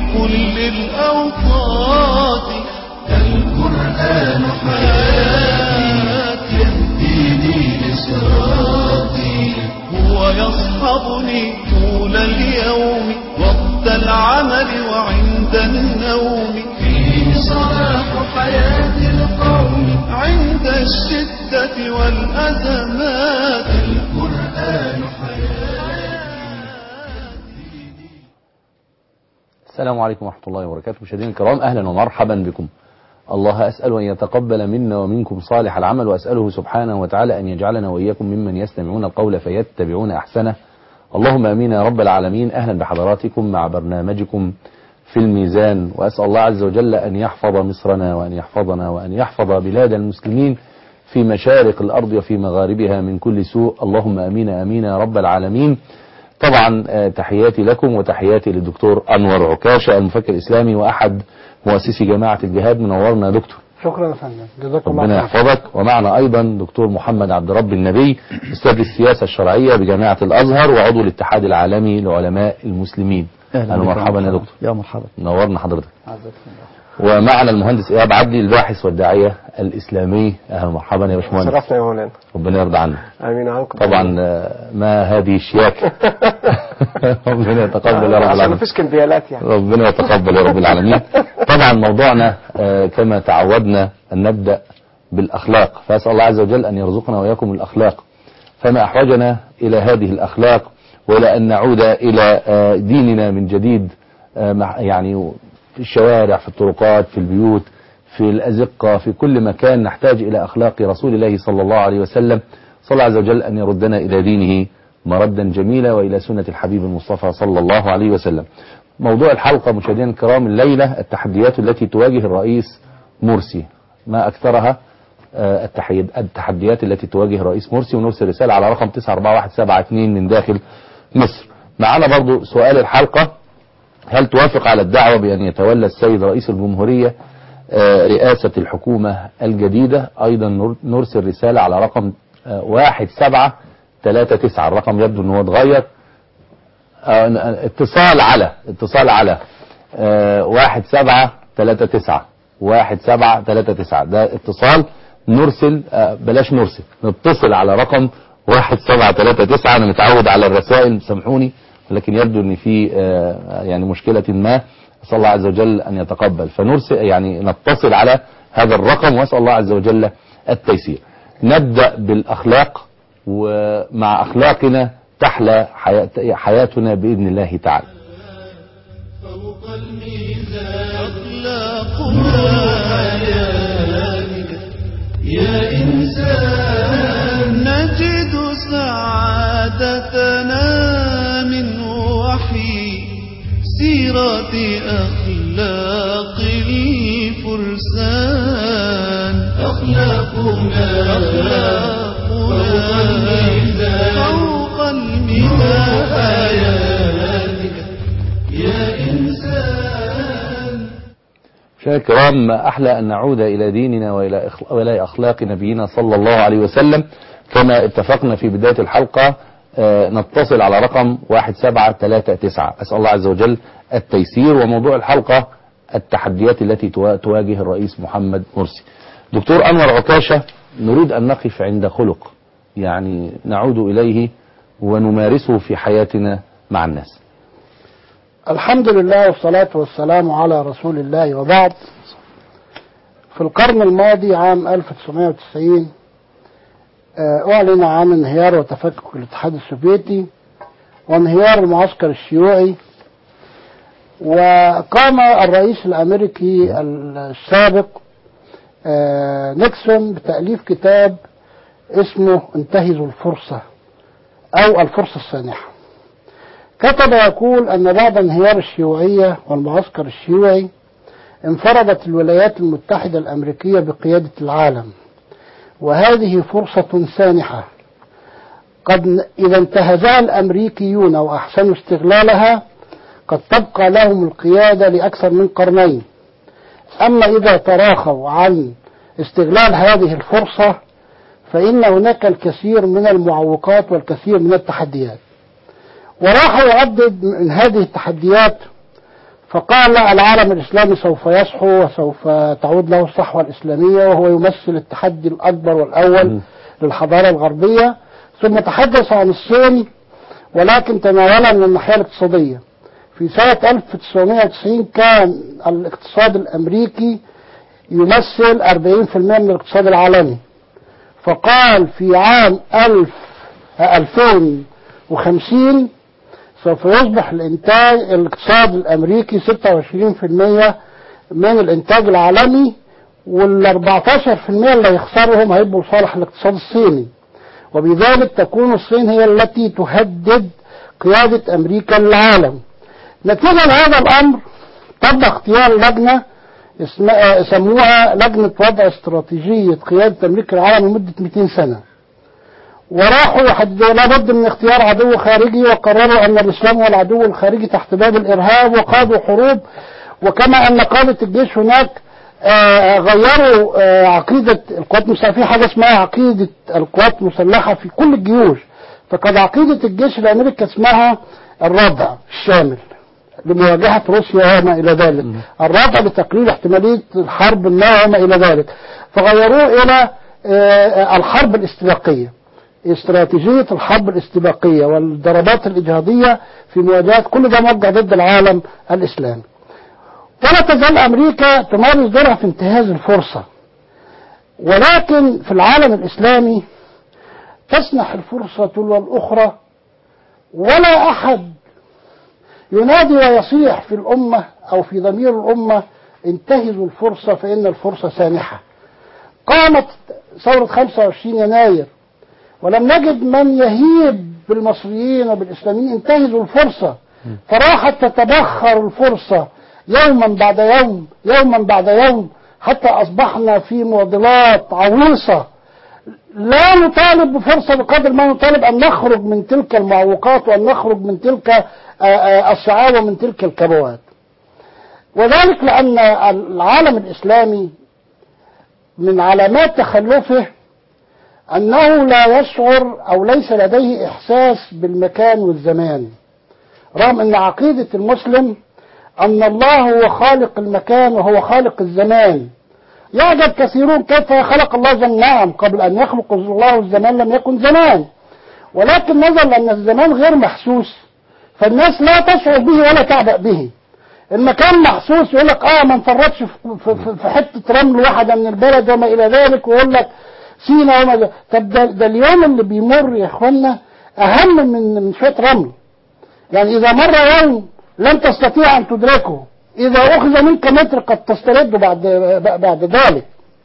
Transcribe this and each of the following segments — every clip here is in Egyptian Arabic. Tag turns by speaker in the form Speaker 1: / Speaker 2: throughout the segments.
Speaker 1: كل الأوقات القرآن حياتي يهديني لصراطي هو يصحبني طول اليوم وقت العمل وعند النوم فيه صلاح حياة القوم عند الشدة والأزمات القرآن حياتي
Speaker 2: السلام عليكم ورحمة الله وبركاته مشاهدينا الكرام أهلا ومرحبا بكم الله أسأل أن يتقبل منا ومنكم صالح العمل وأسأله سبحانه وتعالى أن يجعلنا وإياكم ممن يستمعون القول فيتبعون أحسنه اللهم أمين يا رب العالمين أهلا بحضراتكم مع برنامجكم في الميزان وأسأل الله عز وجل أن يحفظ مصرنا وأن يحفظنا وأن يحفظ بلاد المسلمين في مشارق الأرض وفي مغاربها من كل سوء اللهم أمين أمين يا رب العالمين طبعا آه، تحياتي لكم وتحياتي للدكتور أنور عكاشة المفكر الإسلامي وأحد مؤسسي جماعة الجهاد منورنا يا دكتور
Speaker 3: شكرا يا فندم جزاك الله
Speaker 2: ربنا
Speaker 3: خير
Speaker 2: يحفظك ومعنا أيضا دكتور محمد عبد رب النبي أستاذ السياسة الشرعية بجامعة الأزهر وعضو الاتحاد العالمي لعلماء المسلمين أهلا
Speaker 4: بك
Speaker 2: ومرحبا يا
Speaker 4: مرحبا.
Speaker 2: دكتور
Speaker 4: يا مرحبا
Speaker 2: نورنا حضرتك
Speaker 3: عزكم الله
Speaker 2: ومعنا المهندس إيهاب عدلي الباحث والداعية الإسلامي أهلا ومرحبا يا باشمهندس
Speaker 5: شرفنا يا مولانا
Speaker 2: ربنا يرضى عنك
Speaker 5: امين عنكم
Speaker 2: طبعا آه، ما هذه الشياكة ربنا يتقبل يا رب
Speaker 5: عشان
Speaker 2: العالمين
Speaker 5: مفيش كمبيالات يعني
Speaker 2: ربنا يتقبل يا رب العالمين طبعا موضوعنا آه، كما تعودنا أن نبدأ بالأخلاق فأسأل الله عز وجل أن يرزقنا وإياكم الأخلاق فما أحوجنا إلى هذه الأخلاق وإلى أن نعود إلى آه، ديننا من جديد آه، مع- يعني في الشوارع في الطرقات في البيوت في الأزقة في كل مكان نحتاج إلى أخلاق رسول الله صلى الله عليه وسلم صلى الله عز وجل أن يردنا إلى دينه مردا جميلا وإلى سنة الحبيب المصطفى صلى الله عليه وسلم موضوع الحلقة مشاهدينا الكرام الليلة التحديات التي تواجه الرئيس مرسي ما أكثرها آه، التحيد- التحديات التي تواجه الرئيس مرسي ونرسل رسالة على رقم 94172 من داخل مصر معنا برضو سؤال الحلقة هل توافق على الدعوة بأن يتولى السيد رئيس الجمهورية آه، رئاسة الحكومة الجديدة أيضا نر- نرسل رسالة على رقم آه، واحد سبعة ثلاثة تسعة الرقم يبدو أنه اتغير آه، اتصال على اتصال على آه، واحد سبعة ثلاثة تسعة واحد سبعة ثلاثة تسعة ده اتصال نرسل آه، بلاش نرسل نتصل على رقم واحد سبعة ثلاثة تسعة أنا متعود على الرسائل سامحوني ولكن يبدو أن في آه، يعني مشكلة ما أسأل الله عز وجل أن يتقبل فنرسل يعني نتصل على هذا الرقم وأسأل الله عز وجل التيسير نبدأ بالأخلاق ومع أخلاقنا تحلى حياة- حياتنا بإذن الله تعالى
Speaker 1: فوق الميزان أخلاقنا حياتك يا إنسان نجد سعادتنا من وحي سيرة أخلاق الفرسان أخلاقنا فوق الميزان فوق الميزان حياتك يا إنسان
Speaker 2: مشاهدينا الكرام ما أحلى أن نعود إلى ديننا وإلى إخ- وإلى أخلاق نبينا صلى الله عليه وسلم كما اتفقنا في بداية الحلقة آه، نتصل على رقم 1739 أسأل الله عز وجل التيسير وموضوع الحلقة التحديات التي توا- تواجه الرئيس محمد مرسي دكتور أنور عكاشة نريد أن نقف عند خلق يعني نعود إليه ونمارسه في حياتنا مع الناس
Speaker 3: الحمد لله والصلاة والسلام على رسول الله وبعد في القرن الماضي عام 1990 آه، أعلن عن انهيار وتفكك الاتحاد السوفيتي وانهيار المعسكر الشيوعي وقام الرئيس الأمريكي السابق آه، نيكسون بتأليف كتاب اسمه انتهزوا الفرصة أو الفرصة السانحة كتب يقول أن بعد انهيار الشيوعية والمعسكر الشيوعي انفردت الولايات المتحدة الأمريكية بقيادة العالم وهذه فرصة سانحة قد إذا انتهزها الأمريكيون وأحسنوا استغلالها قد تبقى لهم القيادة لأكثر من قرنين أما إذا تراخوا عن استغلال هذه الفرصة فإن هناك الكثير من المعوقات والكثير من التحديات وراح يعدد من هذه التحديات فقال العالم الإسلامي سوف يصحو وسوف تعود له الصحوة الإسلامية وهو يمثل التحدي الأكبر والأول للحضارة الغربية ثم تحدث عن الصين ولكن تناولها من الناحية الاقتصادية في سنة 1990 كان الاقتصاد الأمريكي يمثل 40% من الاقتصاد العالمي فقال في عام 1000 2050 سوف يصبح الانتاج الاقتصاد الامريكي 26% من الانتاج العالمي وال 14% اللي يخسرهم هيبقوا لصالح الاقتصاد الصيني وبذلك تكون الصين هي التي تهدد قيادة امريكا للعالم نتيجة لهذا الامر تم اختيار لجنة اسمها سموها لجنة وضع استراتيجية قيادة امريكا للعالم لمدة 200 سنة وراحوا يحددوا لابد من اختيار عدو خارجي وقرروا ان الاسلام هو العدو الخارجي تحت باب الارهاب وقادوا حروب وكما ان قادة الجيش هناك آه، غيروا آه، عقيدة القوات المسلحة في حاجة اسمها عقيدة القوات المسلحة في كل الجيوش فقد عقيدة الجيش الامريكي اسمها الردع الشامل لمواجهة روسيا وما إلى ذلك الردع لتقليل احتمالية الحرب النووية وما إلى ذلك فغيروه إلى آه، الحرب الاستباقية استراتيجية الحرب الاستباقية والضربات الإجهاضية في مواجهة كل ده موجه ضد العالم الإسلامي ولا تزال أمريكا تمارس دورها في انتهاز الفرصة ولكن في العالم الإسلامي تسنح الفرصة تلو الأخرى ولا أحد ينادي ويصيح في الأمة أو في ضمير الأمة انتهزوا الفرصة فإن الفرصة سانحة قامت ثورة 25 يناير ولم نجد من يهيب بالمصريين وبالإسلاميين انتهزوا الفرصة فراحت تتبخر الفرصة يوما بعد يوم يوما بعد يوم حتى أصبحنا في معضلات عويصة لا نطالب بفرصة بقدر ما نطالب أن نخرج من تلك المعوقات وأن نخرج من تلك آه، آه، الصعاب ومن تلك الكبوات وذلك لأن العالم الإسلامي من علامات تخلفه أنه لا يشعر أو ليس لديه إحساس بالمكان والزمان رغم أن عقيدة المسلم أن الله هو خالق المكان وهو خالق الزمان يعجب كثيرون كيف خلق الله زمان نعم قبل أن يخلق الله الزمان لم يكن زمان ولكن نظرا أن الزمان غير محسوس فالناس لا تشعر به ولا تعبأ به المكان محسوس يقول لك اه ما نفرطش في- في في حته رمل واحده من البلد وما الى ذلك ويقول لك سينا وما ده. طب ده, ده اليوم اللي بيمر يا اخوانا اهم من من شويه رمل يعني اذا مر يوم لن تستطيع ان تدركه اذا اخذ منك متر قد تسترد بعد بعد ذلك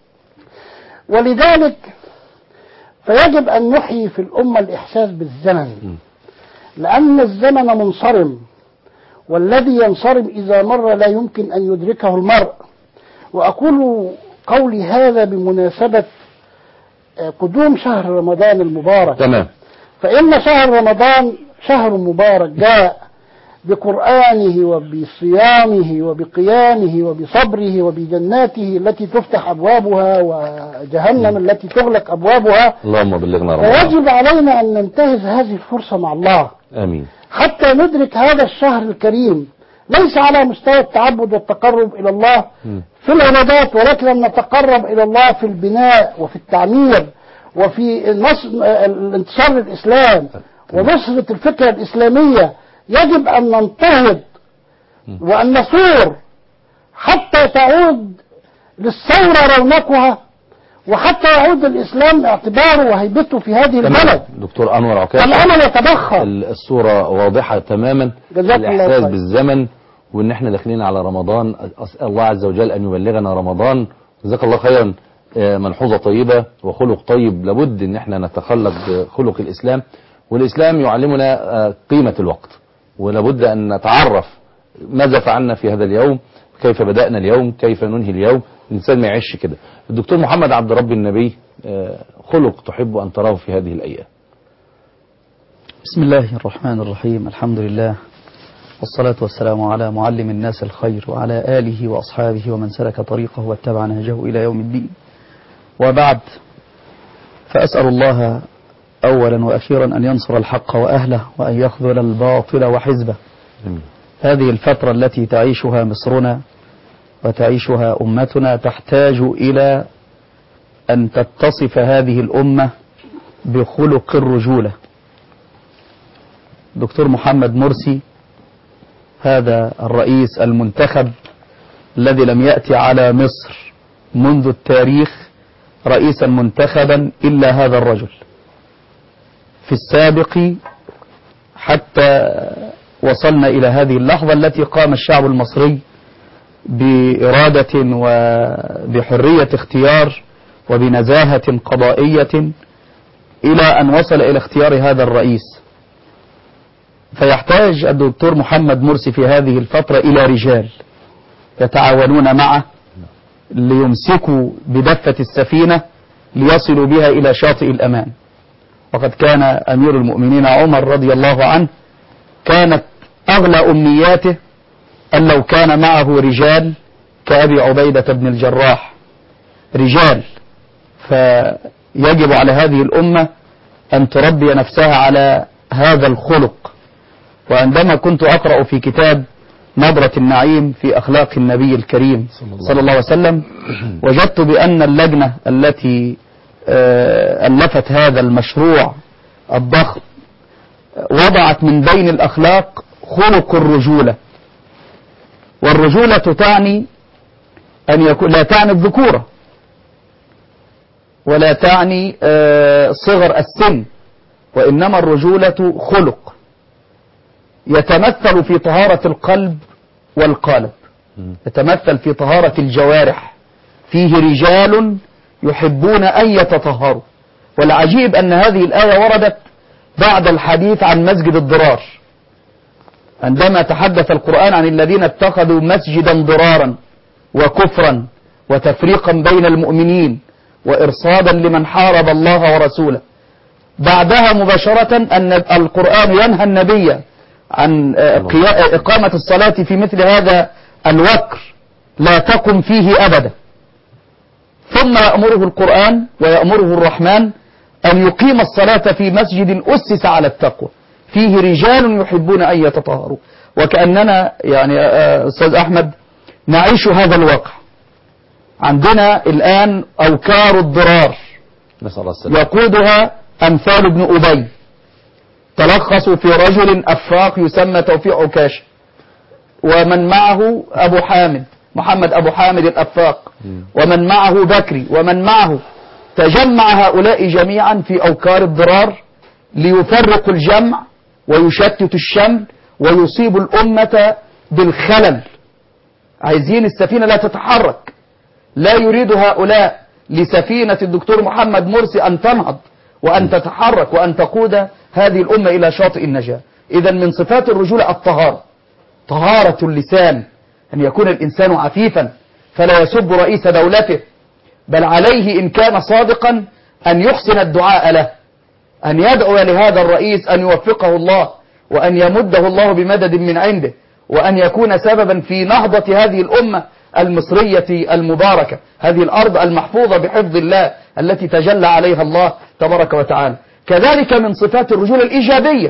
Speaker 3: ولذلك فيجب ان نحيي في الامه الاحساس بالزمن لان الزمن منصرم والذي ينصرم إذا مر لا يمكن أن يدركه المرء وأقول قولي هذا بمناسبة آه، قدوم شهر رمضان المبارك
Speaker 2: تمام
Speaker 3: فإن شهر رمضان شهر مبارك جاء بقرآنه وبصيامه وبقيامه وبصبره وبجناته التي تفتح أبوابها وجهنم التي تغلق أبوابها
Speaker 2: اللهم بلغنا رمضان
Speaker 3: فيجب علينا أن ننتهز هذه الفرصة مع الله
Speaker 2: امين
Speaker 3: حتى ندرك هذا الشهر الكريم ليس على مستوى التعبد والتقرب إلى الله
Speaker 2: مم.
Speaker 3: في العبادات ولكن أن نتقرب إلى الله في البناء وفي التعمير وفي النصر الانتصار للإسلام ونصرة الفكرة الإسلامية يجب أن ننتهض وأن نثور حتى تعود للثورة رونقها وحتى يعود الإسلام اعتباره وهيبته في هذه البلد
Speaker 2: تمام دكتور انور عكاش
Speaker 3: الأمل يتبخر
Speaker 2: ال- الصورة واضحة تماما
Speaker 3: جزاك الله
Speaker 2: الإحساس
Speaker 3: خير.
Speaker 2: بالزمن وإن إحنا داخلين على رمضان أسأل الله عز وجل أن يبلغنا رمضان جزاك الله خيرا آه، ملحوظة طيبة وخلق طيب لابد إن إحنا نتخلق بخلق الإسلام والإسلام يعلمنا آه، قيمة الوقت ولابد أن نتعرف ماذا فعلنا في هذا اليوم كيف بدأنا اليوم كيف ننهي اليوم الإنسان ما يعيش كده الدكتور محمد عبد رب النبي آه، خلق تحب أن تراه في هذه الأيام
Speaker 4: بسم الله الرحمن الرحيم الحمد لله والصلاة والسلام على معلم الناس الخير وعلى آله وأصحابه ومن سلك طريقه واتبع نهجه إلى يوم الدين وبعد فأسأل الله أولا وأخيرا أن ينصر الحق وأهله وأن يخذل الباطل وحزبه
Speaker 2: آمين.
Speaker 4: هذه الفترة التي تعيشها مصرنا وتعيشها أمتنا تحتاج إلى أن تتصف هذه الأمة بخلق الرجولة دكتور محمد مرسي هذا الرئيس المنتخب الذي لم يأتي على مصر منذ التاريخ رئيسا منتخبا إلا هذا الرجل في السابق حتى وصلنا إلى هذه اللحظة التي قام الشعب المصري بإرادة وبحرية اختيار وبنزاهة قضائية إلى أن وصل إلى اختيار هذا الرئيس فيحتاج الدكتور محمد مرسي في هذه الفترة إلى رجال يتعاونون معه ليمسكوا بدفة السفينة ليصلوا بها إلى شاطئ الأمان وقد كان أمير المؤمنين عمر رضي الله عنه كانت أغلى أمنياته أن لو كان معه رجال كأبي عبيدة بن الجراح رجال فيجب على هذه الأمة أن تربي نفسها على هذا الخلق وعندما كنت أقرأ في كتاب نظرة النعيم في أخلاق النبي الكريم صلى الله عليه وسلم وجدت بأن اللجنة التي آه، ألفت هذا المشروع الضخم وضعت من بين الأخلاق خلق الرجولة والرجولة تعني أن يكون لا تعني الذكورة ولا تعني آه، صغر السن وإنما الرجولة خلق يتمثل في طهارة القلب والقالب يتمثل في طهارة الجوارح فيه رجال يحبون أن يتطهروا والعجيب أن هذه الآية وردت بعد الحديث عن مسجد الضرار عندما تحدث القرآن عن الذين اتخذوا مسجدا ضرارا وكفرا وتفريقا بين المؤمنين وإرصادا لمن حارب الله ورسوله بعدها مباشرة أن القرآن ينهى النبي عن آه، قيا- إقامة الصلاة في مثل هذا الوكر لا تقم فيه أبدا ثم يأمره القرآن ويأمره الرحمن أن يقيم الصلاة في مسجد أسس على التقوى فيه رجال يحبون أن يتطهروا وكأننا يعني آه، أستاذ أحمد نعيش هذا الواقع عندنا الآن أوكار الضرار
Speaker 2: نسأل الله السلامة
Speaker 4: يقودها أمثال ابن أبي تلخصوا في رجل أفاق يسمى توفيق عكاش ومن معه أبو حامد محمد أبو حامد الأفاق ومن معه بكري ومن معه تجمع هؤلاء جميعا في أوكار الضرار ليفرقوا الجمع ويشتتوا الشمل ويصيبوا الأمة بالخلل عايزين السفينة لا تتحرك لا يريد هؤلاء لسفينة الدكتور محمد مرسي أن تنهض وأن تتحرك وأن تقود هذه الأمة إلى شاطئ النجاة إذا من صفات الرجولة الطهارة طهارة اللسان أن يكون الإنسان عفيفا فلا يسب رئيس دولته بل عليه إن كان صادقا أن يحسن الدعاء له أن يدعو لهذا الرئيس أن يوفقه الله وأن يمده الله بمدد من عنده وأن يكون سببا في نهضة هذه الأمة المصرية المباركة هذه الأرض المحفوظة بحفظ الله التي تجلى عليها الله تبارك وتعالى كذلك من صفات الرجولة الإيجابية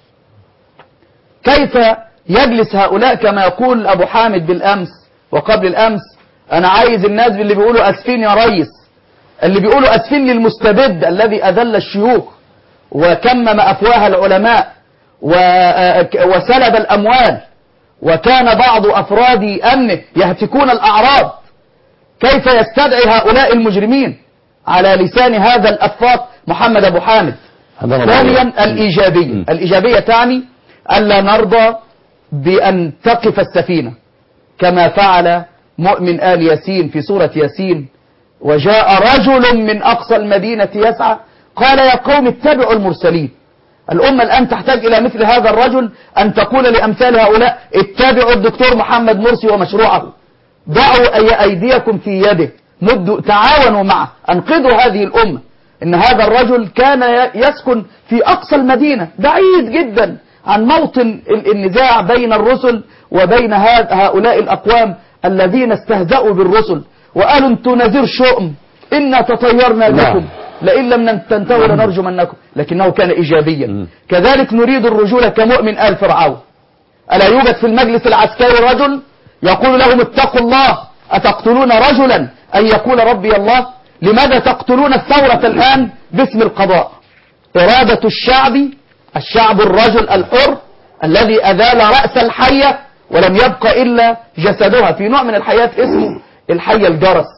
Speaker 4: كيف يجلس هؤلاء كما يقول أبو حامد بالأمس وقبل الأمس أنا عايز الناس اللي بيقولوا أسفين يا ريس اللي بيقولوا أسفين للمستبد الذي أذل الشيوخ وكمم أفواه العلماء و- وسلب الأموال وكان بعض أفراد أمنه يهتكون الأعراض كيف يستدعي هؤلاء المجرمين على لسان هذا الأفاق محمد أبو حامد
Speaker 2: هذا نظرية.
Speaker 4: ثانيا الإيجابية
Speaker 2: مم.
Speaker 4: الإيجابية تعني ألا نرضى بأن تقف السفينة كما فعل مؤمن آل ياسين في سورة ياسين وجاء رجل من أقصى المدينة يسعى قال يا قوم اتبعوا المرسلين الأمة الآن تحتاج إلى مثل هذا الرجل أن تقول لأمثال هؤلاء اتبعوا الدكتور محمد مرسي ومشروعه ضعوا أي أيديكم في يده مدوا تعاونوا معه أنقذوا هذه الأمة إن هذا الرجل كان ي- يسكن في أقصى المدينة بعيد جدا عن موطن ال- النزاع بين الرسل وبين هاد- هؤلاء الأقوام الذين استهزأوا بالرسل وقالوا انتوا نذير شؤم إنا تطيرنا
Speaker 2: نعم.
Speaker 4: بكم لئن لم نن- تنتهوا لنرجمنكم لكنه كان إيجابيا
Speaker 2: مم.
Speaker 4: كذلك نريد الرجولة كمؤمن آل فرعون ألا يوجد في المجلس العسكري رجل يقول لهم اتقوا الله أتقتلون رجلا أن يقول ربي الله لماذا تقتلون الثورة الآن باسم القضاء إرادة الشعب الشعب الرجل الحر الذي أذال رأس الحية ولم يبق إلا جسدها في نوع من الحياة اسمه الحية الجرس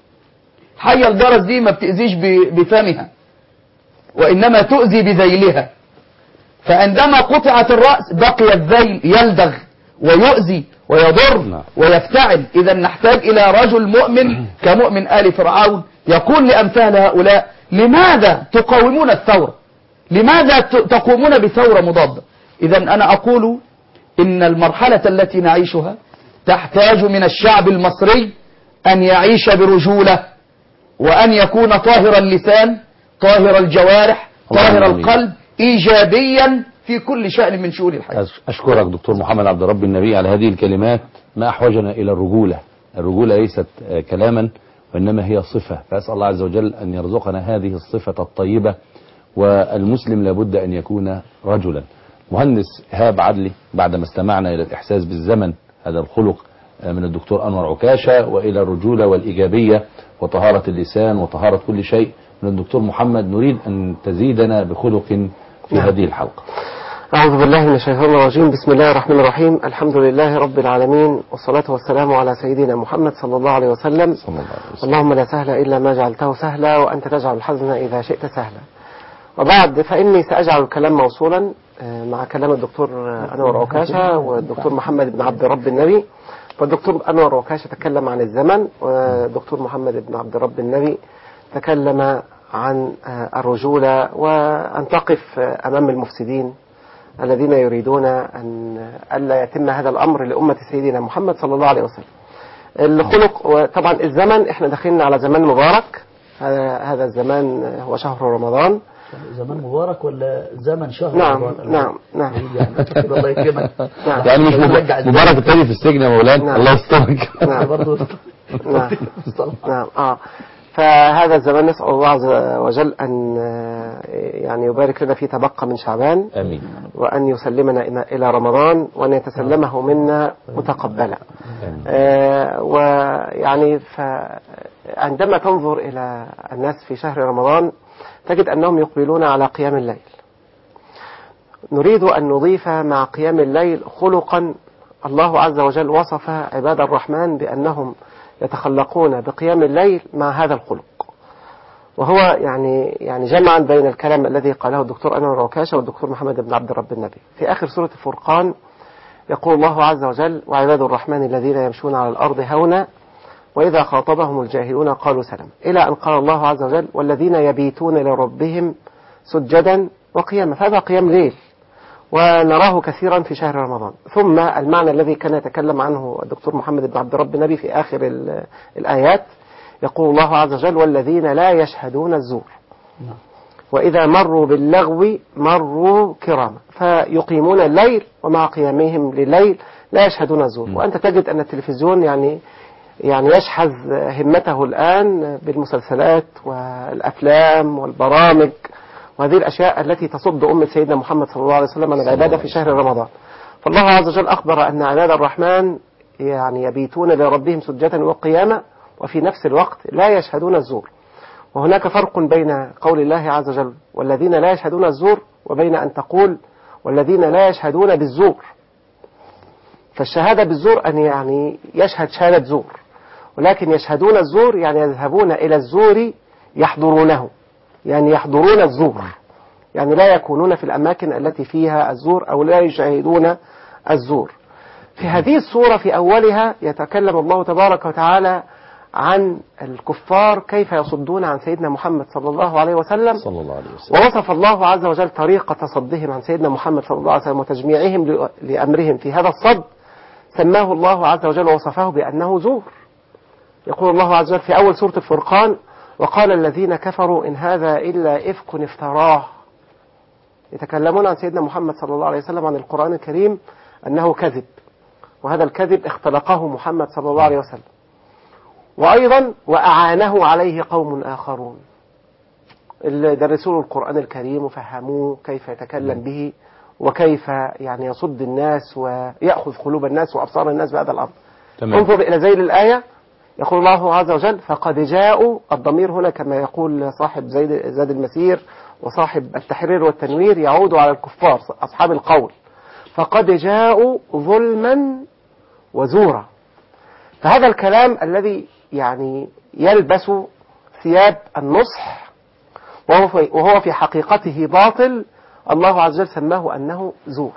Speaker 4: الحية الجرس دي ما بتأذيش ب- بفمها وإنما تؤذي بذيلها فعندما قطعت الرأس بقي الذيل يلدغ ويؤذي ويضر
Speaker 2: نعم.
Speaker 4: ويفتعل إذا نحتاج إلى رجل مؤمن كمؤمن آل فرعون يقول لأمثال هؤلاء لماذا تقاومون الثورة لماذا ت- تقومون بثورة مضادة إذا أنا أقول إن المرحلة التي نعيشها تحتاج من الشعب المصري أن يعيش برجولة وأن يكون طاهر اللسان طاهر الجوارح طاهر
Speaker 2: اللهم آمين.
Speaker 4: القلب إيجابيا في كل شأن من شؤون الحياة
Speaker 2: أش- أشكرك دكتور محمد عبد رب النبي على هذه الكلمات ما أحوجنا إلى الرجولة الرجولة ليست آه، كلاما وإنما هي صفة فأسأل الله عز وجل أن يرزقنا هذه الصفة الطيبة والمسلم لابد أن يكون رجلا مهندس إيهاب عدلي بعدما استمعنا إلى الإحساس بالزمن هذا الخلق آه، من الدكتور أنور عكاشة وإلى الرجولة والإيجابية وطهارة اللسان وطهارة كل شيء من الدكتور محمد نريد أن تزيدنا بخلق في
Speaker 5: نعم.
Speaker 2: هذه الحلقة
Speaker 5: أعوذ بالله من الشيطان الرجيم بسم الله الرحمن الرحيم الحمد لله رب العالمين والصلاة والسلام على سيدنا محمد صلى الله عليه وسلم
Speaker 2: صلى الله عليه وسلم
Speaker 5: اللهم لا سهل إلا ما جعلته سهلا وأنت تجعل الحزن إذا شئت سهلا وبعد فإني سأجعل الكلام موصولا آه، مع كلام الدكتور آه، أنور عكاشة والدكتور محمد بن عبد رب النبي والدكتور أنور عكاشة تكلم عن الزمن والدكتور محمد بن عبد رب النبي تكلم عن آه، الرجولة وأن تقف آه، أمام المفسدين الذين يريدون أن ألا يتم هذا الأمر لأمة سيدنا محمد صلى الله عليه وسلم الخلق وطبعا الزمن احنا داخلين على زمان مبارك هذا هذا الزمان هو شهر رمضان
Speaker 4: زمان مبارك ولا زمن شهر
Speaker 5: نعم
Speaker 4: رمضان؟
Speaker 5: نعم نعم
Speaker 4: يعني الله يكرمك
Speaker 5: نعم
Speaker 2: يعني مش
Speaker 4: نرجع
Speaker 2: مبارك مبارك التاني في السجن يا مولانا
Speaker 5: نعم.
Speaker 2: الله يسترك
Speaker 5: نعم.
Speaker 4: برضه
Speaker 5: نعم نعم اه فهذا الزمان نسأل الله عز وجل أن آه، يعني يبارك لنا في تبقى من شعبان
Speaker 2: امين
Speaker 5: وأن يسلمنا إلى- إلى رمضان وأن يتسلمه منا متقبلا
Speaker 2: امين
Speaker 5: آه، ويعني فعندما تنظر إلى الناس في شهر رمضان تجد أنهم يقبلون على قيام الليل نريد أن نضيف مع قيام الليل خلقا الله عز وجل وصف عباد الرحمن بأنهم يتخلقون بقيام الليل مع هذا الخلق وهو يعني يعني جمعا بين الكلام الذي قاله الدكتور أنور عكاشة والدكتور محمد بن عبد الرب النبي في آخر سورة الفرقان يقول الله عز وجل وعباد الرحمن الذين يمشون على الأرض هونا وإذا خاطبهم الجاهلون قالوا سلام إلى أن قال الله عز وجل والذين يبيتون لربهم سجدا وقياما فهذا قيام ليل ونراه كثيرا في شهر رمضان ثم المعنى الذي كان يتكلم عنه الدكتور محمد بن عبد رب النبي في آخر ال- الآيات يقول الله عز وجل والذين لا يشهدون الزور وإذا مروا باللغو مروا كراما فيقيمون الليل ومع قيامهم لليل لا يشهدون الزور وأنت تجد أن التلفزيون يعني يعني يشحذ همته الآن بالمسلسلات والأفلام والبرامج وهذه الأشياء التي تصد أمة سيدنا محمد صلى الله عليه وسلم عن العبادة في شهر رمضان فالله عز وجل أخبر أن عباد الرحمن يعني يبيتون لربهم سجدا وقياما وفي نفس الوقت لا يشهدون الزور وهناك فرق بين قول الله عز وجل والذين لا يشهدون الزور وبين أن تقول والذين لا يشهدون بالزور فالشهادة بالزور أن يعني يشهد شهادة زور ولكن يشهدون الزور يعني يذهبون إلى الزور يحضرونه يعني يحضرون الزور يعني لا يكونون في الأماكن التي فيها الزور أو لا يشاهدون الزور في هذه الصورة في أولها يتكلم الله تبارك وتعالى عن الكفار كيف يصدون عن سيدنا محمد صلى الله عليه وسلم
Speaker 2: صلى الله عليه وسلم
Speaker 5: ووصف الله عز وجل طريقة صدهم عن سيدنا محمد صلى الله عليه وسلم وتجميعهم ل- لأمرهم في هذا الصد سماه الله عز وجل ووصفه بأنه زور يقول الله عز وجل في أول سورة الفرقان وقال الذين كفروا إن هذا إلا إفك افتراه يتكلمون عن سيدنا محمد صلى الله عليه وسلم عن القرآن الكريم أنه كذب وهذا الكذب اختلقه محمد صلى الله عليه وسلم وأيضا وأعانه عليه قوم آخرون اللي درسوا له القرآن الكريم وفهموه كيف يتكلم به وكيف يعني يصد الناس ويأخذ قلوب الناس وأبصار الناس بهذا الأمر
Speaker 2: تمام
Speaker 5: انظر إلى ذيل الآية يقول الله عز وجل فقد جاءوا الضمير هنا كما يقول صاحب زيد زاد المسير وصاحب التحرير والتنوير يعود على الكفار أصحاب القول فقد جاءوا ظلما وزورا فهذا الكلام الذي يعني يلبس ثياب النصح وهو في, وهو في حقيقته باطل الله عز وجل سماه أنه زور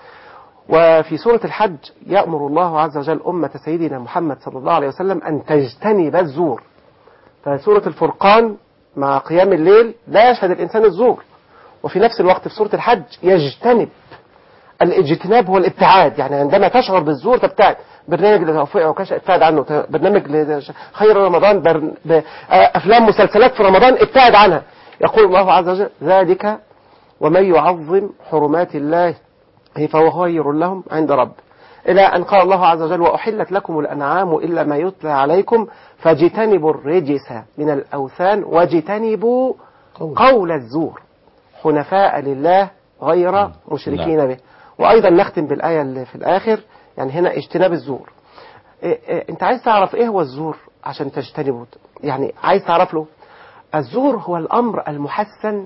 Speaker 5: وفي سورة الحج يأمر الله عز وجل أمة سيدنا محمد صلى الله عليه وسلم أن تجتنب الزور فسورة الفرقان مع قيام الليل لا يشهد الإنسان الزور وفي نفس الوقت في سورة الحج يجتنب الاجتناب هو الابتعاد يعني عندما تشعر بالزور تبتعد برنامج لتوفيق وكشف ابتعد عنه ت- برنامج لش- خير رمضان برن... ب... آه، افلام مسلسلات في رمضان ابتعد عنها يقول الله عز وجل ذلك ومن يعظم حرمات الله فهو خير لهم عند رب إلى أن قال الله عز وجل وأحلت لكم الأنعام إلا ما يتلى عليكم فاجتنبوا الرجس من الأوثان واجتنبوا قول الزور حنفاء لله غير مشركين به وأيضا نختم بالآية اللي في الآخر يعني هنا اجتناب الزور إيه إيه انت عايز تعرف ايه هو الزور عشان تجتنبه يعني عايز تعرف له الزور هو الأمر المحسن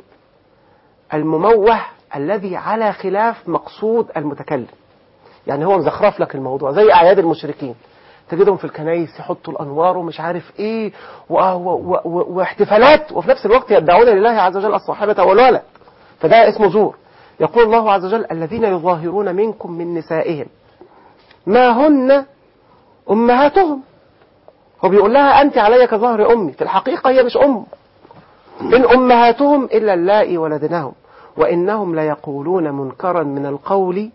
Speaker 5: المموه الذي على خلاف مقصود المتكلم يعني هو مزخرف لك الموضوع زي أعياد المشركين تجدهم في الكنايس يحطوا الأنوار ومش عارف إيه و- و- و- واحتفالات وفي نفس الوقت يدعون لله عز وجل الصاحبة والولد فده اسمه زور يقول الله عز وجل الذين يظاهرون منكم من نسائهم ما هن أمهاتهم هو بيقول لها أنت علي كظهر أمي في الحقيقة هي مش أم إن أمهاتهم إلا اللائي ولدنهم وإنهم ليقولون منكرا من القول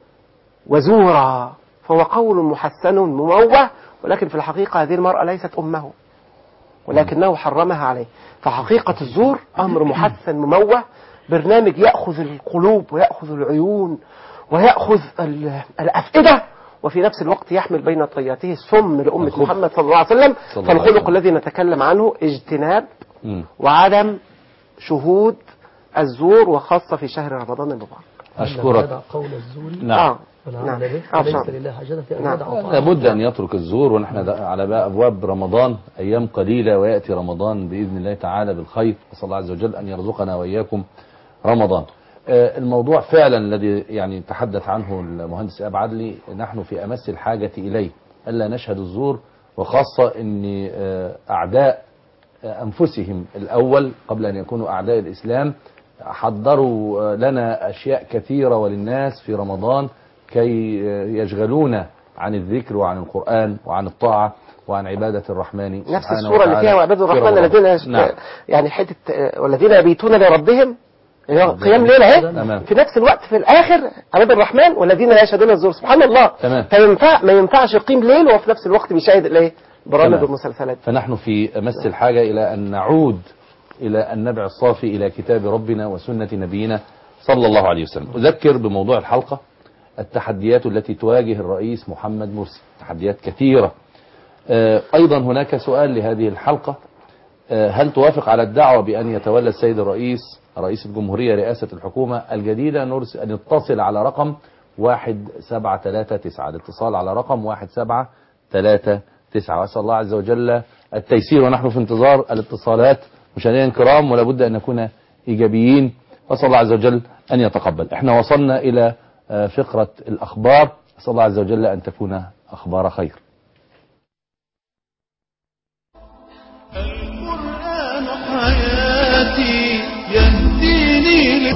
Speaker 5: وزورا فهو قول محسن مموه ولكن في الحقيقة هذه المرأة ليست أمه ولكنه حرمها عليه فحقيقة الزور أمر محسن مموه برنامج يأخذ القلوب ويأخذ العيون ويأخذ ال- الأفئدة وفي نفس الوقت يحمل بين طياته السم لأمة
Speaker 2: الخبث.
Speaker 5: محمد صلى الله عليه وسلم
Speaker 2: صلى الله عليه
Speaker 5: فالخلق
Speaker 2: وسلم.
Speaker 5: الذي نتكلم عنه اجتناب
Speaker 2: مم.
Speaker 5: وعدم شهود الزور وخاصة في شهر رمضان المبارك
Speaker 2: أشكرك
Speaker 4: قول الزور
Speaker 2: نعم
Speaker 5: آه.
Speaker 4: والعمل
Speaker 5: نعم.
Speaker 4: به
Speaker 5: آه،
Speaker 4: وليس
Speaker 5: صح.
Speaker 4: لله حاجة في أن
Speaker 5: نعم.
Speaker 4: يدع طعامه.
Speaker 2: لابد أن يترك الزور ونحن د- على بقى أبواب رمضان أيام قليلة ويأتي رمضان بإذن الله تعالى بالخير نسأل الله عز وجل أن يرزقنا وإياكم رمضان آه، الموضوع فعلا الذي يعني تحدث عنه المهندس إياب عدلي نحن في أمس الحاجة إليه ألا نشهد الزور وخاصة أن آه، أعداء آه، أنفسهم الأول قبل أن يكونوا أعداء الإسلام حضروا آه، لنا أشياء كثيرة وللناس في رمضان كي آه، يشغلونا عن الذكر وعن القرآن وعن الطاعة وعن عبادة الرحمن
Speaker 5: نفس
Speaker 2: سبحانه
Speaker 5: السورة اللي
Speaker 2: وتعالى
Speaker 5: فيها وعباد
Speaker 2: في
Speaker 5: الرحمن
Speaker 2: رمضان.
Speaker 5: الذين يش...
Speaker 2: نعم
Speaker 5: يعني حتة آه، والذين يبيتون لربهم اللي هو قيام ليلة اهي
Speaker 2: تمام.
Speaker 5: في نفس الوقت في الآخر عباد الرحمن والذين لا يشهدون الزور سبحان الله
Speaker 2: تمام.
Speaker 5: فينفع ما ينفعش يقيم ليل وفي نفس الوقت بيشاهد الايه برامج
Speaker 2: تمام.
Speaker 5: والمسلسلات
Speaker 2: فنحن في أمس الحاجة إلى أن نعود إلى النبع الصافي إلى كتاب ربنا وسنة نبينا صلى الله عليه وسلم أذكر بموضوع الحلقة التحديات التي تواجه الرئيس محمد مرسي تحديات كثيرة آه، أيضا هناك سؤال لهذه الحلقة آه، هل توافق على الدعوة بأن يتولى السيد الرئيس رئيس الجمهورية رئاسة الحكومة الجديدة نرسل أن نتصل على رقم 1739 الاتصال على رقم 1739 وأسأل الله عز وجل التيسير ونحن في انتظار الاتصالات مشاهدينا الكرام ولا بد أن نكون إيجابيين وأسأل الله عز وجل أن يتقبل احنا وصلنا إلى آه، فقرة الأخبار أسأل الله عز وجل أن تكون أخبار خير
Speaker 1: القرآن حياتي يهديني ل...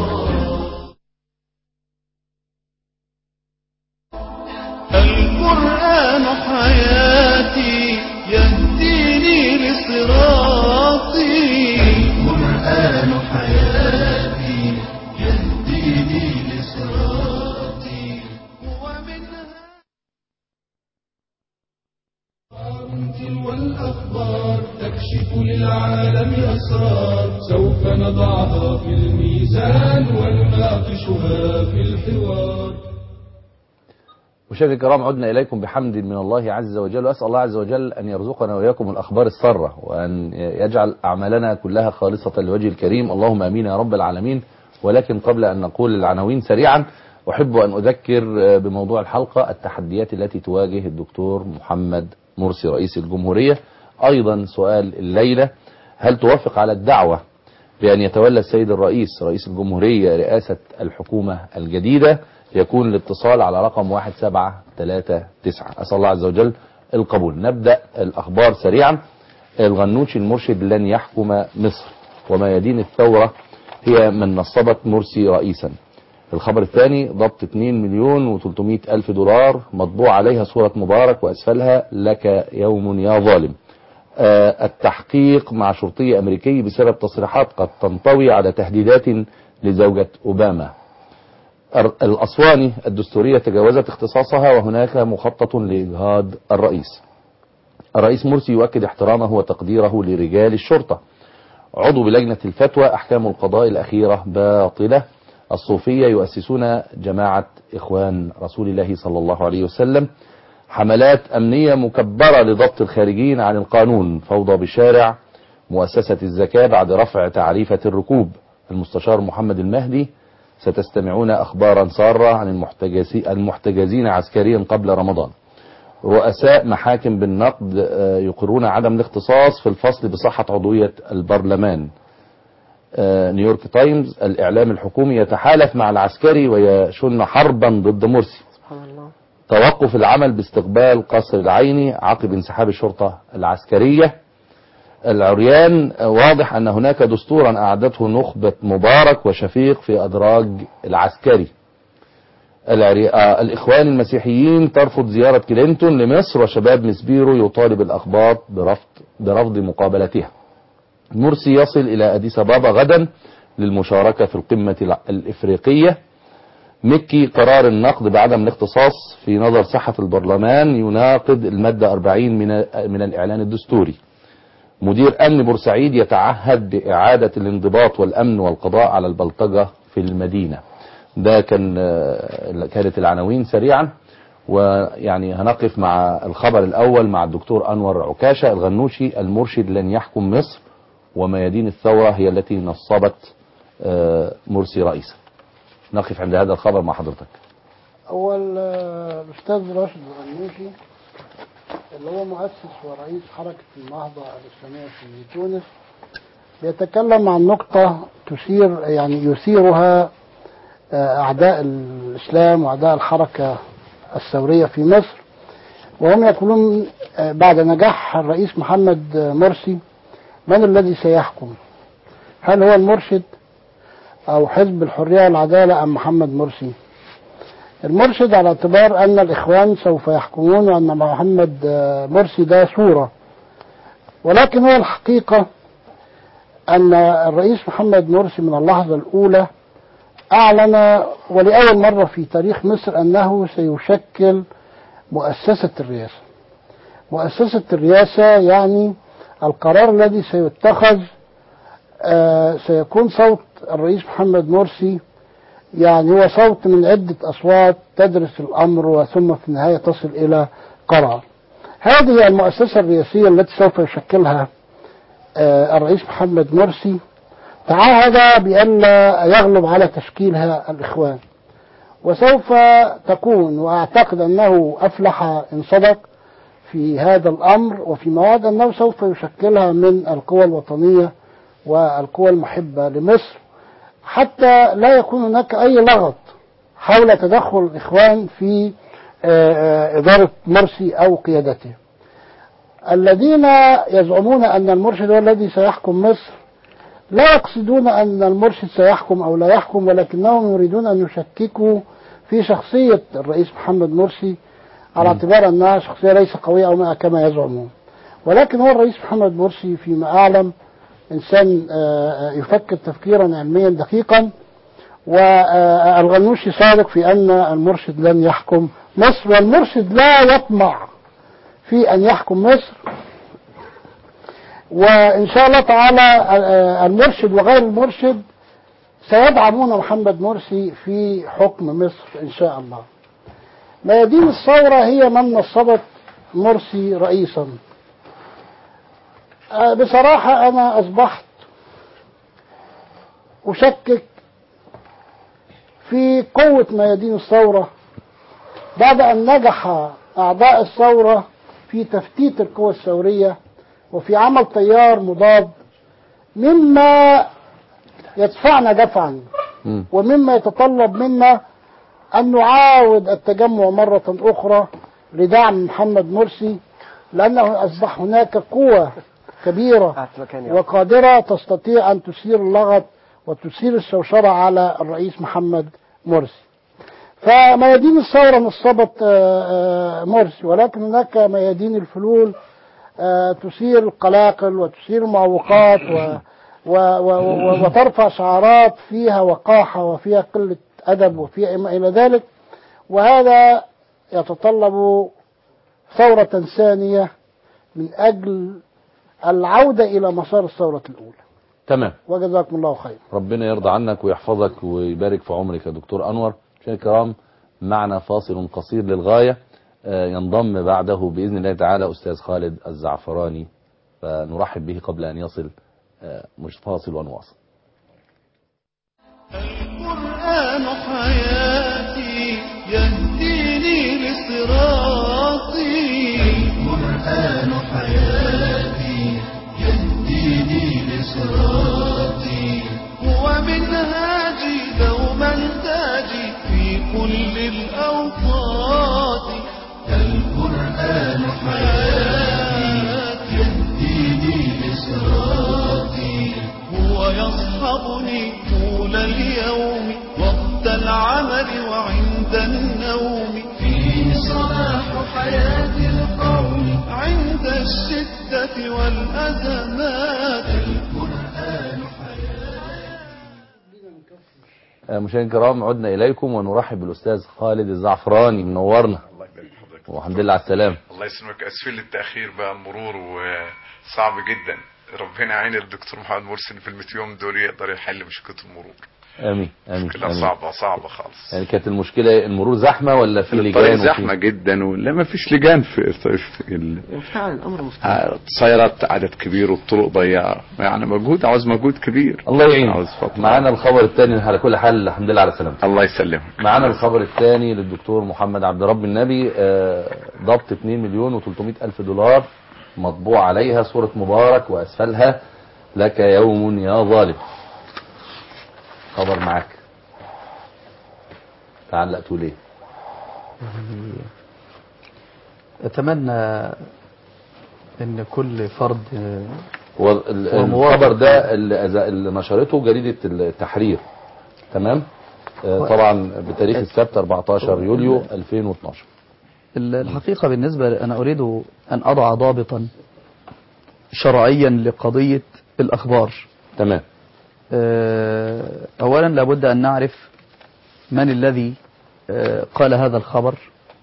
Speaker 1: القرآن حياتي يهديني لصراطي القرآن حياتي يهديني لصراطي ومنها تلو الأخبار تكشف للعالم أسرار سوف نضعها في الميزان ونناقشها في الحوار
Speaker 2: مشاهدي الكرام عدنا إليكم بحمد من الله عز وجل وأسأل الله عز وجل أن يرزقنا وإياكم الأخبار السارة وأن يجعل أعمالنا كلها خالصة لوجه الكريم اللهم أمين يا رب العالمين ولكن قبل أن نقول العناوين سريعا أحب أن أذكر آه، بموضوع الحلقة التحديات التي تواجه الدكتور محمد مرسي رئيس الجمهورية أيضا سؤال الليلة هل توافق على الدعوة بأن يتولى السيد الرئيس رئيس الجمهورية رئاسة الحكومة الجديدة يكون الاتصال على رقم 1739 أسأل الله عز وجل القبول نبدأ الأخبار سريعا الغنوشي المرشد لن يحكم مصر وما يدين الثورة هي من نصبت مرسي رئيسا الخبر الثاني ضبط 2 مليون و300 ألف دولار مطبوع عليها صورة مبارك وأسفلها لك يوم يا ظالم آه، التحقيق مع شرطي أمريكي بسبب تصريحات قد تنطوي على تهديدات لزوجة أوباما الر- الأسواني الدستورية تجاوزت اختصاصها وهناك مخطط لإجهاض الرئيس الرئيس مرسي يؤكد احترامه وتقديره لرجال الشرطة عضو بلجنة الفتوى أحكام القضاء الأخيرة باطلة الصوفية يؤسسون جماعة إخوان رسول الله صلى الله عليه وسلم حملات أمنية مكبرة لضبط الخارجين عن القانون فوضى بشارع مؤسسة الزكاة بعد رفع تعريفة الركوب المستشار محمد المهدي ستستمعون أخبارا سارة عن المحتجزي- المحتجزين عسكريا قبل رمضان رؤساء محاكم بالنقد آه، يقرون عدم الاختصاص في الفصل بصحة عضوية البرلمان آه، نيويورك تايمز الإعلام الحكومي يتحالف مع العسكري ويشن حربا ضد مرسي
Speaker 5: سبحان الله
Speaker 2: توقف العمل باستقبال قصر العيني عقب انسحاب الشرطة العسكرية العريان واضح أن هناك دستورا أعدته نخبة مبارك وشفيق في أدراج العسكري العري... آه الإخوان المسيحيين ترفض زيارة كلينتون لمصر وشباب مسبيرو يطالب الأخباط برفض, برفض مقابلتها مرسي يصل إلى أديس أبابا غدا للمشاركة في القمة الع- الإفريقية مكي قرار النقد بعدم الاختصاص في نظر صحة البرلمان يناقض المادة 40 من من الإعلان الدستوري مدير أمن بورسعيد يتعهد بإعادة الانضباط والأمن والقضاء على البلطجة في المدينة ده كان آه، كانت العناوين سريعا ويعني هنقف مع الخبر الأول مع الدكتور أنور عكاشة الغنوشي المرشد لن يحكم مصر وميادين الثورة هي التي نصبت آه، مرسي رئيسا نقف عند هذا الخبر مع حضرتك
Speaker 3: هو ال- الأستاذ راشد الغنوشي اللي هو مؤسس ورئيس حركة النهضة الإسلامية في تونس بيتكلم عن نقطة تثير يعني يثيرها آه، أعداء الإسلام وأعداء الحركة الثورية في مصر وهم يقولون آه، بعد نجاح الرئيس محمد آه، مرسي من الذي سيحكم هل هو المرشد أو حزب الحرية والعدالة أم محمد مرسي المرشد على اعتبار أن الإخوان سوف يحكمون وأن محمد آه، مرسي ده صورة ولكن هو الحقيقة أن الرئيس محمد مرسي من اللحظة الأولى أعلن ولأول مرة في تاريخ مصر أنه سيشكل مؤسسة الرئاسة مؤسسة الرئاسة يعني القرار الذي سيتخذ آه، سيكون صوت الرئيس محمد مرسي يعني هو صوت من عدة أصوات تدرس الأمر وثم في النهاية تصل إلى قرار هذه المؤسسة الرئاسية التي سوف يشكلها آه، الرئيس محمد مرسي تعهد بألا يغلب على تشكيلها الإخوان وسوف تكون وأعتقد أنه أفلح إن صدق في هذا الأمر وفي مواد أنه سوف يشكلها من القوى الوطنية والقوى المحبة لمصر حتى لا يكون هناك أي لغط حول تدخل الإخوان في آه، آه، إدارة مرسي أو قيادته الذين يزعمون أن المرشد هو الذي سيحكم مصر لا يقصدون أن المرشد سيحكم أو لا يحكم ولكنهم يريدون أن يشككوا في شخصية الرئيس محمد مرسي على اعتبار أنها شخصية ليس قوية أو ما- كما يزعمون ولكن هو الرئيس محمد مرسي فيما أعلم إنسان آه، آه، يفكر تفكيرا علميا دقيقا والغنوشي صادق في أن المرشد لن يحكم مصر والمرشد لا يطمع في أن يحكم مصر وإن شاء الله تعالى آه، المرشد وغير المرشد سيدعمون محمد مرسي في حكم مصر إن شاء الله ميادين الثورة هي من نصبت مرسي رئيسا آه، بصراحة أنا أصبحت أشكك في قوة ميادين الثورة بعد أن نجح أعضاء الثورة في تفتيت القوى الثورية وفي عمل تيار مضاد مما يدفعنا دفعا
Speaker 2: مم.
Speaker 3: ومما يتطلب منا أن نعاود التجمع مرة أخرى لدعم محمد مرسي لأنه أصبح هناك قوة كبيرة
Speaker 5: قاعد في مكاني
Speaker 3: وقادرة تستطيع أن تثير اللغط وتثير الشوشرة على الرئيس محمد مرسي فميادين الثورة نصبت آه، آه، مرسي ولكن هناك ميادين الفلول آه، تثير القلاقل وتثير المعوقات و و و و وترفع شعارات فيها وقاحة وفيها قلة أدب وفيها إما إلى ذلك وهذا يتطلب ثورة ثانية من أجل العودة إلى مسار الثورة الأولى
Speaker 2: تمام
Speaker 3: وجزاكم الله خير
Speaker 2: ربنا يرضى عنك ويحفظك ويبارك في عمرك يا دكتور أنور مشاهدينا الكرام معنا فاصل قصير للغاية آه، ينضم بعده بإذن الله تعالى أستاذ خالد الزعفراني فنرحب به قبل أن يصل آه، مش فاصل ونواصل
Speaker 1: القرآن حياتي يهديني لصراطي القرآن حياتي يهديني لصراطي هو منهاجي دوما تاجي في كل الأوقات القرآن حياتي يهديني لصراطي هو يصحبني طول اليوم وقت العمل وعند النوم فيه صلاح حياة القوم عند الشدة والأزمات القرآن
Speaker 2: آه، مشاهدينا الكرام عدنا إليكم ونرحب بالأستاذ خالد الزعفراني منورنا
Speaker 6: الله يبارك في حضرتك
Speaker 2: والحمد لله على السلامة
Speaker 6: الله يسلمك اسفين للتاخير بقى المرور وصعب جدا ربنا يعين الدكتور محمد مرسي في ال 100 يوم دول يقدر يحل مشكله المرور
Speaker 2: آمين آمين,
Speaker 6: مشكله
Speaker 2: آمين.
Speaker 6: صعبه صعبه خالص
Speaker 2: يعني كانت المشكلة المرور زحمة ولا في
Speaker 6: الطريق
Speaker 2: لجان وفي-
Speaker 6: زحمه جدا ولا ما فيش لجان في, في, في ال...
Speaker 5: فعلا الأمر مستحيل
Speaker 6: آه، سيارات عدد كبير والطرق ضيقه يعني مجهود عاوز مجهود كبير
Speaker 2: الله يعينك
Speaker 6: عاوز فترة.
Speaker 2: معانا الخبر الثاني على كل حال الحمد لله على سلامتك
Speaker 6: الله يسلمك
Speaker 2: معانا الخبر الثاني للدكتور محمد عبد رب النبي آه، ضبط 2 مليون و300 ألف دولار مطبوع عليها صورة مبارك وأسفلها لك يوم يا ظالم خبر معاك تعلقت ليه
Speaker 4: أتمنى أن كل فرد آه،
Speaker 2: هو ال-
Speaker 4: ومواقع.
Speaker 2: الخبر ده اللي أز- اللي نشرته جريدة التحرير تمام آه، طبعا بتاريخ السبت 14 يوليو 2012
Speaker 4: ال- الحقيقة بالنسبة أنا أريد أن أضع ضابطا شرعيا لقضية الأخبار
Speaker 2: تمام
Speaker 4: آه، أولا لابد أن نعرف من الذي آه، قال هذا الخبر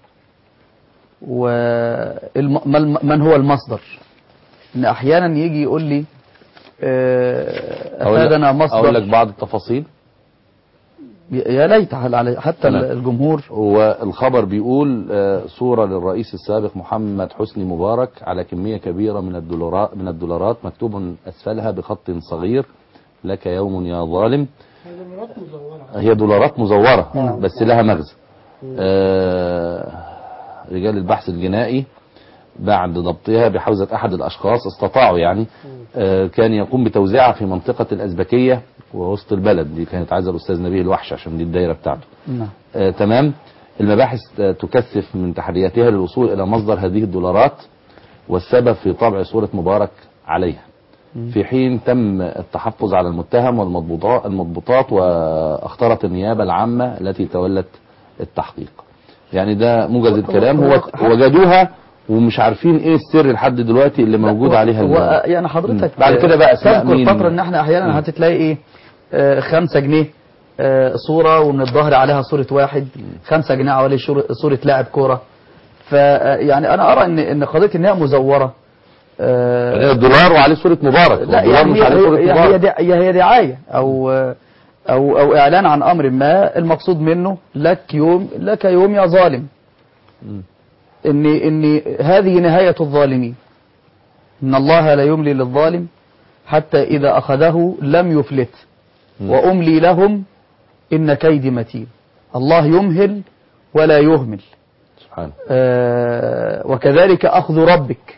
Speaker 4: ومن هو المصدر إن أحيانا يجي يقول لي آه،
Speaker 2: أقول لك-
Speaker 4: أفادنا
Speaker 2: أقول لك
Speaker 4: مصدر
Speaker 2: بعض التفاصيل
Speaker 4: يا ليت على- على- حتى
Speaker 2: تمام.
Speaker 4: الجمهور
Speaker 2: هو الخبر بيقول آه، صورة للرئيس السابق محمد حسني مبارك على كمية كبيرة من الدولارات من الدولارات مكتوب أسفلها بخط صغير لك يوم يا ظالم هي دولارات مزورة بس لها مغزى آه، رجال البحث الجنائي بعد ضبطها بحوزة أحد الأشخاص استطاعوا يعني آه، كان يقوم بتوزيعها في منطقة الأزبكية ووسط البلد دي كانت عايزة الأستاذ نبيه الوحش عشان دي الدايرة بتاعته
Speaker 4: نعم
Speaker 2: آه، تمام المباحث آه، تكثف من تحرياتها للوصول إلى مصدر هذه الدولارات والسبب في طبع صورة مبارك عليها في حين تم التحفظ على المتهم والمضبوطات المضبوطات واختارت النيابة العامة التي تولت التحقيق يعني ده موجز الكلام هو وجدوها ومش عارفين ايه السر لحد دلوقتي اللي موجود عليها
Speaker 4: هو
Speaker 2: ال-
Speaker 4: يعني حضرتك
Speaker 2: بعد كده بقى اسماء
Speaker 4: تذكر
Speaker 2: مين
Speaker 4: فترة ان احنا
Speaker 2: مم.
Speaker 4: احيانا هتتلاقي ايه آه، خمسة جنيه آه، صورة ومن الظهر عليها صورة واحد خمسة جنيه حوالي شور- صورة لاعب كورة فيعني انا ارى ان ان قضية انها مزورة آه،
Speaker 2: الدولار وعليه صورة مبارك
Speaker 4: لا
Speaker 2: الدولار
Speaker 4: يعني
Speaker 2: مش
Speaker 4: هي
Speaker 2: عليه صورة
Speaker 4: هي, هي,
Speaker 2: مبارك
Speaker 4: دع- هي هي دعاية او او او اعلان عن امر ما المقصود منه لك يوم لك يوم يا ظالم ان ان هذه نهاية الظالمين ان الله لا يملي للظالم حتى اذا اخذه لم يفلت واملي لهم إن كيدي متين الله يمهل ولا يهمل
Speaker 2: سبحانه
Speaker 4: آه، وكذلك أخذ ربك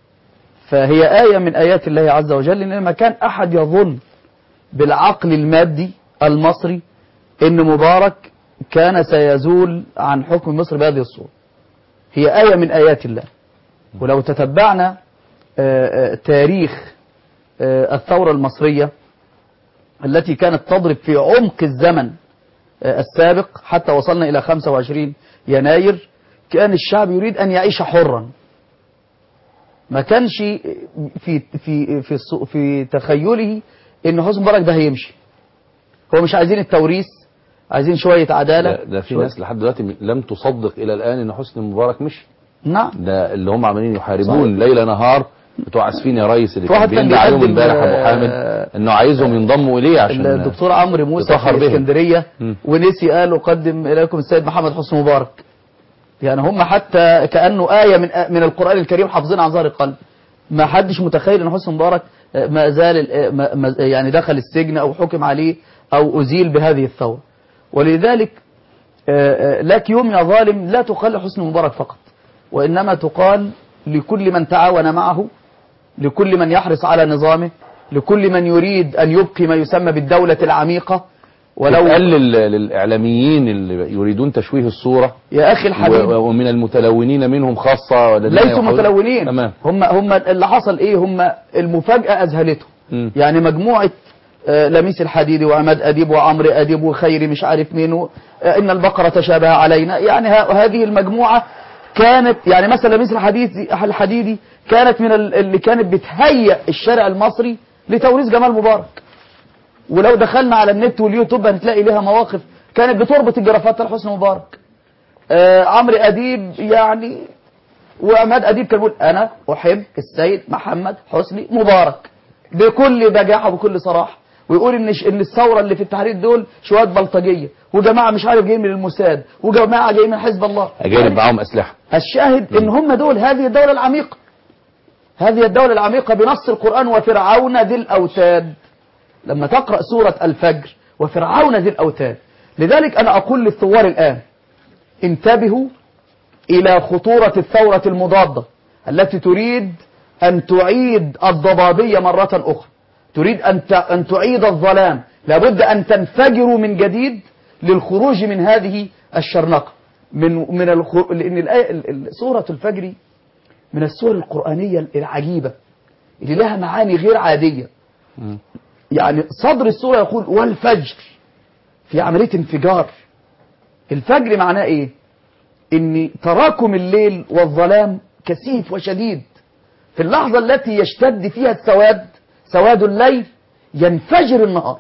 Speaker 4: فهي آية من آيات الله عز وجل إن ما كان أحد يظن بالعقل المادي المصري إن مبارك كان سيزول عن حكم مصر بهذه الصورة هي آية من آيات الله ولو تتبعنا آه، آه، تاريخ آه، الثورة المصرية التي كانت تضرب في عمق الزمن آه، السابق حتى وصلنا إلى 25 يناير كان الشعب يريد أن يعيش حرا ما كانش في في في الص- في تخيله ان حسن مبارك ده هيمشي هو مش عايزين التوريث عايزين شويه عداله
Speaker 2: ده, ده في
Speaker 4: شوية-
Speaker 2: ناس لحد دلوقتي لم تصدق الى الان ان حسني مبارك مشي
Speaker 4: نعم
Speaker 2: ده اللي هم عمالين يحاربون ليل نهار بتوع اسفين يا ريس اللي
Speaker 4: في
Speaker 2: كان
Speaker 4: واحد كان
Speaker 2: بيندى عليهم
Speaker 4: بيقدم،
Speaker 2: امبارح ابو
Speaker 4: آه،
Speaker 2: حامد انه عايزهم ينضموا اليه عشان
Speaker 4: الدكتور عمرو موسى
Speaker 2: يتأخر
Speaker 4: في
Speaker 2: بهم.
Speaker 4: اسكندريه
Speaker 2: مم.
Speaker 4: ونسي قال اقدم اليكم السيد محمد حسني مبارك يعني هم حتى كانه ايه من من القران الكريم حافظين عن ظهر القلب ما حدش متخيل ان حسني مبارك آه، ما زال آه، ما- ما- يعني دخل السجن او حكم عليه او ازيل بهذه الثوره ولذلك آه، آه، لك يوم يا ظالم لا تقال لحسني مبارك فقط وانما تقال لكل من تعاون معه لكل من يحرص على نظامه لكل من يريد أن يبقي ما يسمى بالدولة العميقة ولو
Speaker 2: ولو لل- للاعلاميين اللي يريدون تشويه الصوره
Speaker 4: يا أخي الحبيب
Speaker 2: و- ومن المتلونين منهم خاصه والذين
Speaker 4: ليسوا
Speaker 2: يحاولون-
Speaker 4: متلونين
Speaker 2: تمام
Speaker 4: هم هم اللي حصل ايه هم المفاجأة أذهلتهم
Speaker 2: مم.
Speaker 4: يعني مجموعة آه، لميس الحديدي وعماد أديب وعمرو أديب وخيري مش عارف مين و- آه، إن البقرة تشابه علينا يعني ه- هذه المجموعة كانت يعني مثلا لميس الحديدي الحديدي كانت من ال- اللي كانت بتهيئ الشارع المصري لتوريث جمال مبارك ولو دخلنا على النت واليوتيوب هنتلاقي لها مواقف كانت بتربط الجرافات لحسني مبارك آه عمرو أديب يعني وعماد أديب كان بيقول أنا أحب السيد محمد حسني مبارك بكل بجاحة وبكل صراحة ويقول إن ش- إن الثورة اللي في التحرير دول شوية بلطجية وجماعة مش عارف جايين من الموساد وجماعة جايين من حزب الله
Speaker 2: اجانب معاهم اسلحه
Speaker 4: الشاهد ان هم دول هذه الدولة العميقة هذه الدولة العميقة بنص القرآن وفرعون ذي الأوتاد لما تقرأ سورة الفجر وفرعون ذي الأوتاد لذلك أنا أقول للثوار الآن انتبهوا إلى خطورة الثورة المضادة التي تريد أن تعيد الضبابية مرة أخرى تريد أن ت- أن تعيد الظلام لابد أن تنفجروا من جديد للخروج من هذه الشرنقة من من الخ... لأن الآية ال- ال- سورة الفجر من السور القرآنية العجيبة اللي لها معاني غير عادية يعني صدر السورة يقول والفجر في عملية انفجار الفجر معناه ايه ان تراكم الليل والظلام كثيف وشديد في اللحظة التي يشتد فيها السواد سواد الليل ينفجر النهار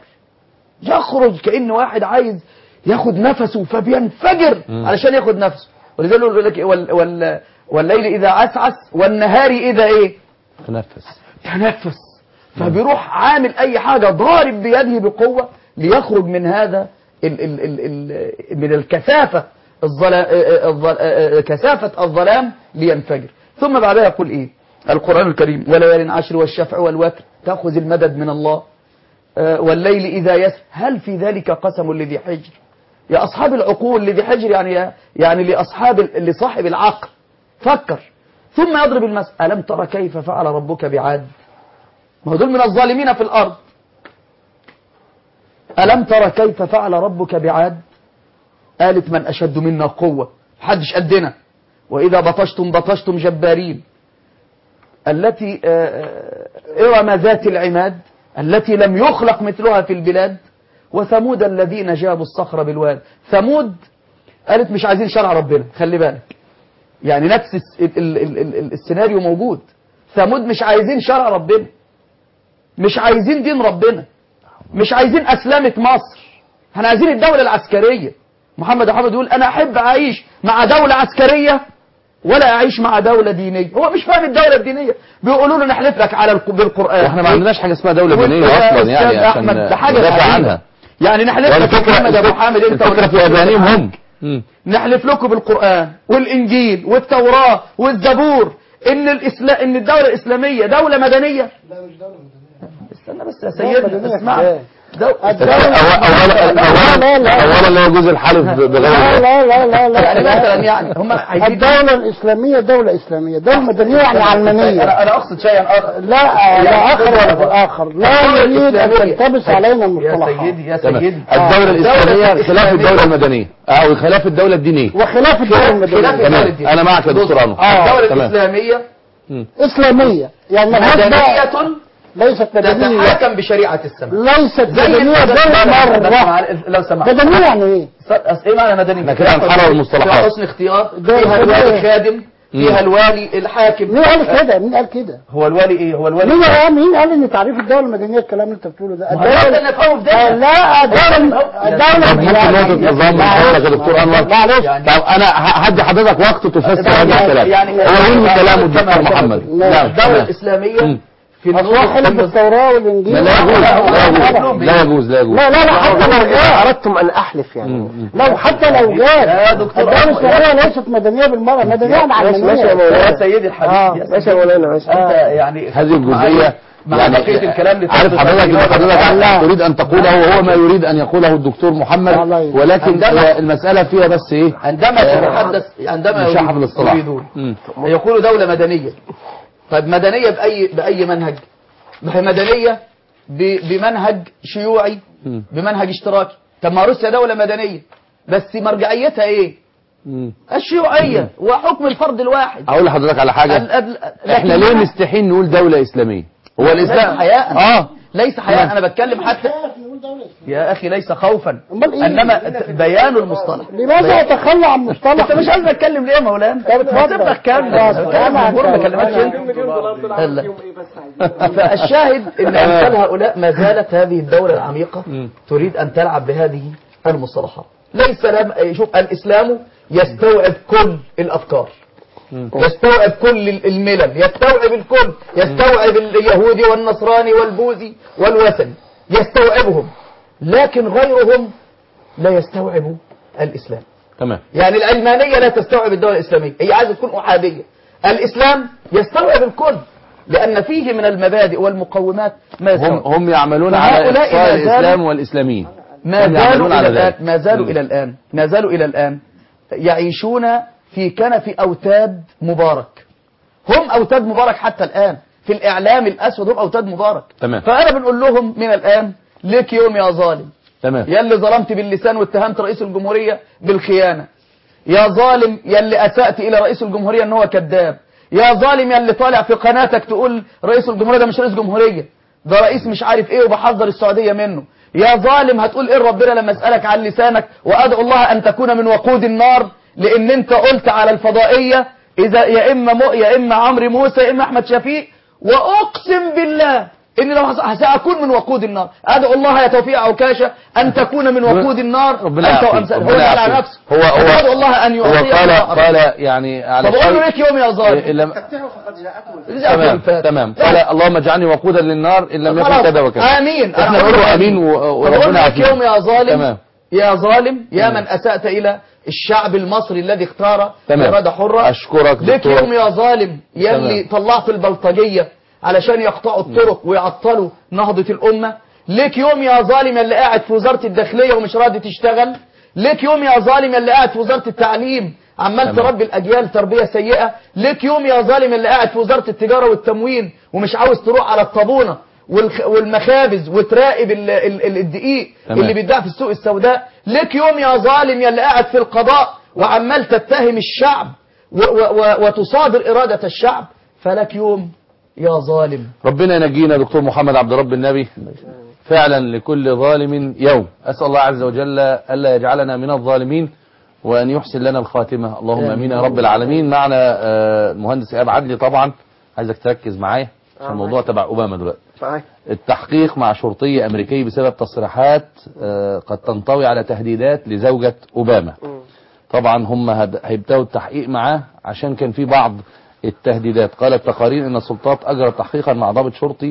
Speaker 4: يخرج كأن واحد عايز ياخد نفسه فبينفجر علشان ياخد نفسه ولذلك يقول لك إيه؟ وال وال والليل إذا عسعس والنهار إذا إيه
Speaker 2: تنفس
Speaker 4: تنفس فبيروح عامل اي حاجة ضارب بيده بقوة ليخرج من هذا ال ال ال ال من الكثافة الظلا الظل كثافة الظلام لينفجر ثم بعدها يقول ايه القرآن الكريم وليال عشر والشفع والوتر تأخذ المدد من الله آه، والليل إذا يسر هل في ذلك قسم لذي حجر يا أصحاب العقول لذي حجر يعني يعني لأصحاب لصاحب العقل فكر ثم يضرب المثل ألم ترى كيف فعل ربك بعاد ما هو دول من الظالمين في الأرض ألم ترى كيف فعل ربك بعاد قالت من أشد منا قوة محدش قدنا وإذا بطشتم بطشتم جبارين التي آه، آه، إرم ذات العماد التي لم يخلق مثلها في البلاد وثمود الذين جابوا الصخر بالواد ثمود قالت مش عايزين شرع ربنا خلي بالك يعني نفس الس- ال- ال- ال- ال- السيناريو موجود ثمود مش عايزين شرع ربنا مش عايزين دين ربنا مش عايزين أسلامة مصر احنا عايزين الدولة العسكرية محمد أحمد يقول أنا أحب أعيش مع دولة عسكرية ولا أعيش مع دولة دينية هو مش فاهم الدولة الدينية بيقولوا له نحلف لك على الق- بالقرآن
Speaker 2: واحنا ما عندناش حاجه اسمها دوله
Speaker 4: وانت
Speaker 2: دينيه
Speaker 4: يا
Speaker 2: اصلا
Speaker 4: أستاذ
Speaker 2: يعني عشان
Speaker 4: أحمد ده حاجة
Speaker 2: ندافع
Speaker 4: غريبة.
Speaker 2: عنها
Speaker 4: يعني نحلف لك يا محمد يا أبو حامد أنت
Speaker 2: الفكره في
Speaker 4: والمسلمين.
Speaker 2: اذانهم هم مم.
Speaker 4: نحلف لكم بالقرآن والإنجيل والتوراة والزبور إن الإسلام إن الدولة الإسلامية دولة مدنية
Speaker 3: لا مش دولة مدنية
Speaker 4: استنى بس يا
Speaker 3: دولة
Speaker 4: سيدنا
Speaker 3: مدنية
Speaker 4: اسمع
Speaker 3: إزاي؟
Speaker 4: دو...
Speaker 3: الدولة
Speaker 2: اولا
Speaker 3: لا لا لا
Speaker 2: اولا لا يجوز الحلف
Speaker 3: لا
Speaker 2: بغير
Speaker 3: لا لا لا لا
Speaker 4: يعني مثلا يعني هم عايزين
Speaker 3: الدولة الإسلامية دولة إسلامية دولة مدنية يعني
Speaker 4: انا
Speaker 3: علمانية
Speaker 4: انا اقصد شيئا اخر
Speaker 3: لا لا آخر ولا في الآخر لا نريد أن تلتبس علينا
Speaker 4: يا
Speaker 3: المصطلحات
Speaker 4: سيدي يا
Speaker 2: تمام
Speaker 4: سيدي
Speaker 2: الدولة الإسلامية خلاف
Speaker 4: الإسلامية.
Speaker 2: الدولة المدنية أو خلاف الدولة الدينية
Speaker 3: وخلاف الدولة
Speaker 4: خلاف
Speaker 3: المدنية
Speaker 4: الدولة
Speaker 2: تمام
Speaker 4: الدينية.
Speaker 2: أنا معك يا دكتور أنور
Speaker 3: آه،
Speaker 4: الدولة
Speaker 2: تمام.
Speaker 4: الإسلامية
Speaker 3: إسلامية يعني ملهاش بقى-
Speaker 4: مدنية
Speaker 3: ليست مدنية
Speaker 4: تتحكم بشريعة السماء
Speaker 3: ليست
Speaker 4: زي
Speaker 3: مدنية
Speaker 4: المدنية-
Speaker 3: دولة
Speaker 4: بس
Speaker 3: مرة
Speaker 4: معل- لو سمحت
Speaker 3: مدنية يعني إيه؟
Speaker 4: أصل ايه معنى مدني؟
Speaker 2: احنا كده هنحرر المصطلحات.
Speaker 4: فيها حسن اختيار
Speaker 3: ده
Speaker 4: فيها
Speaker 3: ده
Speaker 4: الوالي
Speaker 3: إيه؟
Speaker 4: خادم فيها الوالي الحاكم
Speaker 3: مين قال كده؟ مين قال كده؟
Speaker 4: هو الوالي ايه؟ هو الوالي
Speaker 3: مين قال مين قال ان تعريف الدولة المدنية الكلام اللي انت بتقوله ده؟
Speaker 4: ما هو ده نفهمه في
Speaker 3: آه،
Speaker 4: ده
Speaker 3: لا الدولة الدولة
Speaker 2: طب ممكن نقطة نظام من حضرتك يا دكتور أنور
Speaker 3: معلش
Speaker 4: يعني-
Speaker 2: طب أنا ه- هدي حضرتك وقت تفسر
Speaker 4: يعني-
Speaker 2: هذا الكلام
Speaker 4: يعني-
Speaker 2: هو مين
Speaker 4: يعني-
Speaker 2: كلامه الدكتور
Speaker 4: كما-
Speaker 2: محمد
Speaker 3: كما-
Speaker 2: نعم
Speaker 4: الدولة
Speaker 2: تمام.
Speaker 4: الإسلامية
Speaker 2: مم.
Speaker 4: في
Speaker 3: أصلا
Speaker 4: النظام
Speaker 3: حلف التوراة والإنجيل
Speaker 2: لا لا يجوز لا يجوز لا يجوز لا يجوز
Speaker 3: لا لا لا حتى لو
Speaker 5: إذا
Speaker 3: جاء
Speaker 5: أردتم أن أحلف يعني
Speaker 3: لو حتى لو جاء
Speaker 4: يا دكتور
Speaker 3: الدولة
Speaker 4: أنور،
Speaker 3: الإسلامية ليست مدنية بالمرة مدنية عن
Speaker 5: ماشي- ماشي يا
Speaker 3: علمانية
Speaker 5: مولانا.
Speaker 4: يا سيدي الحبيب
Speaker 3: آه.
Speaker 4: يا
Speaker 5: ماشي يا مولانا ماشي
Speaker 4: انت يعني
Speaker 2: هذه الجزئية
Speaker 4: مع
Speaker 2: يعني
Speaker 4: بقية الكلام اللي
Speaker 2: عارف
Speaker 4: تفضل
Speaker 2: حضرتك
Speaker 4: عليه
Speaker 2: ان حضرتك
Speaker 3: لا.
Speaker 2: تريد ان تقوله وهو ما يريد ان يقوله الدكتور محمد
Speaker 3: الله يرضى.
Speaker 2: ولكن
Speaker 4: عندما-
Speaker 2: هي المسألة فيها بس ايه
Speaker 4: عندما تتحدث عندما
Speaker 2: مشاحة
Speaker 4: يريد-
Speaker 2: بالاصطلاح
Speaker 4: يريدون
Speaker 2: مم.
Speaker 4: يقولوا دولة مدنية طيب مدنية بأي بأي منهج؟ ما هي مدنية ب- بمنهج شيوعي
Speaker 2: مم.
Speaker 4: بمنهج اشتراكي طب ما روسيا دولة مدنية بس مرجعيتها ايه؟
Speaker 2: مم.
Speaker 4: الشيوعية وحكم الفرد الواحد
Speaker 2: اقول لحضرتك على حاجة
Speaker 4: ال- ال-
Speaker 2: احنا
Speaker 4: لكن
Speaker 2: ليه
Speaker 4: أنا-
Speaker 2: مستحيل نقول دولة اسلامية هو
Speaker 4: ليس
Speaker 2: الاسلام
Speaker 4: حياء
Speaker 2: اه
Speaker 4: ليس حياء انا بتكلم حتى يا اخي ليس خوفا
Speaker 3: أمال إيه؟
Speaker 4: انما بيان المصطلح
Speaker 3: لماذا يتخلى عن مصطلح
Speaker 4: انت مش عايز اتكلم ليه يا مولانا
Speaker 3: طب اتفضل.
Speaker 4: ما تبقى كمل
Speaker 3: خلاص،
Speaker 4: بتكلم
Speaker 3: أنا
Speaker 4: الجمهور ما
Speaker 3: هتكلم.
Speaker 4: كلمكش
Speaker 3: أنا-
Speaker 4: انت لا. فالشاهد ان امثال هؤلاء ما زالت هذه الدولة العميقة
Speaker 2: مم.
Speaker 4: تريد ان تلعب بهذه المصطلحات ليس لم شوف الاسلام يستوعب كل الافكار يستوعب كل الملل يستوعب الكل يستوعب اليهودي والنصراني والبوذي والوثني يستوعبهم لكن غيرهم لا يستوعب الإسلام
Speaker 2: تمام
Speaker 4: يعني العلمانية لا تستوعب الدولة الإسلامية هي عايزة تكون أحادية الإسلام يستوعب الكل لأن فيه من المبادئ والمقومات ما
Speaker 2: هم
Speaker 4: يستوعب
Speaker 2: هم يعملون على
Speaker 4: فهؤلاء
Speaker 2: إقصاء
Speaker 4: ما زالوا-
Speaker 2: الاسلام والاسلاميين
Speaker 4: ما
Speaker 2: هم
Speaker 4: زالوا
Speaker 2: يعملون
Speaker 4: إلى
Speaker 2: على
Speaker 4: الآن
Speaker 2: ذلك
Speaker 4: ما زالوا
Speaker 2: مم.
Speaker 4: إلى الآن ما زالوا إلى الآن يعيشون في كنف أوتاد مبارك هم أوتاد مبارك حتى الآن في الإعلام الأسود هم أوتاد مبارك
Speaker 2: تمام.
Speaker 4: فأنا بنقول لهم من الآن ليك يوم يا ظالم
Speaker 2: تمام
Speaker 4: يا اللي ظلمت باللسان واتهمت رئيس الجمهورية بالخيانة يا ظالم يا اللي أسأت إلى رئيس الجمهورية أن هو كذاب يا ظالم يا اللي طالع في قناتك تقول رئيس الجمهورية ده مش رئيس جمهورية ده رئيس مش عارف ايه وبحذر السعودية منه يا ظالم هتقول ايه ربنا لما اسألك عن لسانك وادعو الله ان تكون من وقود النار لان انت قلت على الفضائية اذا يا اما مو يا اما عمرو موسى يا اما احمد شفيق واقسم بالله ان لو هس- ساكون من وقود النار ادعو الله يا توفيق عكاشة ان تكون من وقود النار
Speaker 2: ربنا
Speaker 4: انت
Speaker 2: يعافيك
Speaker 4: وامثالك هو
Speaker 2: ربنا
Speaker 4: قال على
Speaker 2: يعافيك.
Speaker 4: نفسه
Speaker 2: هو هو
Speaker 4: ادعو الله ان
Speaker 2: هو
Speaker 4: يعطيك
Speaker 2: قال
Speaker 4: ما أردت.
Speaker 2: قال يعني على
Speaker 4: طب قول له
Speaker 2: شيء
Speaker 4: ليك يوم يا ظالم
Speaker 2: إن لم-
Speaker 4: جزاكم
Speaker 2: تمام
Speaker 4: الفاتح.
Speaker 2: تمام قال اللهم اجعلني وقودا للنار ان لم يكن
Speaker 4: خلاص.
Speaker 2: كذا وكذا
Speaker 4: امين
Speaker 2: احنا
Speaker 4: أنا
Speaker 2: نقول
Speaker 4: أقول
Speaker 2: له امين و-
Speaker 4: طب أقول
Speaker 2: وربنا
Speaker 4: لك يوم يا ظالم
Speaker 2: تمام
Speaker 4: يا ظالم يا من اسأت الى الشعب المصري الذي اختار
Speaker 2: تمام.
Speaker 4: إرادة حرة
Speaker 2: أشكرك
Speaker 4: ليك
Speaker 2: دكتور.
Speaker 4: يوم يا ظالم يا اللي طلعت البلطجية علشان يقطعوا الطرق ويعطلوا نهضة الأمة ليك يوم يا ظالم اللي قاعد في وزارة الداخلية ومش راضي تشتغل ليك يوم يا ظالم اللي قاعد في وزارة التعليم عمال
Speaker 2: تمام.
Speaker 4: تربي الأجيال تربية سيئة ليك يوم يا ظالم اللي قاعد في وزارة التجارة والتموين ومش عاوز تروح على الطابونة والخ- والمخابز وتراقب ال- ال- ال- الدقيق
Speaker 2: تمام.
Speaker 4: اللي بيتباع في السوق السوداء ليك يوم يا ظالم يا اللي قاعد في القضاء وعمال تتهم الشعب و و و وتصادر إرادة الشعب فلك يوم يا ظالم
Speaker 2: ربنا ينجينا دكتور محمد عبد رب النبي فعلا لكل ظالم يوم أسأل الله عز وجل ألا يجعلنا من الظالمين وأن يحسن لنا الخاتمة اللهم
Speaker 4: آمين.
Speaker 2: أمين يا رب العالمين معنا آه، المهندس إيهاب عدلي طبعا عايزك تركز معايا عشان
Speaker 5: آه،
Speaker 2: الموضوع تبع أوباما دلوقتي
Speaker 5: صحيح
Speaker 2: التحقيق مع شرطي أمريكي بسبب تصريحات آه، قد تنطوي على تهديدات لزوجة أوباما
Speaker 5: مم.
Speaker 2: طبعا هم هد- هيبداوا التحقيق معاه عشان كان في بعض التهديدات قالت تقارير ان السلطات اجرت تحقيقا مع ضابط شرطي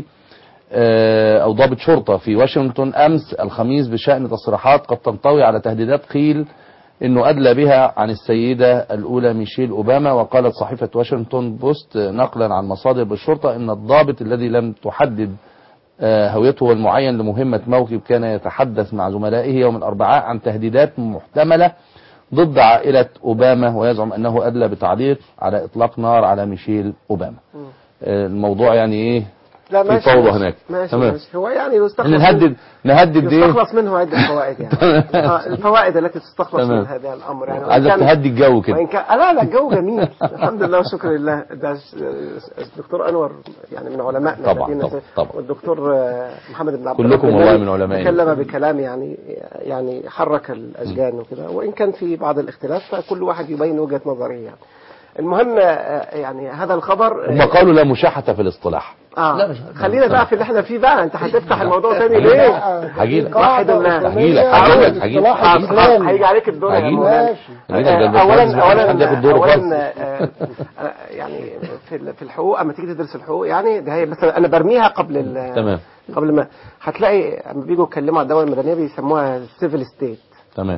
Speaker 2: آه، او ضابط شرطة في واشنطن امس الخميس بشأن تصريحات قد تنطوي على تهديدات قيل انه ادلى بها عن السيدة الاولى ميشيل اوباما وقالت صحيفة واشنطن بوست نقلا عن مصادر بالشرطة ان الضابط الذي لم تحدد آه، هويته المعين لمهمة موكب كان يتحدث مع زملائه يوم الأربعاء عن تهديدات محتملة ضد عائلة أوباما ويزعم أنه أدلى بتعليق على إطلاق نار على ميشيل أوباما آه، الموضوع يعني إيه
Speaker 5: لا
Speaker 2: في
Speaker 5: ماشي
Speaker 2: فوضى
Speaker 5: ماشي.
Speaker 2: هناك
Speaker 5: ماشي
Speaker 2: تمام.
Speaker 5: ماشي هو يعني يستخلص
Speaker 2: احنا نهدد نهدد ايه
Speaker 5: يستخلص منه عدة فوائد يعني آه، الفوائد التي تستخلص
Speaker 2: تمام.
Speaker 5: من هذا الأمر يعني وإن
Speaker 2: عايزك
Speaker 5: كان-
Speaker 2: تهدي الجو كده
Speaker 5: وإن كان لا لا الجو جميل الحمد لله والشكر لله ده ش- الدكتور أنور يعني من علمائنا
Speaker 2: طبعاً،
Speaker 5: الذين
Speaker 2: طبعاً،
Speaker 5: س-
Speaker 2: طبعاً.
Speaker 5: والدكتور آه، محمد بن عبد
Speaker 2: كلكم
Speaker 5: الرب
Speaker 2: والله
Speaker 5: الذي
Speaker 2: من علمائنا.
Speaker 5: تكلم بكلام يعني يعني حرك الأشجان وكده وإن كان في بعض الاختلاف فكل واحد يبين وجهة نظره يعني المهم آه، يعني هذا الخبر
Speaker 2: هم قالوا لا مشاحة في الاصطلاح
Speaker 5: اه
Speaker 4: لا مش-
Speaker 5: خلينا بقى في اللي احنا فيه بقى انت هتفتح الموضوع تاني ليه؟
Speaker 2: هجيلك
Speaker 5: واحد الله.
Speaker 2: هجيلك
Speaker 5: أعود.
Speaker 2: هجيلك هجيلك
Speaker 3: اصطلاح
Speaker 5: آه،
Speaker 3: الإسلامي.
Speaker 5: هيجي عليك الدور يا
Speaker 2: هجيلك.
Speaker 5: مولانا
Speaker 3: ماشي.
Speaker 2: هجيلك، ده
Speaker 5: آه،
Speaker 2: الباشمهندس
Speaker 5: اولا
Speaker 2: محمد ياخد دوره
Speaker 5: اولا
Speaker 2: خالص.
Speaker 5: اولا آه، آه، يعني في ال- في الحقوق اما تيجي تدرس الحقوق يعني ده هي بس انا برميها قبل ال-
Speaker 2: تمام
Speaker 5: قبل ما هتلاقي اما بيجوا يتكلموا على الدوله المدنيه بيسموها سيفل ستيت
Speaker 2: تمام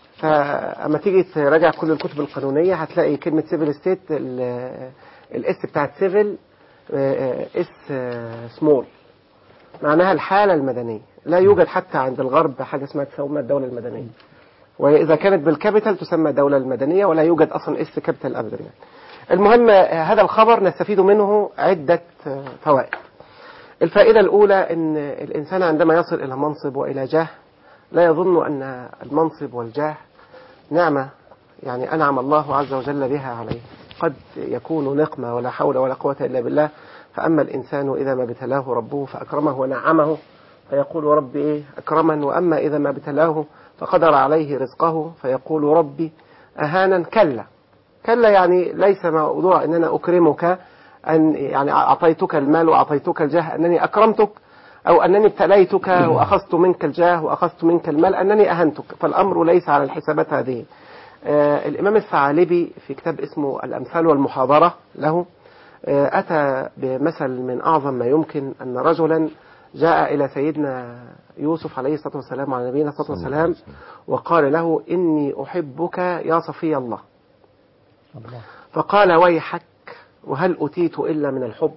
Speaker 5: فاما تيجي تراجع كل الكتب القانونيه هتلاقي كلمه سيفل ستيت الاس بتاعت سيفل اس سمول معناها الحاله المدنيه لا يوجد حتى عند الغرب حاجه اسمها تسمى الدوله المدنيه واذا كانت بالكابيتال تسمى الدوله المدنيه ولا يوجد اصلا اس كابيتال ابدا يعني. المهم آه، هذا الخبر نستفيد منه عده آه، فوائد الفائده الاولى ان الانسان عندما يصل الى منصب والى جاه لا يظن ان المنصب والجاه نعمه يعني انعم الله عز وجل بها عليه قد يكون نقمه ولا حول ولا قوه الا بالله فاما الانسان اذا ما ابتلاه ربه فاكرمه ونعمه فيقول ربي ايه اكرمن واما اذا ما ابتلاه فقدر عليه رزقه فيقول ربي اهانا كلا كلا يعني ليس موضوع ان انا اكرمك ان يعني اعطيتك المال واعطيتك الجاه انني اكرمتك او انني ابتليتك واخذت منك الجاه واخذت منك المال انني اهنتك فالامر ليس على الحسابات هذه آه الامام الثعالبي في كتاب اسمه الامثال والمحاضره له آه اتى بمثل من اعظم ما يمكن ان رجلا جاء الى سيدنا يوسف عليه الصلاه والسلام وعلى نبينا الصلاه والسلام وقال له اني احبك يا صفي الله فقال ويحك وهل أتيت إلا من الحب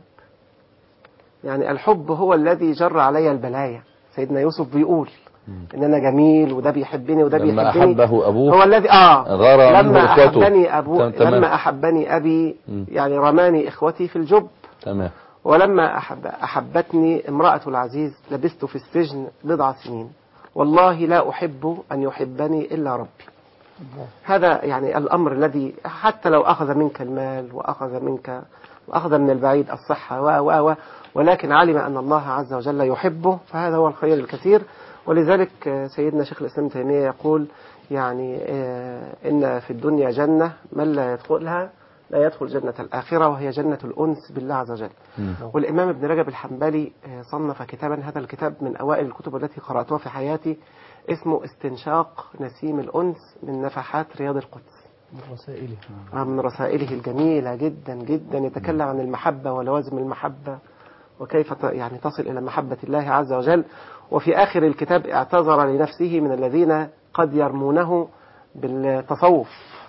Speaker 5: يعني الحب هو الذي جر علي البلايا سيدنا يوسف بيقول ان انا جميل وده بيحبني وده
Speaker 2: لما
Speaker 5: بيحبني
Speaker 2: أحبه أبوه
Speaker 5: هو الذي اه
Speaker 2: غار منه
Speaker 5: لما
Speaker 2: إخوته.
Speaker 5: احبني ابو
Speaker 2: تم- تمام.
Speaker 5: لما احبني ابي
Speaker 2: مم.
Speaker 5: يعني رماني اخوتي في الجب
Speaker 2: تمام
Speaker 5: ولما أحب أحبتني امرأة العزيز لبثت في السجن بضع سنين والله لا أحب أن يحبني إلا ربي هذا يعني الأمر الذي حتى لو أخذ منك المال وأخذ منك وأخذ من البعيد الصحة و و و ولكن علم أن الله عز وجل يحبه فهذا هو الخير الكثير ولذلك آه، سيدنا شيخ الإسلام ابن تيمية يقول يعني آه، إن في الدنيا جنة من لا يدخلها لا يدخل جنة الآخرة وهي جنة الأنس بالله عز وجل
Speaker 2: مم.
Speaker 5: والإمام ابن رجب الحنبلي آه، صنف كتابا هذا الكتاب من أوائل الكتب التي قرأتها في حياتي اسمه استنشاق نسيم الأنس من نفحات رياض القدس
Speaker 4: رسائله
Speaker 5: آه، من رسائله الجميلة جدا جدا يتكلم عن المحبة ولوازم المحبة وكيف ت- يعني تصل إلى محبة الله عز وجل وفي آخر الكتاب اعتذر لنفسه من الذين قد يرمونه بالتصوف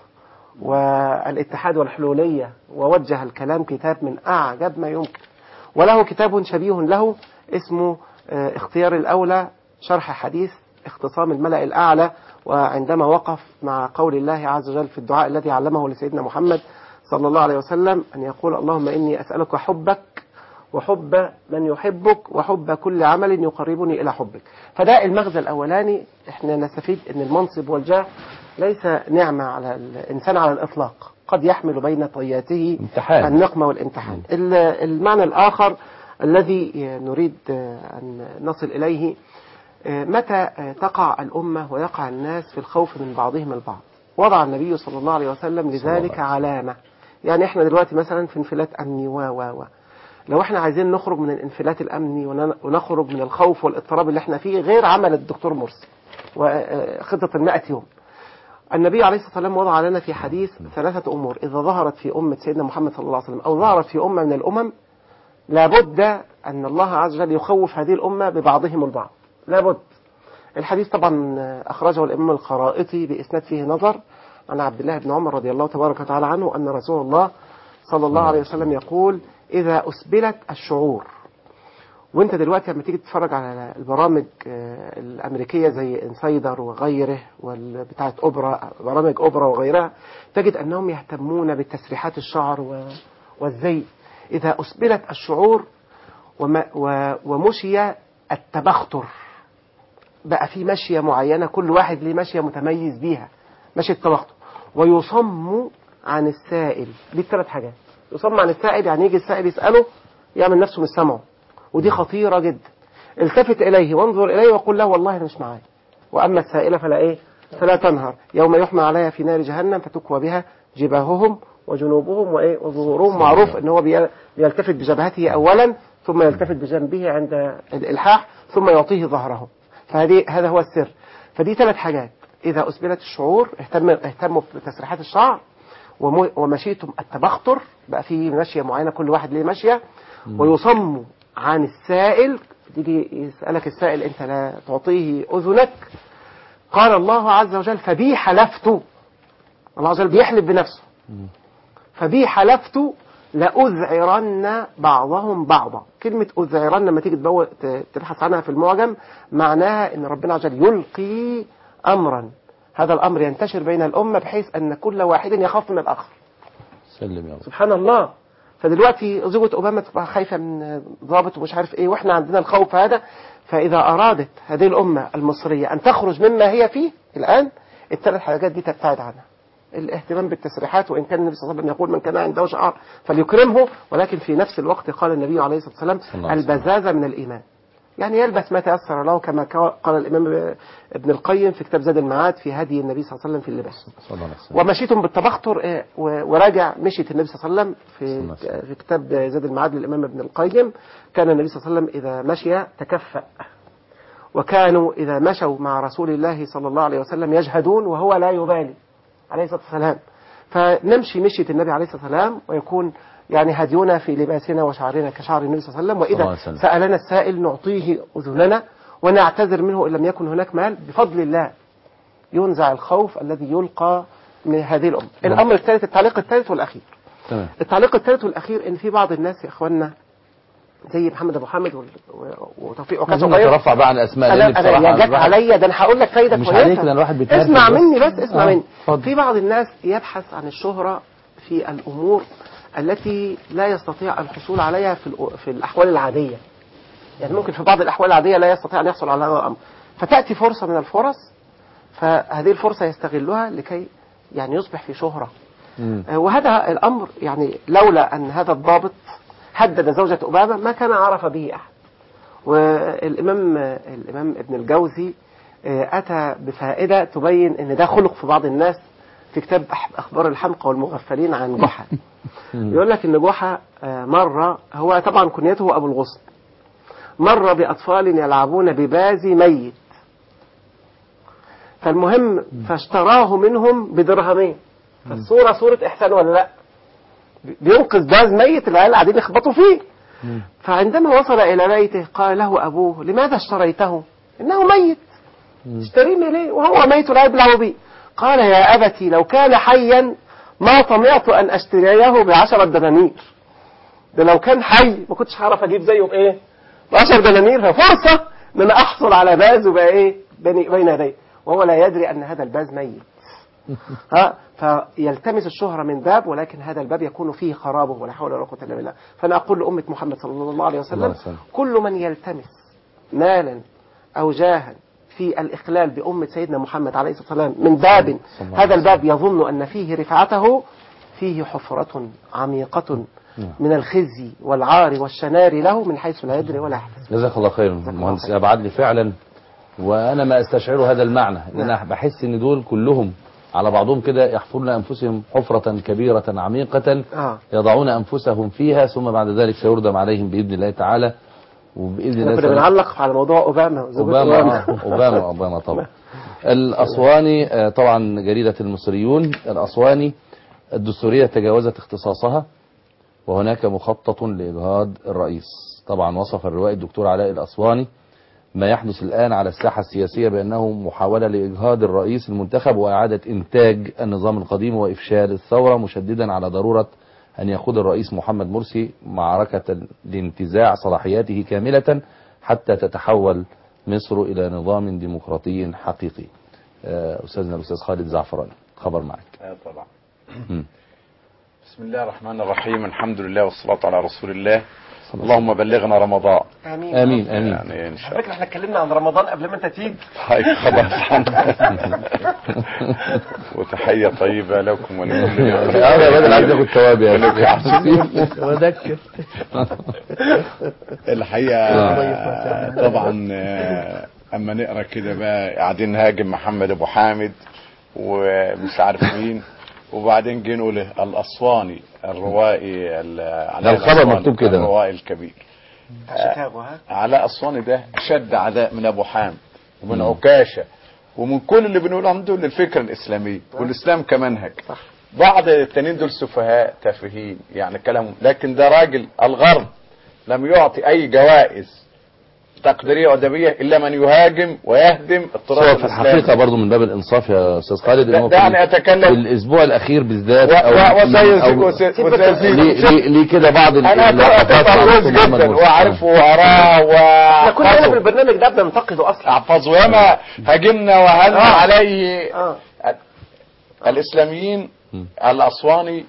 Speaker 5: والاتحاد والحلولية ووجه الكلام كتاب من أعجب ما يمكن وله كتاب شبيه له اسمه آه، اختيار الأولى شرح حديث اختصام الملأ الأعلى وعندما وقف مع قول الله عز وجل في الدعاء الذي علمه لسيدنا محمد صلى الله عليه وسلم أن يقول اللهم إني أسألك حبك وحب من يحبك وحب كل عمل يقربني إلى حبك فده المغزى الأولاني احنا نستفيد أن المنصب والجاه ليس نعمة على الإنسان على الإطلاق قد يحمل بين طياته
Speaker 2: امتحان.
Speaker 5: النقمة والامتحان ال- المعنى الآخر الذي نريد أن نصل إليه متى تقع الأمة ويقع الناس في الخوف من بعضهم البعض وضع النبي صلى الله عليه وسلم لذلك علامة يعني احنا دلوقتي مثلا في انفلات أمني و و و لو احنا عايزين نخرج من الانفلات الأمني ون- ونخرج من الخوف والاضطراب اللي احنا فيه غير عمل الدكتور مرسي وخطة المائة يوم النبي عليه الصلاة والسلام وضع لنا في حديث ثلاثة أمور إذا ظهرت في أمة سيدنا محمد صلى الله عليه وسلم أو ظهرت في أمة من الأمم لابد أن الله عز وجل يخوف هذه الأمة ببعضهم البعض لابد الحديث طبعا أخرجه الإمام الخرائطي بإسناد فيه نظر عن عبد الله بن عمر رضي الله تبارك وتعالى عنه أن رسول الله صلى الله عليه وسلم يقول إذا أسبلت الشعور وانت دلوقتي لما تيجي تتفرج على البرامج آه، الامريكيه زي انسايدر وغيره وبتاعه اوبرا برامج اوبرا وغيرها تجد انهم يهتمون بتسريحات الشعر و- والزي اذا اسبلت الشعور وما و- ومشي التبختر بقى في مشيه معينه كل واحد ليه مشيه متميز بيها مشيه التبختر ويصم عن السائل دي الثلاث حاجات يصم عن السائل يعني يجي السائل يساله يعمل نفسه مش سامعه ودي خطيره جدا التفت اليه وانظر اليه وقل له والله انا مش معايا واما السائله فلا ايه فلا تنهر يوم يحمى عليها في نار جهنم فتكوى بها جباههم وجنوبهم وايه وظهورهم معروف ان هو بي- بيلتفت بجبهته اولا ثم يلتفت بجنبه عند الالحاح ثم يعطيه ظهره فهذه هذا هو السر فدي ثلاث حاجات اذا اسبلت الشعور اهتم اهتموا بتسريحات الشعر وم- ومشيتم التبختر بقى في ماشيه معينه كل واحد ليه ماشيه ويصم عن السائل تيجي يسالك السائل انت لا تعطيه اذنك قال الله عز وجل فبي حلفت الله عز وجل بيحلف بنفسه فبي حلفت لأذعرن بعضهم بعضا كلمة أذعرن لما تيجي تبو- ت- تبحث عنها في المعجم معناها أن ربنا عز وجل يلقي أمرا هذا الأمر ينتشر بين الأمة بحيث أن كل واحد يخاف من الآخر
Speaker 2: سلم يا رب
Speaker 5: سبحان الله فدلوقتي زوجة أوباما تبقى خايفة من ضابط ومش عارف إيه وإحنا عندنا الخوف هذا فإذا أرادت هذه الأمة المصرية أن تخرج مما هي فيه الآن الثلاث حاجات دي تبتعد عنها الاهتمام بالتسريحات وإن كان النبي صلى الله عليه وسلم يقول من كان عنده شعر فليكرمه ولكن في نفس الوقت قال النبي عليه الصلاة والسلام
Speaker 2: صلى الله عليه وسلم.
Speaker 5: البزازة من الإيمان يعني يلبس ما تيسر له كما قال الإمام ابن القيم في كتاب زاد المعاد في هدي النبي صلى الله عليه وسلم في اللباس
Speaker 2: صلى الله عليه وسلم
Speaker 5: ومشيتم بالتبختر آه، و- وراجع مشيت النبي صلى الله عليه وسلم
Speaker 2: صلى الله
Speaker 5: في
Speaker 2: عليه وسلم.
Speaker 5: في كتاب زاد المعاد للامام ابن القيم كان النبي صلى الله عليه وسلم اذا مشي تكفأ وكانوا اذا مشوا مع رسول الله صلى الله عليه وسلم يجهدون وهو لا يبالي عليه الصلاه والسلام فنمشي مشية النبي عليه الصلاه والسلام ويكون يعني هدينا في لباسنا وشعرنا كشعر النبي صلى الله عليه وسلم
Speaker 2: صلى الله
Speaker 5: واذا
Speaker 2: عليه وسلم.
Speaker 5: سالنا السائل نعطيه اذننا ونعتذر منه ان لم يكن هناك مال بفضل الله ينزع الخوف الذي يلقى من هذه الأمة الأمر الثالث التعليق الثالث والأخير
Speaker 2: تمام
Speaker 5: التعليق الثالث والأخير إن في بعض الناس يا إخواننا زي محمد أبو حامد وال- و- وتوفيق وكذا
Speaker 2: عايزين
Speaker 5: وغيره
Speaker 2: نترفع بقى عن الاسماء
Speaker 5: أنا
Speaker 2: لان
Speaker 5: أنا يا
Speaker 2: بصراحه
Speaker 5: جت
Speaker 2: الواحد-
Speaker 5: عليا ده أنا هقول لك فايدة
Speaker 2: مش
Speaker 5: كويسة
Speaker 2: عليك، لأن الواحد بيتنرفز
Speaker 5: اسمع
Speaker 2: بس.
Speaker 5: مني بس اسمع
Speaker 2: آه،
Speaker 5: مني
Speaker 2: اتفضل.
Speaker 5: في بعض الناس يبحث عن الشهرة في الأمور التي لا يستطيع الحصول عليها في الأ- في الأحوال العادية يعني ممكن في بعض الأحوال العادية لا يستطيع أن يحصل على هذا الأمر فتأتي فرصة من الفرص فهذه الفرصة يستغلها لكي يعني يصبح في شهرة
Speaker 2: مم.
Speaker 5: آه، وهذا الأمر يعني لولا أن هذا الضابط هدد زوجة أبابة ما كان عرف به أحد والإمام الإمام ابن الجوزي آه، أتى بفائدة تبين أن ده خلق في بعض الناس في كتاب أح- أخبار الحمقى والمغفلين عن جحا يقول لك أن جحا آه، مرة هو طبعا كنيته أبو الغصن مر بأطفال يلعبون ببازي ميت فالمهم فاشتراه منهم بدرهمين فالصورة صورة إحسان ولا لا بينقذ باز ميت العيال قاعدين يخبطوا فيه فعندما وصل إلى بيته قال له أبوه لماذا اشتريته إنه ميت اشتريه من ليه وهو ميت لا يبلع به قال يا أبتي لو كان حيا ما طمعت أن أشتريه بعشرة دنانير ده لو كان حي ما كنتش هعرف أجيب زيه بإيه بعشر دنانير ففرصة إن أنا أحصل على باز وبقى إيه بين بين يديه وهو لا يدري أن هذا الباز ميت ها فيلتمس الشهرة من باب ولكن هذا الباب يكون فيه خرابه ولا حول ولا قوة إلا بالله فأنا أقول لأمة محمد صلى الله عليه
Speaker 2: صلى الله
Speaker 5: وسلم
Speaker 2: عليه وسلم.
Speaker 5: كل من يلتمس مالا أو جاها في الإخلال بأمة سيدنا محمد عليه الصلاة والسلام من باب
Speaker 2: صلى الله عليه
Speaker 5: هذا الباب يظن أن فيه رفعته فيه حفرة عميقة من الخزي والعار والشنار له من حيث لا يدري ولا يحتسب
Speaker 2: جزاك الله خير
Speaker 5: الله
Speaker 2: المهندس
Speaker 5: خير.
Speaker 2: ابعد لي فعلا وانا ما استشعر هذا المعنى ان انا بحس ان دول كلهم على بعضهم كده يحفرون انفسهم حفرة كبيرة عميقة
Speaker 5: آه.
Speaker 2: يضعون انفسهم فيها ثم بعد ذلك سيردم عليهم باذن الله تعالى وباذن
Speaker 5: احنا
Speaker 2: الله
Speaker 5: كنا
Speaker 2: سنة-
Speaker 5: بنعلق على موضوع أوباما زوجة
Speaker 2: اوباما آه، اوباما اوباما طبعا الاسواني آه، طبعا جريده المصريون الاسواني الدستوريه تجاوزت اختصاصها وهناك مخطط لاجهاض الرئيس طبعا وصف الروائي الدكتور علاء الاسواني ما يحدث الان على الساحه السياسيه بانه محاوله لاجهاض الرئيس المنتخب واعاده انتاج النظام القديم وافشال الثوره مشددا على ضروره أن يخوض الرئيس محمد مرسي معركة لانتزاع صلاحياته كاملة حتى تتحول مصر إلى نظام ديمقراطي حقيقي آه، أستاذنا الأستاذ خالد زعفران خبر معك
Speaker 7: آه طبعا
Speaker 2: مم.
Speaker 7: بسم الله الرحمن الرحيم الحمد لله والصلاة على رسول الله اللهم بلغنا رمضان
Speaker 5: امين
Speaker 2: آمين آمين
Speaker 7: يعني ان شاء
Speaker 5: على فكره احنا اتكلمنا عن رمضان قبل ما انت تيجي
Speaker 7: طيب خلاص وتحية طيبة لكم ولكل
Speaker 2: هذا بدل عايز ياخد ثواب يا أخي.
Speaker 4: وذكر
Speaker 7: الحقيقة طبعا آه، اما نقرا كده بقى قاعدين نهاجم محمد ابو حامد ومش عارف مين وبعدين جه نقول الاسواني الروائي ال- علاء
Speaker 2: الخبر
Speaker 7: الأسواني،
Speaker 2: مكتوب كده.
Speaker 7: الروائي الكبير
Speaker 5: شيكاغو ها
Speaker 7: علاء اسواني ده شد عداء من ابو حامد ومن عكاشه ومن كل اللي بنقولهم دول الفكره الاسلاميه والاسلام كمنهج بعض التانيين دول سفهاء تافهين يعني كلامهم لكن ده راجل الغرب لم يعطي اي جوائز تقديريه وادبيه الا من يهاجم ويهدم التراث
Speaker 2: هو في الحقيقة
Speaker 7: الاسلامي
Speaker 2: برضه من باب الإنصاف يا أستاذ خالد إن هو في-
Speaker 7: دعني أتكلم.
Speaker 2: في الأسبوع الأخير بالذات
Speaker 7: و-
Speaker 2: أو
Speaker 7: و- وسيزيد
Speaker 2: أو-
Speaker 7: وسيزيد- وسيزيد
Speaker 2: ليه ليه- ليه كده بعض ال-
Speaker 7: انا
Speaker 2: اللقطات
Speaker 7: أعرف
Speaker 2: عن
Speaker 7: كويس
Speaker 2: محمد
Speaker 7: جدا
Speaker 2: مرسي.
Speaker 7: واعرفه واراه
Speaker 5: احنا كنا هنا في
Speaker 7: واحفظه
Speaker 5: البرنامج ده بننتقده اصلا
Speaker 7: احفظه ياما هاجمنا وهلنا
Speaker 5: آه.
Speaker 7: عليه
Speaker 5: اه
Speaker 7: الاسلاميين
Speaker 2: م.
Speaker 7: الاسواني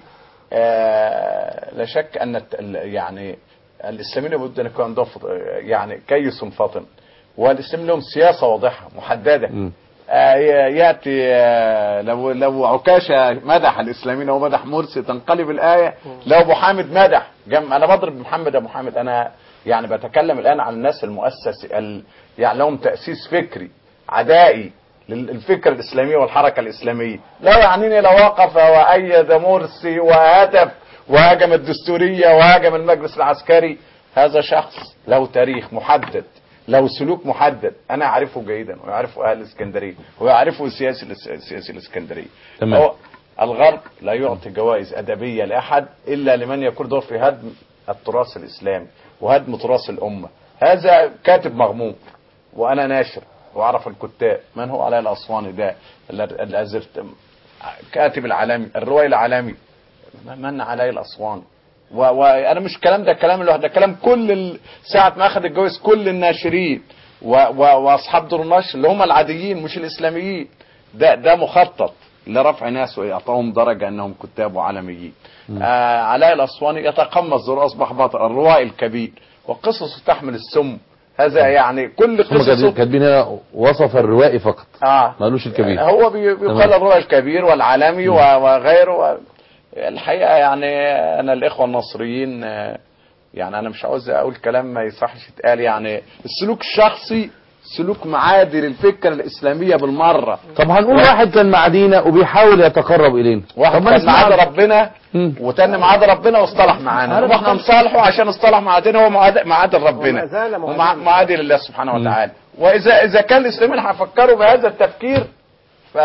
Speaker 7: آه لا شك ان الت- ال- يعني الاسلاميين لابد ان يكون عندهم فط- يعني كيس فطن والاسلاميين لهم سياسه واضحه محدده
Speaker 2: م.
Speaker 7: آه ي- ياتي آه لو لو عكاشه مدح الاسلاميين او مدح مرسي تنقلب الايه لو ابو حامد مدح جم انا بضرب محمد ابو حامد انا يعني بتكلم الان عن الناس المؤسس ال... يعني لهم تاسيس فكري عدائي للفكره الاسلاميه والحركه الاسلاميه لا يعنيني لو وقف وايد مرسي وهتف وهاجم الدستوريه وهاجم المجلس العسكري هذا شخص له تاريخ محدد له سلوك محدد انا اعرفه جيدا ويعرفه اهل الاسكندريه ويعرفه سياسي الاس- سياسي الاسكندريه
Speaker 2: تمام.
Speaker 7: هو الغرب لا يعطي جوائز ادبيه لاحد الا لمن يكون دور في هدم التراث الاسلامي وهدم تراث الامه هذا كاتب مغمور وانا ناشر واعرف الكتاب من هو علاء الاسواني ده ال- الازرت كاتب العالمي الروائي العالمي من علاء الاسواني و- وانا مش كلام ده كلام لوحده ده كلام كل ال... ساعه ما اخذ الجوائز كل الناشرين و... و... واصحاب دور النشر اللي هم العاديين مش الاسلاميين ده ده مخطط لرفع ناس واعطائهم درجه انهم كتاب وعالميين آه علاء الاسواني يتقمص دور اصبح بطل الروائي الكبير وقصصه تحمل السم هذا يعني كل
Speaker 2: هم كاتبين-
Speaker 7: قصصه
Speaker 2: كاتبين هنا وصف الروائي فقط
Speaker 7: اه
Speaker 2: ما قالوش الكبير
Speaker 7: هو بي- بيقال
Speaker 2: تمام.
Speaker 7: الروائي الكبير والعالمي و- وغيره و- الحقيقه يعني انا الاخوه النصريين آه، يعني انا مش عاوز اقول كلام ما يصحش يتقال يعني السلوك الشخصي سلوك معادي للفكره الاسلاميه بالمره
Speaker 2: طب هنقول واحد كان معادينا وبيحاول يتقرب إلينا
Speaker 7: واحد
Speaker 2: طب ما
Speaker 7: كان
Speaker 2: نسمع
Speaker 7: معاد
Speaker 2: له.
Speaker 7: ربنا
Speaker 2: مم.
Speaker 7: وتاني معاد ربنا واصطلح معانا
Speaker 4: عارف
Speaker 7: واحنا
Speaker 4: طب-
Speaker 7: نصالحه عشان اصطلح معادنا هو معاد معاد ربنا
Speaker 5: وما زال معادي.
Speaker 7: ومع- معادي لله سبحانه وتعالى واذا اذا كان الاسلاميين هيفكروا بهذا التفكير ف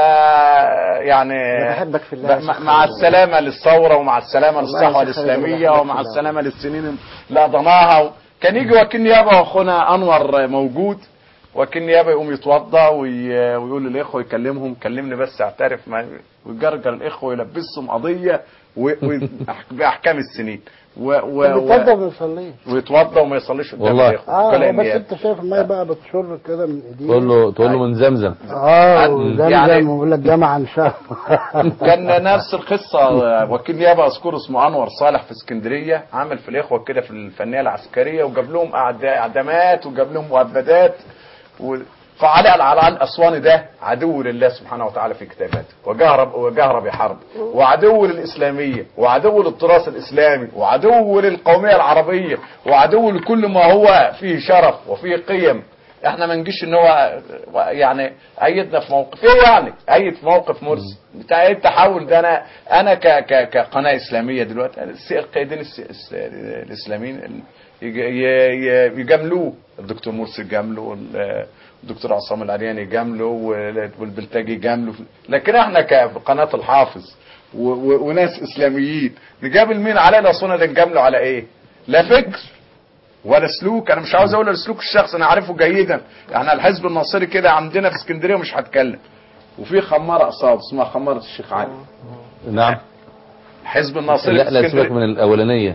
Speaker 7: يعني
Speaker 5: أنا بحبك في الله يا
Speaker 7: ب- مع-
Speaker 5: شيخ
Speaker 7: مع
Speaker 5: خالد.
Speaker 7: السلامه للثوره ومع السلامه
Speaker 5: والله يا
Speaker 7: للصحوه
Speaker 5: شيخ خالد
Speaker 7: الاسلاميه
Speaker 5: أنا بحبك
Speaker 7: ومع
Speaker 5: في الله.
Speaker 7: السلامه للسنين اللي قضيناها كان يجي وكيل نيابه واخونا انور موجود وكيل نيابه يقوم يتوضا وي- ويقول للاخوه يكلمهم كلمني بس اعترف ما ويجرجر الاخوه يلبسهم قضيه و- و- باحكام السنين و و
Speaker 3: اللي
Speaker 7: و
Speaker 3: اتفضل ما يصليش
Speaker 7: ويتوضا وما يصليش قدام
Speaker 2: والله.
Speaker 7: الاخوه
Speaker 3: اه
Speaker 7: وكلاء
Speaker 3: هو بس
Speaker 7: النيابة.
Speaker 3: انت شايف الميه بقى بتشر كده من ايديه
Speaker 2: تقول له تقول له من زمزم
Speaker 3: اه وزمزم
Speaker 7: يعني-
Speaker 3: ويقول لك جامعه ان شاء الله
Speaker 7: كان نفس القصة وكيل نيابة أذكره اسمه أنور صالح في اسكندرية عمل في الإخوة كده في الفنية العسكرية وجاب لهم أعد- أعدامات وجاب لهم مؤبدات و... فعلاء العلاء الأسواني ده عدو لله سبحانه وتعالى في كتاباته وجهر وجهر بحرب وعدو للإسلامية وعدو للتراث الإسلامي وعدو للقومية العربية وعدو لكل ما هو فيه شرف وفيه قيم احنا ما نجيش ان هو يعني ايدنا في موقف ايه يعني ايد في موقف مرسي بتاع ايه التحول ده انا انا ك ك كقناه اسلاميه دلوقتي أنا الس- القائدين الس- الس- الاسلاميين ال- يج- ي- ي- يجاملوه الدكتور مرسي يجامله وال- الدكتور عصام العرياني يجامله وال- والبلتاجي يجامله لكن احنا كقناه الحافظ و- و- وناس اسلاميين نجامل مين على الاسواني ده نجامله على ايه لا فكر ولا سلوك انا مش عاوز اقول السلوك الشخص انا عارفه جيدا يعني الحزب الناصري كده عندنا في اسكندريه مش هتكلم وفي خماره قصاد اسمها خماره الشيخ علي
Speaker 2: نعم
Speaker 7: حزب الناصري
Speaker 2: لا
Speaker 7: في
Speaker 2: لا سيبك
Speaker 7: اسكندريه
Speaker 2: من الاولانيه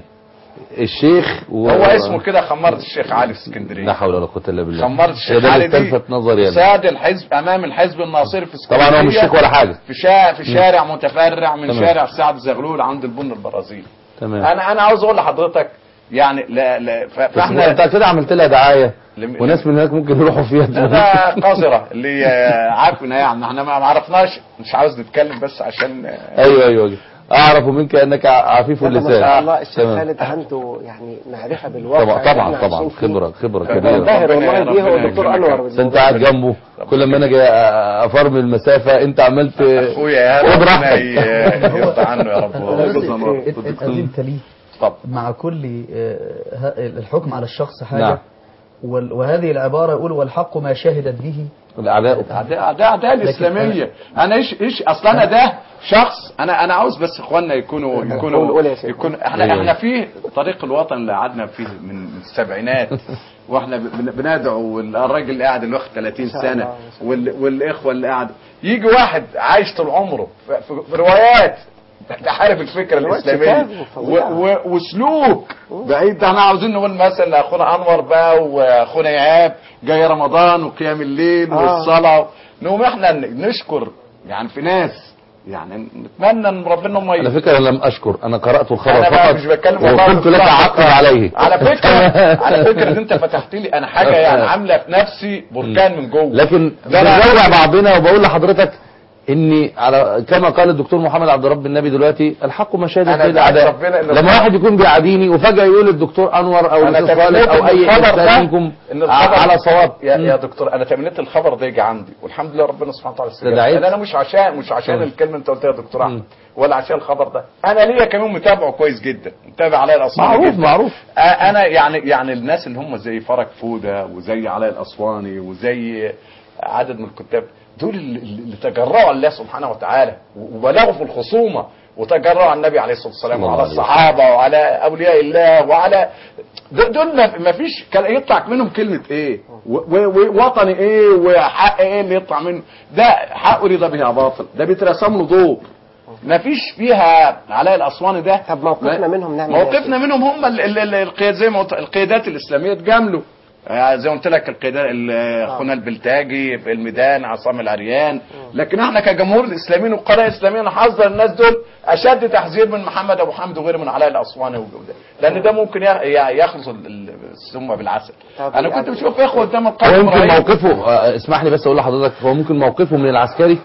Speaker 2: الشيخ و...
Speaker 7: هو اسمه كده خمارة الشيخ علي في اسكندريه
Speaker 2: لا حول ولا قوه الا بالله
Speaker 7: خمارة
Speaker 2: هي
Speaker 7: الشيخ
Speaker 2: ده
Speaker 7: علي
Speaker 2: اللي
Speaker 7: دي
Speaker 2: استلفت نظري يعني
Speaker 7: ساد الحزب امام الحزب الناصري في اسكندريه
Speaker 2: طبعا هو مش شيخ ولا حاجه
Speaker 7: في شارع في شارع متفرع من
Speaker 2: تمام.
Speaker 7: شارع سعد زغلول عند البن البرازيلي
Speaker 2: تمام
Speaker 7: انا انا عاوز اقول لحضرتك يعني لا لا ف-
Speaker 2: بس
Speaker 7: فاحنا
Speaker 2: انت كده عملت لها دعايه
Speaker 7: لم-
Speaker 2: وناس من هناك ممكن يروحوا فيها
Speaker 7: لا ده قذرة اللي آه، عارفنا يعني احنا ما ما عرفناش مش عاوز نتكلم بس عشان آه،
Speaker 2: ايوه ايوه اعرف منك انك عفيف
Speaker 5: ما
Speaker 2: اللسان
Speaker 5: شاء الله الشيخ
Speaker 2: تمام.
Speaker 5: خالد عنده يعني معرفة بالواقع
Speaker 2: طبعا
Speaker 5: اللي
Speaker 2: طبعا
Speaker 5: احنا
Speaker 2: طبعا
Speaker 5: عايشين فيه.
Speaker 2: خبره خبره
Speaker 7: ربنا
Speaker 2: كبيره
Speaker 5: باهر والله
Speaker 7: ربنا-
Speaker 5: بيه هو
Speaker 7: ربنا
Speaker 5: الدكتور
Speaker 7: يكرمك.
Speaker 5: انور
Speaker 2: بس انت قاعد جنبه كل ما انا اجي افرمل المسافه انت عملت
Speaker 7: اخويا يا
Speaker 2: خد
Speaker 7: ربنا
Speaker 2: راحتك.
Speaker 7: ي- يرضى عنه يا رب
Speaker 4: أنا بس
Speaker 7: والله.
Speaker 4: ات- اتأذنت ليه
Speaker 7: طب
Speaker 4: مع كل آه، ه- الحكم على الشخص حاجة
Speaker 2: نعم.
Speaker 4: وال- وهذه العبارة يقول والحق ما شهدت به
Speaker 2: الاعداء
Speaker 7: اعداء اعداء اعداء الاسلاميه انا ايش ايش اصل انا ده شخص انا انا عاوز بس اخواننا يكونوا
Speaker 5: قول-
Speaker 7: يكونوا
Speaker 5: قول يا شيخ.
Speaker 7: يكون احنا
Speaker 2: أيوة.
Speaker 7: احنا في طريق الوطن اللي قعدنا فيه من من السبعينات واحنا بن- بندعو الراجل اللي قاعد اللي واخد 30
Speaker 5: شاء
Speaker 7: سنه
Speaker 5: الله، ما شاء
Speaker 7: وال والاخوه اللي قاعد يجي واحد عايش طول عمره في, في, في روايات عارف الفكره
Speaker 5: روايات
Speaker 7: الاسلاميه
Speaker 5: شتات
Speaker 7: و-
Speaker 5: وفظيعة.
Speaker 7: و- وسلوك بعيد احنا عاوزين نقول مثلا اخونا انور بقى واخونا ايهاب جاي رمضان وقيام الليل
Speaker 5: آه.
Speaker 7: والصلاه نقوم احنا ن- نشكر يعني في ناس يعني نتمنى ان ربنا هم
Speaker 2: على فكره انا لم اشكر انا قرات الخبر
Speaker 7: انا بقى
Speaker 2: فقط
Speaker 7: مش بتكلم والله
Speaker 2: وقلت لك
Speaker 7: بصراحة.
Speaker 2: عقب عليه
Speaker 7: على فكره على فكره ان انت فتحت لي انا حاجه يعني عامله في نفسي بركان من جوه
Speaker 2: لكن
Speaker 7: ده أنا-
Speaker 2: بنراجع بعضنا وبقول لحضرتك اني على كما قال الدكتور محمد عبد رب النبي دلوقتي الحق ما شهدت
Speaker 7: أنا
Speaker 2: به
Speaker 7: دعيت
Speaker 2: الاعداء
Speaker 7: ربنا إن
Speaker 2: لما
Speaker 7: ربنا-
Speaker 2: واحد يكون بيعاديني وفجاه يقول الدكتور انور او
Speaker 7: أنا
Speaker 2: الاستاذ
Speaker 7: تمنيت
Speaker 2: صالح او
Speaker 7: إن
Speaker 2: اي
Speaker 7: الخبر
Speaker 2: انسان
Speaker 7: ده-
Speaker 2: منكم
Speaker 7: إن الخبر-
Speaker 2: على صواب
Speaker 7: يا,
Speaker 2: مم.
Speaker 7: يا دكتور انا تمنيت الخبر ده يجي عندي والحمد لله ربنا سبحانه وتعالى استجاب
Speaker 2: دعيت؟
Speaker 7: انا مش عشان مش عشان
Speaker 2: مم.
Speaker 7: الكلمه انت قلتها يا دكتور
Speaker 2: مم.
Speaker 7: احمد ولا عشان الخبر ده انا ليا كمان متابعه كويس جدا متابع علاء الاسواني
Speaker 2: معروف
Speaker 7: جداً.
Speaker 2: معروف
Speaker 7: آه، انا يعني يعني الناس اللي هم زي فرج فوده وزي علاء الاسواني وزي عدد من الكتاب دول اللي اللي تجرأوا على الله سبحانه وتعالى وبلغوا في الخصومه وتجرأوا على النبي عليه الصلاه والسلام
Speaker 2: صلى الله
Speaker 7: وعلى
Speaker 2: عليه وسلم.
Speaker 7: الصحابه وعلى اولياء الله وعلى دول دول ما- ما فيش كان يطلع منهم كلمه ايه و- و- ووطني ايه وحق ايه اللي يطلع منه ده حق رضا به باطل ده بيترسم له دور ما فيش فيها علاء الاسواني ده
Speaker 5: طب موقفنا
Speaker 7: ما-
Speaker 5: منهم نعمل إيه يا
Speaker 7: موقفنا منهم هم ال- ال- ال- القياد زي ما قلت القيادات الاسلاميه اتجاملوا آه، زي ما قلت لك القيادات ال- اخونا البلتاجي الميدان عصام العريان لكن احنا كجمهور الاسلاميين والقضايا الاسلاميه نحذر الناس دول اشد تحذير من محمد ابو حمد وغيره من علاء الاسواني وده لان ده ممكن ي- ي- يخلط ال- ال- السم بالعسل
Speaker 5: طب
Speaker 7: انا
Speaker 5: يعني-
Speaker 7: كنت بشوف اخوه قدام
Speaker 2: هو
Speaker 7: القائد
Speaker 2: يمكن
Speaker 7: إبراهيم.
Speaker 2: موقفه آه، اسمح لي بس اقول لحضرتك هو ممكن موقفه من العسكري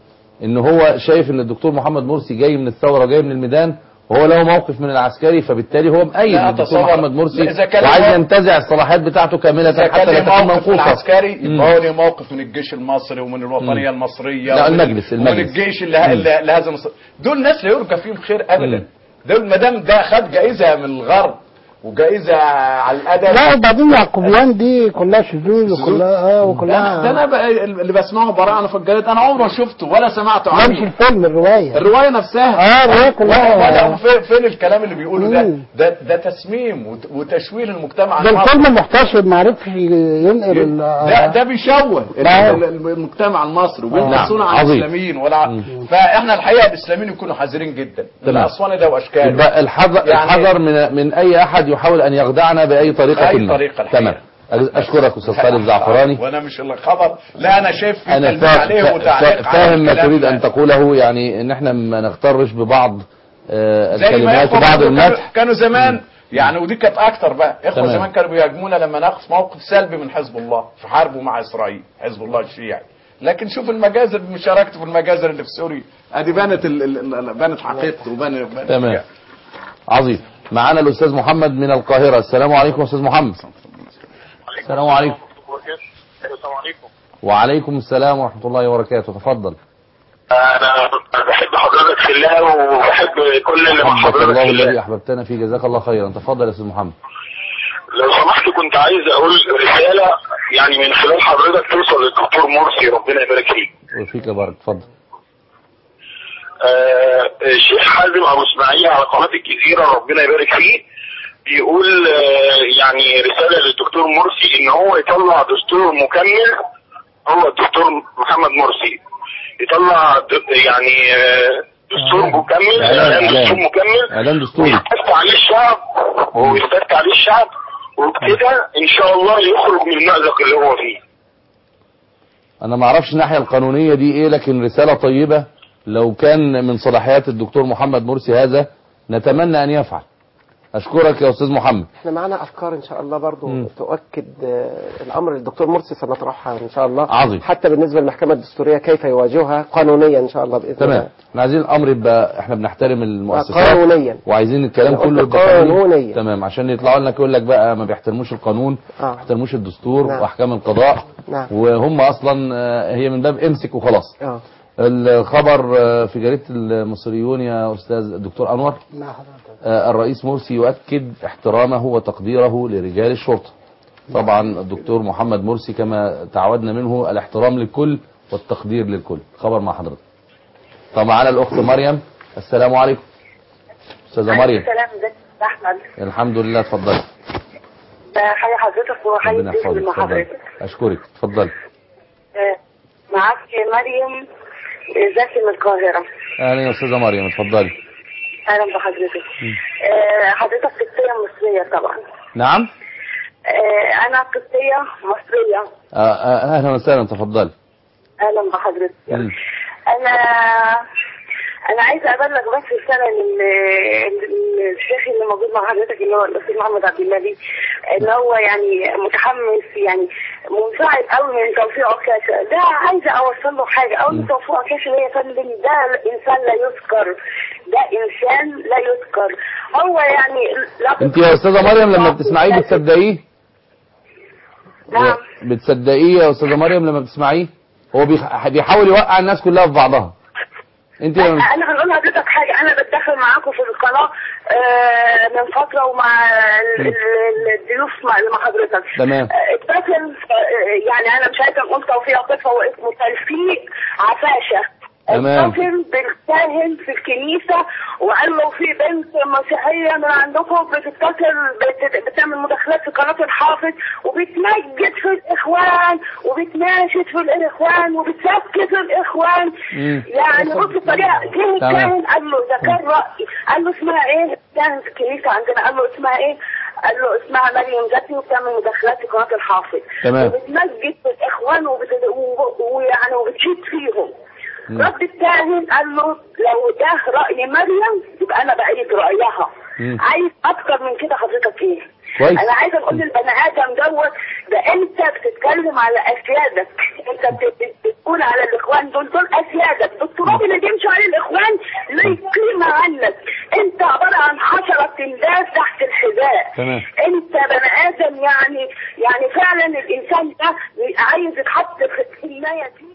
Speaker 2: ان هو شايف ان الدكتور محمد مرسي جاي من الثوره جاي من الميدان وهو له موقف من العسكري فبالتالي هو مأيد
Speaker 7: لا
Speaker 2: الدكتور
Speaker 7: أتصور.
Speaker 2: محمد مرسي
Speaker 7: إذا كان
Speaker 2: وعايز
Speaker 7: هو-
Speaker 2: ينتزع الصلاحيات بتاعته كامله
Speaker 7: اذا
Speaker 2: حتى
Speaker 7: كان
Speaker 2: لا
Speaker 7: ليه
Speaker 2: تكون
Speaker 7: موقف من
Speaker 2: منقوصه
Speaker 7: العسكري
Speaker 2: مم.
Speaker 7: يبقى هو ليه موقف من الجيش المصري ومن الوطنيه
Speaker 2: مم.
Speaker 7: المصريه
Speaker 2: لا،
Speaker 7: ومن-
Speaker 2: المجلس-
Speaker 7: ومن
Speaker 2: المجلس.
Speaker 7: الجيش اللي اللي اللي هزم الص- دول ناس لا يرجى فيهم خير ابدا
Speaker 2: مم.
Speaker 7: دول ما دام ده خد جائزه من الغرب وجائزه على الادب
Speaker 3: لا وبعدين يعقوبيان دي كلها شذوذ وكلها اه
Speaker 7: ده ده
Speaker 3: وكلها
Speaker 7: انا بقى اللي بسمعه براءه في الجريد انا عمري ما شفته ولا سمعته
Speaker 3: لا مش
Speaker 7: عنه
Speaker 3: الفيلم الرواية
Speaker 7: الروايه نفسها
Speaker 3: اه الرواية
Speaker 7: ولا
Speaker 3: كلها
Speaker 7: فين, فين الكلام اللي بيقوله ده
Speaker 3: مم.
Speaker 7: ده ده تسميم وت- وتشويه المجتمع
Speaker 3: ده
Speaker 7: المصري
Speaker 3: الفيلم محتشم ما عرفش ينقل ال-
Speaker 7: ده ده بيشوه ال-
Speaker 3: آه.
Speaker 7: ال- المجتمع المصري وبينقصونا
Speaker 2: نعم،
Speaker 7: عن
Speaker 2: عظيم.
Speaker 7: الاسلاميين ولا فاحنا الحقيقه الاسلاميين يكونوا حذرين جدا
Speaker 2: تمام.
Speaker 7: الاسواني ده واشكاله
Speaker 2: يبقى الحذر
Speaker 7: يعني-
Speaker 2: الحذر من من اي احد يحاول ان يخدعنا باي طريقه
Speaker 7: بأي
Speaker 2: ما.
Speaker 7: طريقة الحقيقة.
Speaker 2: تمام اشكرك استاذ خالد الزعفراني
Speaker 7: وانا مش الخبر لا انا شايف في
Speaker 2: انا
Speaker 7: تلميح
Speaker 2: فا-
Speaker 7: عليه
Speaker 2: فا-
Speaker 7: وتعليق على
Speaker 2: فاهم ما
Speaker 7: الكلام
Speaker 2: تريد
Speaker 7: ده.
Speaker 2: ان تقوله يعني ان احنا ما نغترش ببعض آه،
Speaker 7: زي ما
Speaker 2: الكلمات
Speaker 7: إخوة
Speaker 2: وبعض
Speaker 7: برضه
Speaker 2: المدح
Speaker 7: كانوا- كانوا زمان يعني ودي كانت اكتر بقى اخوه
Speaker 2: تمام.
Speaker 7: زمان كانوا بيهاجمونا لما ناخذ موقف سلبي من حزب الله في حربه مع اسرائيل حزب الله الشيعي لكن شوف المجازر بمشاركته في المجازر اللي في سوريا ادي بانت ال- ال- ال- بانت حقيقته وبان بان-
Speaker 2: تمام عظيم معانا الاستاذ محمد من القاهره السلام عليكم استاذ محمد السلام عليكم
Speaker 8: السلام عليكم
Speaker 2: وعليكم السلام ورحمه الله وبركاته تفضل
Speaker 8: انا بحب حضرتك في الله وبحب كل اللي مع
Speaker 2: حبك
Speaker 8: حضرتك
Speaker 2: الله
Speaker 8: في
Speaker 2: الذي
Speaker 8: الله
Speaker 2: احببتنا فيه جزاك الله خيرا تفضل يا استاذ محمد
Speaker 8: لو سمحت كنت عايز اقول رساله يعني من خلال حضرتك توصل للدكتور مرسي ربنا يبارك فيه
Speaker 2: وفيك بارك تفضل
Speaker 8: آه، الشيخ حازم ابو اسماعيل على قناه الجزيره ربنا يبارك فيه بيقول آه، يعني رساله للدكتور مرسي ان هو يطلع دستور مكمل هو الدكتور محمد مرسي يطلع د- يعني آه، دستور مكمل
Speaker 2: إعلان-
Speaker 8: اعلان دستور
Speaker 2: إعلان.
Speaker 8: مكمل
Speaker 2: إعلان دستوري.
Speaker 8: ويستفتى عليه الشعب ويستفتى عليه الشعب وبكده ان شاء الله يخرج من المأزق اللي هو فيه
Speaker 2: انا ما اعرفش الناحيه القانونيه دي ايه لكن رساله طيبه لو كان من صلاحيات الدكتور محمد مرسي هذا نتمنى ان يفعل اشكرك يا استاذ محمد
Speaker 5: احنا معانا افكار ان شاء الله برضو
Speaker 2: مم.
Speaker 5: تؤكد آه، الامر للدكتور مرسي سنطرحها ان شاء الله
Speaker 2: عظيم.
Speaker 5: حتى بالنسبه للمحكمه الدستوريه كيف يواجهها قانونيا ان شاء الله باذن
Speaker 2: تمام
Speaker 5: الله
Speaker 2: احنا عايزين الامر يبقى احنا بنحترم المؤسسات
Speaker 5: قانونيا
Speaker 2: وعايزين الكلام
Speaker 5: أنا
Speaker 2: كله
Speaker 5: قلت
Speaker 2: يبقى فني.
Speaker 5: قانونيا.
Speaker 2: تمام عشان يطلعوا لنا يقول لك بقى ما بيحترموش القانون ما
Speaker 5: آه.
Speaker 2: بيحترموش الدستور
Speaker 5: نعم.
Speaker 2: واحكام القضاء
Speaker 5: نعم.
Speaker 2: وهم اصلا آه، هي من باب امسك وخلاص
Speaker 5: اه
Speaker 2: الخبر آه، في جريده المصريون يا استاذ الدكتور انور
Speaker 3: مع حضرتك
Speaker 2: آه، الرئيس مرسي يؤكد احترامه وتقديره لرجال الشرطة طبعا الدكتور محمد مرسي كما تعودنا منه الاحترام للكل والتقدير للكل خبر مع حضرتك طب معانا الاخت مريم السلام عليكم استاذه مريم
Speaker 9: السلام ازيك يا احمد
Speaker 2: الحمد لله اتفضلي
Speaker 9: بحيي حضرتك وحيي
Speaker 2: ربنا
Speaker 9: الضيف اللي
Speaker 2: يحفظك
Speaker 9: مع
Speaker 2: اتفضلي
Speaker 9: حضرتك
Speaker 2: اشكرك اتفضلي
Speaker 9: آه، معاك مريم زكي من القاهرة
Speaker 2: اهلا يا استاذه مريم اتفضلي
Speaker 9: اهلا بحضرتك آه، حضرتك قبطية مصرية طبعا
Speaker 2: نعم
Speaker 9: آه، انا قبطية مصرية
Speaker 2: آه، آه، اهلا وسهلا تفضلي
Speaker 9: اهلا بحضرتك
Speaker 2: مم.
Speaker 9: انا انا عايزه ابلغ بس رساله لل- للشيخ اللي موجود مع حضرتك اللي هو الاستاذ محمد عبد الملك ان هو يعني متحمس يعني منفعل قوي من توفيق عكاشه ده عايزه اوصل له حاجه اقول له توفيق عكاشه ده يا فندم ده انسان لا يذكر ده انسان لا يذكر هو يعني لا
Speaker 2: انت يا استاذه مريم لما بتسمعيه بتصدقيه
Speaker 9: نعم
Speaker 2: بتصدقيه يا استاذه مريم لما بتسمعيه هو بيح- بيحاول يوقع الناس كلها في بعضها انت لما
Speaker 9: انا هنقول لحضرتك حاجه انا بتدخل معاكم في القناه آه، من فتره ومع ال- ال- الضيوف مع مع حضرتك
Speaker 2: تمام.
Speaker 9: آه، اتصل آه، يعني انا مش عايزه نقول توفيق عاطفه هو اسمه تلفيق عفاشه
Speaker 2: تمام.
Speaker 9: اتصل بالكاهن في الكنيسه وقال له في بنت مسيحيه من عندكم بتتصل بت- بتعمل مداخلات في قناه الحافظ وبتمجد في الاخوان وبتناشد في الاخوان وبتسكت الاخوان
Speaker 2: مم.
Speaker 9: يعني بص الطريقه جه
Speaker 2: تمام.
Speaker 9: الكاهن قال له ده كان راي قال له اسمها ايه؟ كان في الكنيسه عندنا قال له اسمها ايه؟ قال له اسمها مريم زكي وبتعمل مداخلات في قناه الحافظ
Speaker 2: تمام.
Speaker 9: وبتمجد في الاخوان وبت... و- ويعني وبتشيد فيهم
Speaker 2: مم.
Speaker 9: رد الكاهن قال له لو ده راي مريم يبقى انا بايد رايها
Speaker 2: مم.
Speaker 9: عايز اكتر من كده حضرتك ايه؟
Speaker 2: كويس.
Speaker 9: انا عايزه اقول للبني ادم دوت ده انت بتتكلم على اسيادك انت بت- بت- بتقول على الاخوان دول دول اسيادك التراب اللي بيمشي عليه الاخوان ليه قيمه عنك انت عباره عن حشره تنداس تحت الحذاء
Speaker 2: تمام.
Speaker 9: انت بني ادم يعني يعني فعلا الانسان ده عايز يتحط في الحمايه دي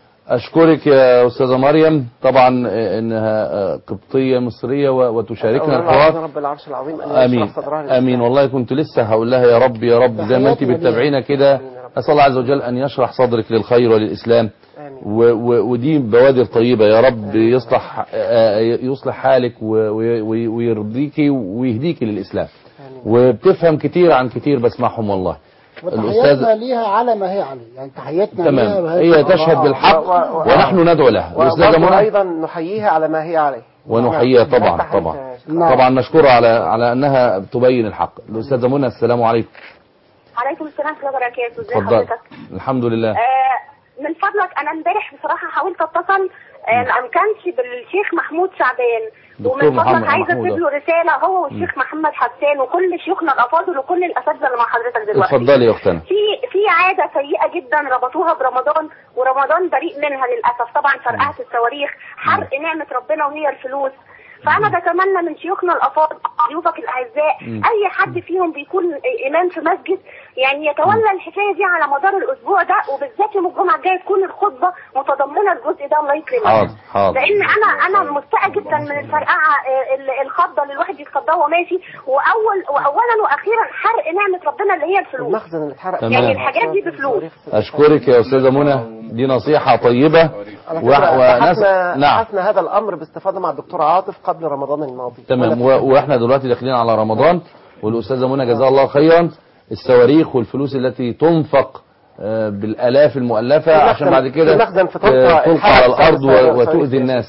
Speaker 2: اشكرك يا استاذه مريم طبعا آه، انها آه، قبطيه مصريه و- وتشاركنا
Speaker 5: الله عز
Speaker 2: الحوار
Speaker 5: رب العرش العظيم ان
Speaker 2: امين
Speaker 5: يشرح صدرها للإسلام.
Speaker 2: امين والله كنت لسه هقول لها يا رب يا رب زي ما انت
Speaker 3: تحياتنا ليها.
Speaker 2: بتتابعينا كده اسال الله عز وجل ان يشرح صدرك للخير وللاسلام
Speaker 5: آمين.
Speaker 2: و و ودي بوادر طيبه يا رب يصلح آه، يصلح حالك و- و- و- ويرضيكي ويهديكي للاسلام وبتفهم كتير عن كتير بسمعهم والله
Speaker 3: وتحياتنا ليها على ما هي عليه يعني تحياتنا ليها
Speaker 2: تمام
Speaker 3: وهي
Speaker 2: هي تشهد بالحق
Speaker 5: و- و- و-
Speaker 2: ونحن ندعو لها الاستاذه
Speaker 5: وبرضه
Speaker 2: منى
Speaker 5: ايضا نحييها على ما هي عليه
Speaker 2: ونحييها
Speaker 5: نعم.
Speaker 2: طبعا
Speaker 5: تحية-
Speaker 2: طبعا
Speaker 3: نعم.
Speaker 2: طبعا نشكرها على على انها تبين الحق الاستاذه منى السلام عليكم
Speaker 9: عليكم السلام ورحمه الله وبركاته ازي
Speaker 2: اتفضل
Speaker 9: حضرتك
Speaker 2: الحمد لله
Speaker 9: آه، من فضلك انا امبارح بصراحه حاولت اتصل آه، ما كانش بالشيخ محمود شعبان
Speaker 2: دكتور
Speaker 9: ومن
Speaker 2: محمد
Speaker 9: فضلك عايزه
Speaker 2: محمود.
Speaker 9: اسيب له رساله هو والشيخ محمد حسان وكل شيوخنا الافاضل وكل الاساتذه اللي مع حضرتك دلوقتي
Speaker 2: اتفضلي يا اختنا
Speaker 9: في في عاده سيئه جدا ربطوها برمضان ورمضان بريء منها للاسف طبعا فرقعه الصواريخ حرق نعمه ربنا وهي الفلوس فانا بتمنى من شيوخنا الافاضل ضيوفك الاعزاء
Speaker 2: مم.
Speaker 9: اي حد فيهم بيكون امام في مسجد يعني يتولى الحكايه دي على مدار الاسبوع ده وبالذات يوم الجمعه الجايه تكون الخطبه متضمنه الجزء ده الله يكرمك
Speaker 2: حاضر حاضر
Speaker 9: لان انا انا مستاء جدا من الفرقعه آه، ال- الخضه اللي الواحد يتخضاه وهو ماشي واول واولا واخيرا حرق نعمه ربنا اللي هي الفلوس
Speaker 5: المخزن اللي اتحرق
Speaker 2: تمام.
Speaker 9: يعني الحاجات دي بفلوس
Speaker 2: اشكرك يا استاذه منى دي نصيحه طيبه
Speaker 5: على
Speaker 2: و...
Speaker 5: فكرة
Speaker 2: وناس
Speaker 5: بحثنا
Speaker 2: نعم
Speaker 5: بحثنا هذا الامر باستفاضه مع الدكتور عاطف قبل رمضان الماضي
Speaker 2: تمام
Speaker 5: ولا
Speaker 2: و... واحنا دلوقتي داخلين على رمضان والاستاذه منى جزاها الله خيرا الصواريخ والفلوس التي تنفق آه، بالالاف المؤلفه
Speaker 5: في مخزن-
Speaker 2: عشان بعد كده
Speaker 5: في مخزن في
Speaker 2: آه،
Speaker 5: طنطا
Speaker 2: تلقى
Speaker 5: الحرق
Speaker 2: على الارض
Speaker 5: بسبب
Speaker 2: و-
Speaker 5: الصواريخ
Speaker 2: وتؤذي
Speaker 5: دي.
Speaker 2: الناس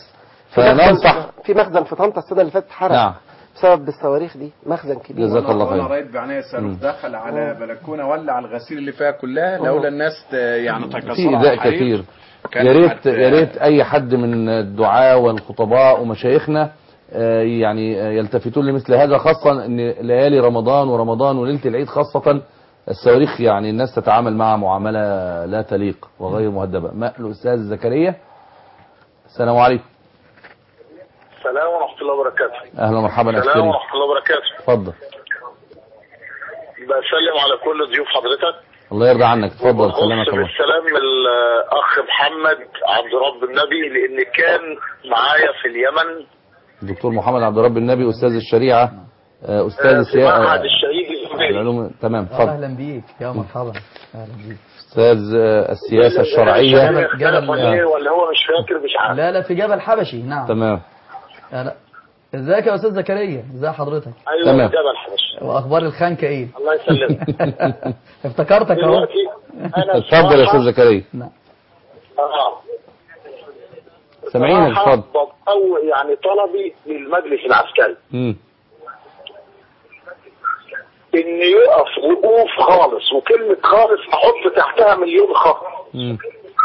Speaker 5: في مخزن-
Speaker 2: فننصح
Speaker 5: في مخزن في طنطا السنه اللي فاتت حرق
Speaker 2: نعم
Speaker 5: بسبب الصواريخ دي مخزن كبير
Speaker 2: جزاك الله
Speaker 7: انا
Speaker 2: خير
Speaker 7: رايت بعناية صاروخ
Speaker 2: مم.
Speaker 7: دخل على بلكونه ولع الغسيل اللي فيها كلها لولا الناس ت- يعني
Speaker 2: في
Speaker 7: تكسروا على
Speaker 2: إيذاء
Speaker 7: الحريق.
Speaker 2: كثير
Speaker 7: كان
Speaker 2: يا ريت
Speaker 7: حد-
Speaker 2: يا ريت أي حد من الدعاة والخطباء ومشايخنا آه، يعني آه، يلتفتون لمثل هذا خاصة أن ليالي رمضان ورمضان وليلة العيد خاصة الصواريخ يعني الناس تتعامل معها معاملة لا تليق وغير مهذبة ما الأستاذ زكريا السلام عليكم
Speaker 8: السلام ورحمة الله وبركاته
Speaker 2: أهلا ومرحبا
Speaker 8: السلام
Speaker 2: أشكري
Speaker 8: ورحمة الله وبركاته
Speaker 2: اتفضل
Speaker 8: بسلم على كل ضيوف حضرتك
Speaker 2: الله يرضى عنك اتفضل سلامك
Speaker 8: وبخص
Speaker 2: الله
Speaker 8: بالسلام الأخ محمد عبد رب النبي لأن كان معايا في اليمن
Speaker 2: الدكتور محمد عبد رب النبي أستاذ الشريعة آه، أستاذ
Speaker 8: آه، في
Speaker 2: السياسة
Speaker 8: معهد الشهيد الزبيري
Speaker 2: العلوم تمام اتفضل
Speaker 4: اهلا بيك يا مرحبا اهلا بيك
Speaker 2: أستاذ آه، السياسة الشرعية
Speaker 4: جبل- جبل-
Speaker 8: ولا إيه ولا هو مش فاكر مش عارف
Speaker 4: لا لا في جبل حبشي نعم
Speaker 2: تمام
Speaker 4: لا ازيك يا استاذ زكريا ازي حضرتك
Speaker 8: أيوه
Speaker 2: تمام.
Speaker 8: جبل حبش
Speaker 4: واخبار الخنكه ايه
Speaker 8: الله يسلمك
Speaker 4: افتكرتك اهو
Speaker 8: دلوقتي أنا
Speaker 2: اتفضل يا
Speaker 8: بصراحة-
Speaker 2: أستاذ زكريا
Speaker 4: نعم
Speaker 8: آه.
Speaker 2: سامعينك
Speaker 8: بصراحة
Speaker 2: اتفضل
Speaker 8: أو يعني طلبي للمجلس العسكري
Speaker 2: مم.
Speaker 8: ان يقف وقوف خالص وكلمة خالص احط تحتها مليون خط
Speaker 2: مم.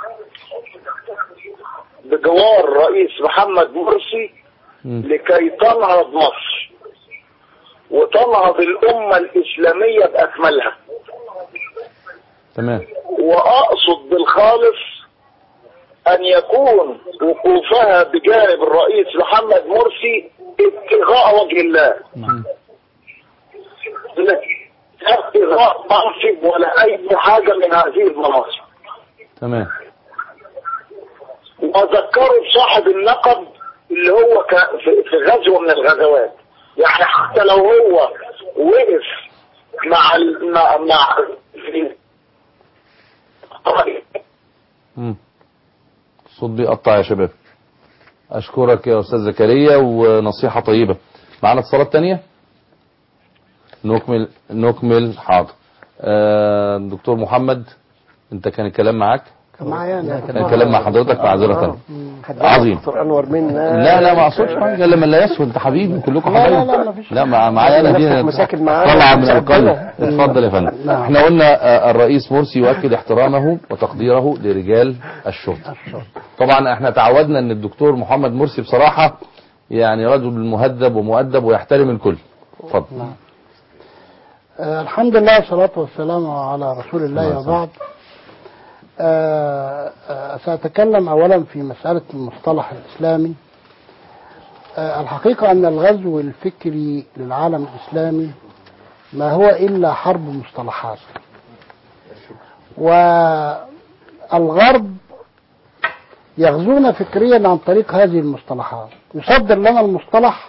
Speaker 8: بجوار رئيس محمد مرسي
Speaker 2: مم.
Speaker 8: لكي تنهض مصر وتنهض الأمة الإسلامية بأكملها
Speaker 2: تمام
Speaker 8: وأقصد بالخالص أن يكون وقوفها بجانب الرئيس محمد مرسي ابتغاء وجه الله
Speaker 2: مم.
Speaker 8: لا ابتغاء منصب ولا أي حاجة من هذه المناصب
Speaker 2: تمام
Speaker 8: وذكروا بصاحب اللقب اللي هو ك- في في غزوة من الغزوات يعني حتى لو هو وقف مع ال- مع مع
Speaker 2: مم. الصوت بيقطع يا شباب أشكرك يا أستاذ زكريا ونصيحة طيبة معنا اتصالات تانية نكمل نكمل حاضر آه، دكتور محمد انت كان الكلام معاك
Speaker 3: كان معايا انا
Speaker 2: كان الكلام مع حضرتك معذرة عظيم
Speaker 5: دكتور انور منا
Speaker 2: لا لا ما اقصدش حاجه لما لا يسهل انت حبيبي كلكم
Speaker 3: لا، لا،
Speaker 2: حبايبي
Speaker 3: لا، مفيش
Speaker 2: لا مع- معايا انا دي
Speaker 5: نفسك مشاكل معاه
Speaker 2: طلع من
Speaker 5: مش
Speaker 2: القلب
Speaker 5: عندنا.
Speaker 2: اتفضل يا فندم
Speaker 3: نعم.
Speaker 2: احنا قلنا آه، الرئيس مرسي يؤكد احترامه وتقديره لرجال الشرطه طبعا احنا تعودنا ان الدكتور محمد مرسي بصراحه يعني رجل مهذب ومؤدب ويحترم الكل اتفضل
Speaker 3: آه الحمد لله والصلاة والسلام على رسول الله
Speaker 2: الله
Speaker 3: وبعد آه آه سأتكلم أولا في مسألة المصطلح الإسلامي آه الحقيقة أن الغزو الفكري للعالم الإسلامي ما هو إلا حرب مصطلحات والغرب يغزون فكريا عن طريق هذه المصطلحات يصدر لنا المصطلح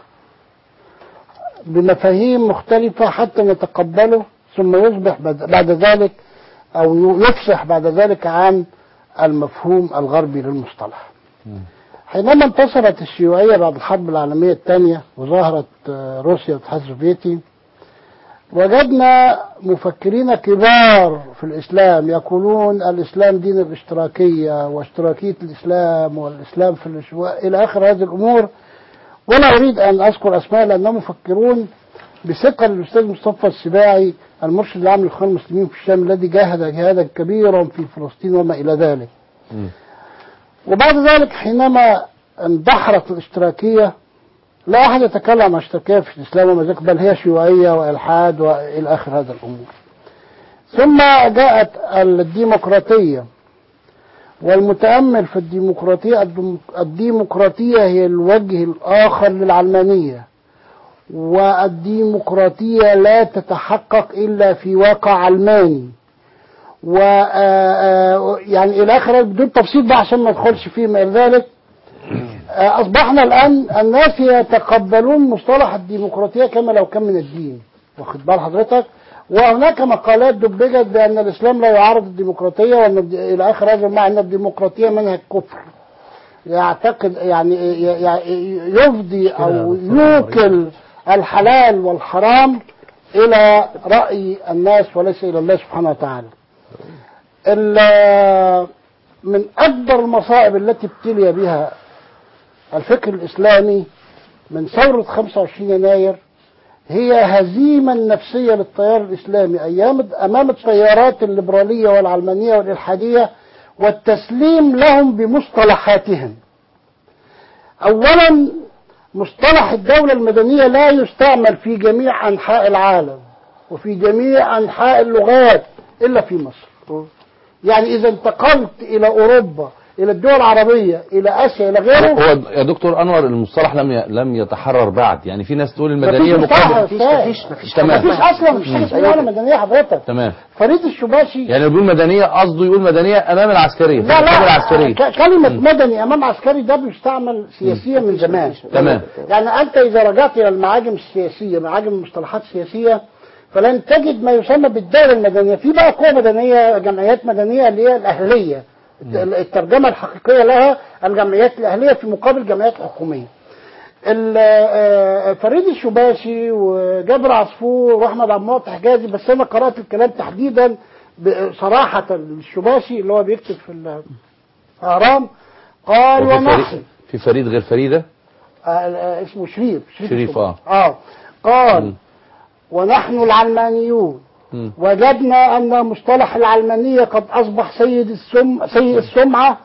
Speaker 3: بمفاهيم مختلفة حتى نتقبله ثم يصبح بعد بعد ذلك أو يفصح بعد ذلك عن المفهوم الغربي للمصطلح حينما انتصرت الشيوعية بعد الحرب العالمية الثانية وظهرت آه، روسيا والاتحاد السوفيتي وجدنا مفكرين كبار في الإسلام يقولون الإسلام دين الاشتراكية واشتراكية الإسلام والإسلام في الاشواء إلى آخر هذه الأمور ولا أريد أن أذكر أسماء لأنهم مفكرون بثقة للأستاذ مصطفى السباعي المرشد العام للإخوان المسلمين في الشام الذي جاهد جهادا كبيرا في فلسطين وما إلى ذلك
Speaker 2: مم.
Speaker 3: وبعد ذلك حينما اندحرت الاشتراكية لا أحد يتكلم عن اشتراكية في الإسلام وما ذلك بل هي شيوعية وإلحاد وإلى آخر هذا الأمور ثم جاءت الديمقراطية والمتأمل في الديمقراطية الدم- الديمقراطية هي الوجه الآخر للعلمانية والديمقراطية لا تتحقق إلا في واقع علماني و آه، آه، يعني إلى آخر بدون تفصيل بقى عشان ما ندخلش فيه ما إلى ذلك آه، أصبحنا الآن الناس يتقبلون مصطلح الديمقراطية كما لو كان من الدين واخد بال حضرتك وهناك مقالات دبجت بأن الإسلام لا يعارض الديمقراطية وأن الد- إلى آخر هذا المعنى أن الديمقراطية منهج كفر يعتقد يعني ي- ي- يفضي أو يوكل الحلال والحرام إلى رأي الناس وليس إلى الله سبحانه وتعالى ال- من أكبر المصائب التي ابتلي بها الفكر الإسلامي من ثورة 25 يناير هي هزيمة نفسية للتيار الإسلامي أيام أمام التيارات الليبرالية والعلمانية والإلحادية والتسليم لهم بمصطلحاتهم أولا مصطلح الدولة المدنية لا يستعمل في جميع أنحاء العالم وفي جميع أنحاء اللغات إلا في مصر يعني إذا انتقلت إلى أوروبا إلى الدول العربية إلى آسيا إلى غيره
Speaker 2: هو يا دكتور انور المصطلح لم ي... لم يتحرر بعد يعني في ناس تقول المدنيه
Speaker 3: مفيش مصطلح
Speaker 2: مقابل
Speaker 3: يا
Speaker 5: مفيش
Speaker 3: أستاذ.
Speaker 5: مفيش مفيش
Speaker 2: تمام.
Speaker 3: مفيش أصلا مفيش حاجة اسمها دولة مدنية حضرتك
Speaker 2: تمام
Speaker 3: فريد الشباشي
Speaker 2: يعني بيقول مدنيه قصده يقول مدنيه امام العسكريه في
Speaker 3: لا
Speaker 2: المحكمة
Speaker 3: لا
Speaker 2: العسكريه
Speaker 3: ك- كلمة مدني أمام عسكري ده بيستعمل سياسيا من زمان
Speaker 2: تمام
Speaker 3: يعني أنت إذا رجعت إلى المعاجم السياسية معاجم المصطلحات السياسية فلن تجد ما يسمى بالدولة المدنية في بقى قوى مدنية جمعيات مدنية اللي هي الأهلية الت- الترجمة الحقيقية لها الجمعيات الأهلية في مقابل الجمعيات الحكومية ال- آه، فريد الشباشي وجابر عصفور واحمد عبد المعطي حجازي بس انا قرات الكلام تحديدا ب- صراحه الشباشي اللي هو بيكتب في الاهرام قال
Speaker 2: وفي
Speaker 3: ونحن
Speaker 2: فريد في فريد غير فريده
Speaker 3: آه، آه، اسمه شريف
Speaker 2: شريف،
Speaker 3: الشباشي.
Speaker 2: آه.
Speaker 3: اه قال
Speaker 2: مم.
Speaker 3: ونحن العلمانيون
Speaker 2: مم.
Speaker 3: وجدنا أن مصطلح العلمانية قد أصبح سيد السم سيء السمعة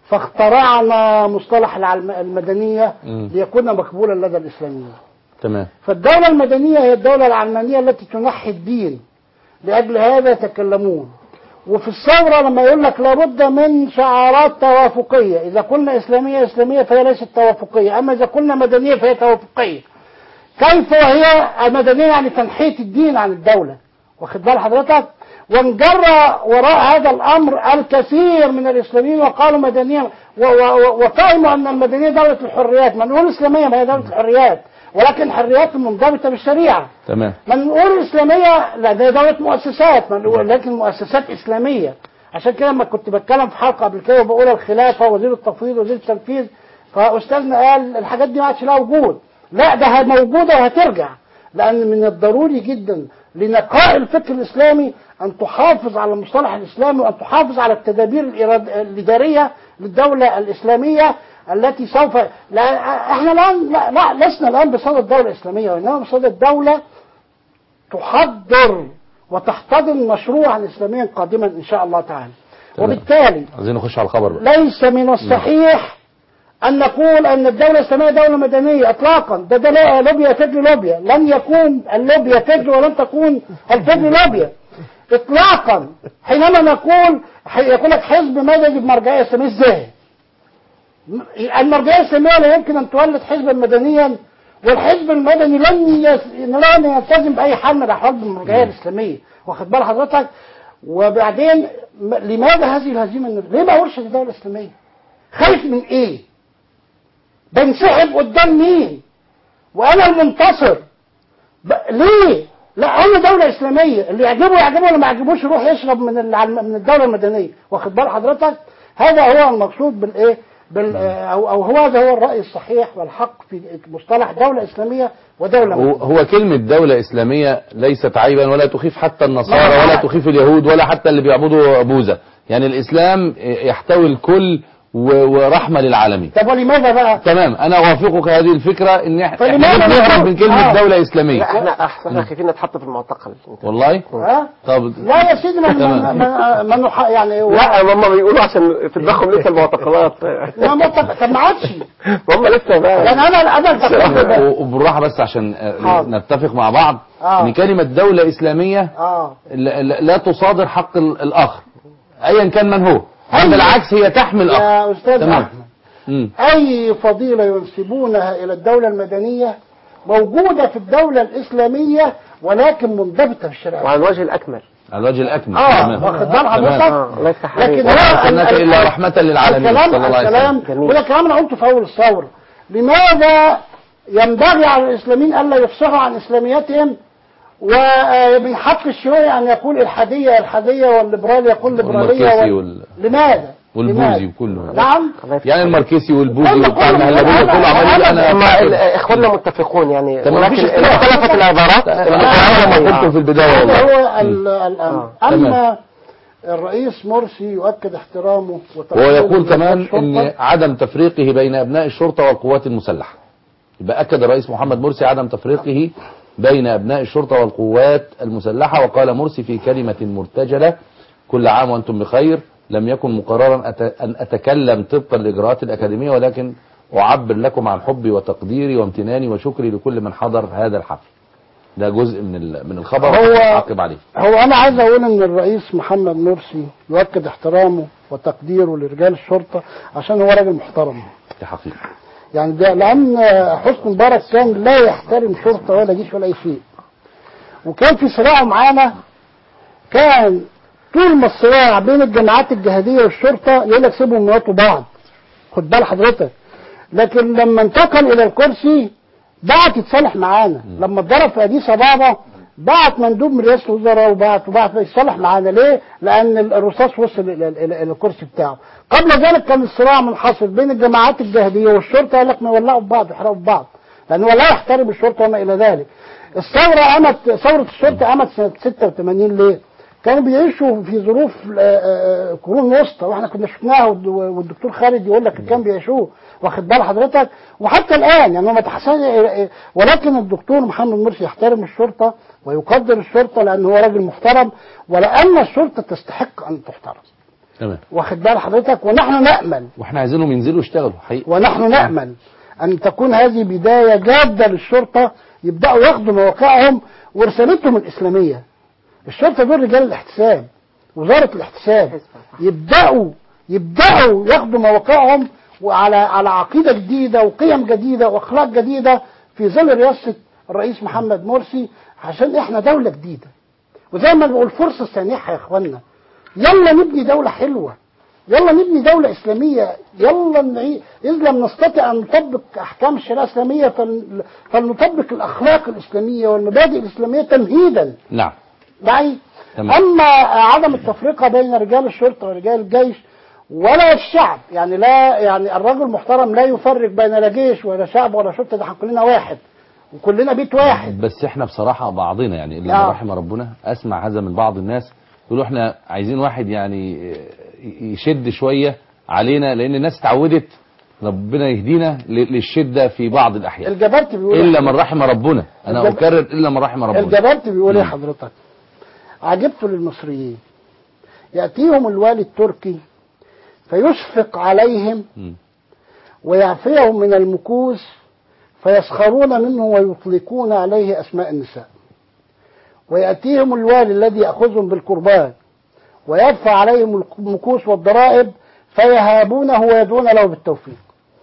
Speaker 3: فاخترعنا مصطلح العلم المدنية
Speaker 2: مم.
Speaker 3: ليكون مقبولا لدى الإسلاميين
Speaker 2: تمام
Speaker 3: فالدولة المدنية هي الدولة العلمانية التي تنحي الدين لأجل هذا يتكلمون وفي الثورة لما يقول لك لابد من شعارات توافقية إذا قلنا إسلامية إسلامية فهي ليست توافقية أما إذا قلنا مدنية فهي توافقية كيف وهي المدنية يعني تنحية الدين عن الدولة واخد بال حضرتك وانجر وراء هذا الأمر الكثير من الإسلاميين وقالوا مدنية و- و- وفهموا أن المدنية دولة الحريات ما نقول إسلامية ما هي دولة الحريات ولكن حريات منضبطة بالشريعة
Speaker 2: تمام
Speaker 3: ما نقول إسلامية لا ده دولة مؤسسات ما نقول لكن مؤسسات إسلامية عشان كده لما كنت بتكلم في حلقة قبل كده وبقول الخلافة وزير التفويض وزير التنفيذ فأستاذنا قال الحاجات دي ما عادش لها وجود لا ده موجودة وهترجع لأن من الضروري جدا لنقاء الفكر الإسلامي أن تحافظ على المصطلح الإسلامي وأن تحافظ على التدابير الإراد- الإدارية للدولة الإسلامية التي سوف لا احنا الآن لا, لا لسنا الآن بصدد دولة إسلامية وإنما بصدد دولة تحضر وتحتضن مشروعا إسلاميا قادما إن شاء الله تعالى
Speaker 2: تمام.
Speaker 3: وبالتالي
Speaker 2: عايزين نخش على الخبر بقى
Speaker 3: ليس من الصحيح أن نقول أن الدولة الإسلامية دولة مدنية إطلاقا ده ده لا- لوبيا فجر لوبيا لن يكون اللوبيا فجر ولن تكون الفجر لوبيا إطلاقا حينما نقول حي- يقول لك حزب مدني بمرجعية إسلامية إزاي؟ م- المرجعية الإسلامية لا يمكن أن تولد حزبا مدنيا والحزب المدني لن يس... لن يلتزم بأي حال من الأحوال بالمرجعية الإسلامية واخد بال حضرتك وبعدين م- لماذا هذه الهزيمة النفسية؟ ليه ما أقولش الدولة الإسلامية؟ خايف من إيه؟ بنسحب قدام مين؟ وأنا المنتصر ب... ليه؟ لا أنا دولة إسلامية اللي يعجبه يعجبه واللي ما يعجبوش يروح يشرب من العلم... من الدولة المدنية واخد بال حضرتك؟ هذا هو المقصود بالإيه؟ بال... أو أو هو هذا هو الرأي الصحيح والحق في مصطلح دولة إسلامية ودولة
Speaker 2: هو
Speaker 3: مدنية
Speaker 2: هو كلمة دولة إسلامية ليست عيبا ولا تخيف حتى النصارى
Speaker 3: لا.
Speaker 2: ولا تخيف اليهود ولا حتى اللي بيعبدوا بوذا يعني الإسلام يحتوي الكل و- ورحمة للعالمين
Speaker 3: طب ولماذا بقى؟
Speaker 2: تمام أنا أوافقك هذه الفكرة إن إحنا
Speaker 3: فلماذا
Speaker 2: إحنا نهرب
Speaker 3: نقول-
Speaker 2: من كلمة
Speaker 3: آه.
Speaker 2: دولة إسلامية
Speaker 5: لا احنا احنا خايفين نتحط في المعتقل
Speaker 2: والله
Speaker 3: ها؟
Speaker 2: طب
Speaker 3: لا يا سيدي ما
Speaker 2: تمام.
Speaker 3: ما ما نح- يعني هو-
Speaker 5: لا هم بيقولوا عشان في دماغهم لسه المعتقلات
Speaker 3: ما مطلق طب ما عادش
Speaker 5: هم لسه بقى
Speaker 3: يعني انا انا التقيت
Speaker 2: و- وبالراحة بس عشان آه،
Speaker 3: حاضر.
Speaker 2: نتفق مع بعض
Speaker 3: آه.
Speaker 2: إن كلمة دولة إسلامية
Speaker 3: اه
Speaker 2: لا, لا- لا تصادر حق ال- الآخر أيا كان من هو
Speaker 3: أي-
Speaker 2: بل بالعكس هي تحمي الآخر
Speaker 3: يا استاذ
Speaker 2: تمام.
Speaker 3: احمد
Speaker 2: مم.
Speaker 3: اي فضيله ينسبونها الى الدوله المدنيه موجوده في الدوله الاسلاميه ولكن منضبطه في الشريعه
Speaker 5: وعلى الوجه الاكمل
Speaker 2: على الوجه الأكمل
Speaker 3: اه
Speaker 2: تمام.
Speaker 3: واخد بال
Speaker 2: تمام.
Speaker 3: حضرتك
Speaker 5: اه الله يفتح
Speaker 3: لكن
Speaker 5: عليك
Speaker 3: هو
Speaker 2: وما أرسلناك
Speaker 3: ال-
Speaker 2: إلا رحمة للعالمين
Speaker 3: الكلام
Speaker 2: صلى الله عليه
Speaker 3: الكلام
Speaker 2: وسلم
Speaker 5: جميل.
Speaker 3: وده الكلام انا قلته في اول الثوره لماذا ينبغي على الاسلاميين الا يفصحوا عن اسلاميتهم ومن حق الشيوعي ان يقول الحاديه الحاديه والليبرالي يقول ليبراليه
Speaker 2: والماركسي
Speaker 3: وال...
Speaker 2: وال-
Speaker 3: لماذا؟
Speaker 2: والبوذي
Speaker 3: لماذا؟
Speaker 2: وكله
Speaker 3: نعم
Speaker 5: الله يفتح
Speaker 2: يعني
Speaker 5: عليك.
Speaker 2: الماركسي والبوذي
Speaker 3: كله-
Speaker 2: وبتاع
Speaker 3: كله-
Speaker 2: المهلبية
Speaker 3: أنا-
Speaker 2: كله عمال يقول
Speaker 3: أنا-
Speaker 5: هم
Speaker 2: أنا
Speaker 5: ال- اخواننا متفقون يعني
Speaker 2: تمام،
Speaker 5: ولكن
Speaker 2: مفيش اختلاف.
Speaker 5: اختلفت العبارات
Speaker 2: أنا كما قلت في البداية
Speaker 3: هذا
Speaker 2: والله
Speaker 3: هو ال- الامر
Speaker 5: آه.
Speaker 3: اما الرئيس مرسي يؤكد احترامه
Speaker 2: وهو
Speaker 3: وتقديره
Speaker 2: يقول كمان
Speaker 3: للشرطة.
Speaker 2: ان عدم تفريقه بين ابناء الشرطه والقوات المسلحه يبقى اكد الرئيس محمد مرسي عدم تفريقه بين ابناء الشرطه والقوات المسلحه وقال مرسي في كلمه مرتجله كل عام وانتم بخير لم يكن مقررا أت- ان اتكلم طبقا لاجراءات الاكاديميه ولكن اعبر لكم عن حبي وتقديري وامتناني وشكري لكل من حضر هذا الحفل ده جزء من ال- من الخبر
Speaker 3: هو-
Speaker 2: عقب عليه
Speaker 3: هو انا عايز اقول ان الرئيس محمد مرسي يؤكد احترامه وتقديره لرجال الشرطه عشان هو راجل محترم
Speaker 2: دي حقيقه
Speaker 3: يعني ده لان حسني مبارك كان لا يحترم شرطه ولا جيش ولا اي شيء وكان في صراع معانا كان طول ما الصراع بين الجماعات الجهاديه والشرطه يقول لك سيبهم يموتوا بعض خد بال حضرتك لكن لما انتقل الى الكرسي بعت يتصالح معانا لما اتضرب في اديس ابابا بعت مندوب من رئاسه الوزراء وبعت وبعت يتصالح معانا ليه؟ لان الرصاص وصل الى الى- الى إلى الكرسي بتاعه. قبل ذلك كان الصراع منحصر بين الجماعات الجهاديه والشرطه قال لك ما يولعوا في بعض يحرقوا في بعض. لان هو لا يحترم الشرطه وما الى ذلك. الثوره قامت ثوره الشرطه قامت سنه 86 ليه؟ كانوا بيعيشوا في ظروف آه، آه، قرون وسطى واحنا كنا شفناها والد- والدكتور خالد يقول لك كان بيعيشوه واخد بال حضرتك وحتى الان يعني هو ما تحسن ولكن الدكتور محمد مرسي يحترم الشرطه ويقدر الشرطه لان هو راجل محترم ولان الشرطه تستحق ان تحترم
Speaker 2: تمام
Speaker 3: واخد بال حضرتك ونحن نامل
Speaker 2: واحنا عايزينهم ينزلوا يشتغلوا حقيقي
Speaker 3: ونحن نأمل أن تكون هذه بداية جادة للشرطة يبدأوا ياخدوا مواقعهم ورسالتهم الإسلامية الشرطة دول رجال الاحتساب وزارة الاحتساب يبدأوا يبدأوا ياخدوا مواقعهم وعلى على عقيدة جديدة وقيم جديدة وأخلاق جديدة في ظل رئاسة الرئيس محمد مرسي عشان احنا دولة جديدة وزي ما بقول فرصة سانحة يا اخوانا يلا نبني دولة حلوة يلا نبني دولة إسلامية يلا نعي... إذ لم نستطع أن نطبق أحكام الشريعة الإسلامية فل... فلنطبق الأخلاق الإسلامية والمبادئ الإسلامية تمهيدا
Speaker 2: نعم
Speaker 3: معي
Speaker 2: تمام.
Speaker 3: أما عدم التفرقة بين رجال الشرطة ورجال الجيش ولا الشعب يعني لا يعني الرجل المحترم لا يفرق بين لا جيش ولا شعب ولا شرطة ده احنا كلنا واحد وكلنا بيت واحد
Speaker 2: بس احنا بصراحة بعضنا يعني اللي
Speaker 3: آه.
Speaker 2: رحم ربنا اسمع هذا من بعض الناس يقولوا احنا عايزين واحد يعني يشد شوية علينا لان الناس اتعودت ربنا يهدينا ل- للشدة في بعض الاحيان
Speaker 3: الجبرت بيقول
Speaker 2: الا من رحم ربنا انا
Speaker 3: الجب-
Speaker 2: اكرر الا من رحم ربنا
Speaker 3: الجبرت بيقول ايه
Speaker 2: مم.
Speaker 3: حضرتك عجبت للمصريين يأتيهم الوالي التركي فيشفق عليهم
Speaker 2: مم.
Speaker 3: ويعفيهم من المكوس فيسخرون منه ويطلقون عليه أسماء النساء ويأتيهم الوالي الذي يأخذهم بالقربان ويدفع عليهم المكوس والضرائب فيهابونه ويدعون له بالتوفيق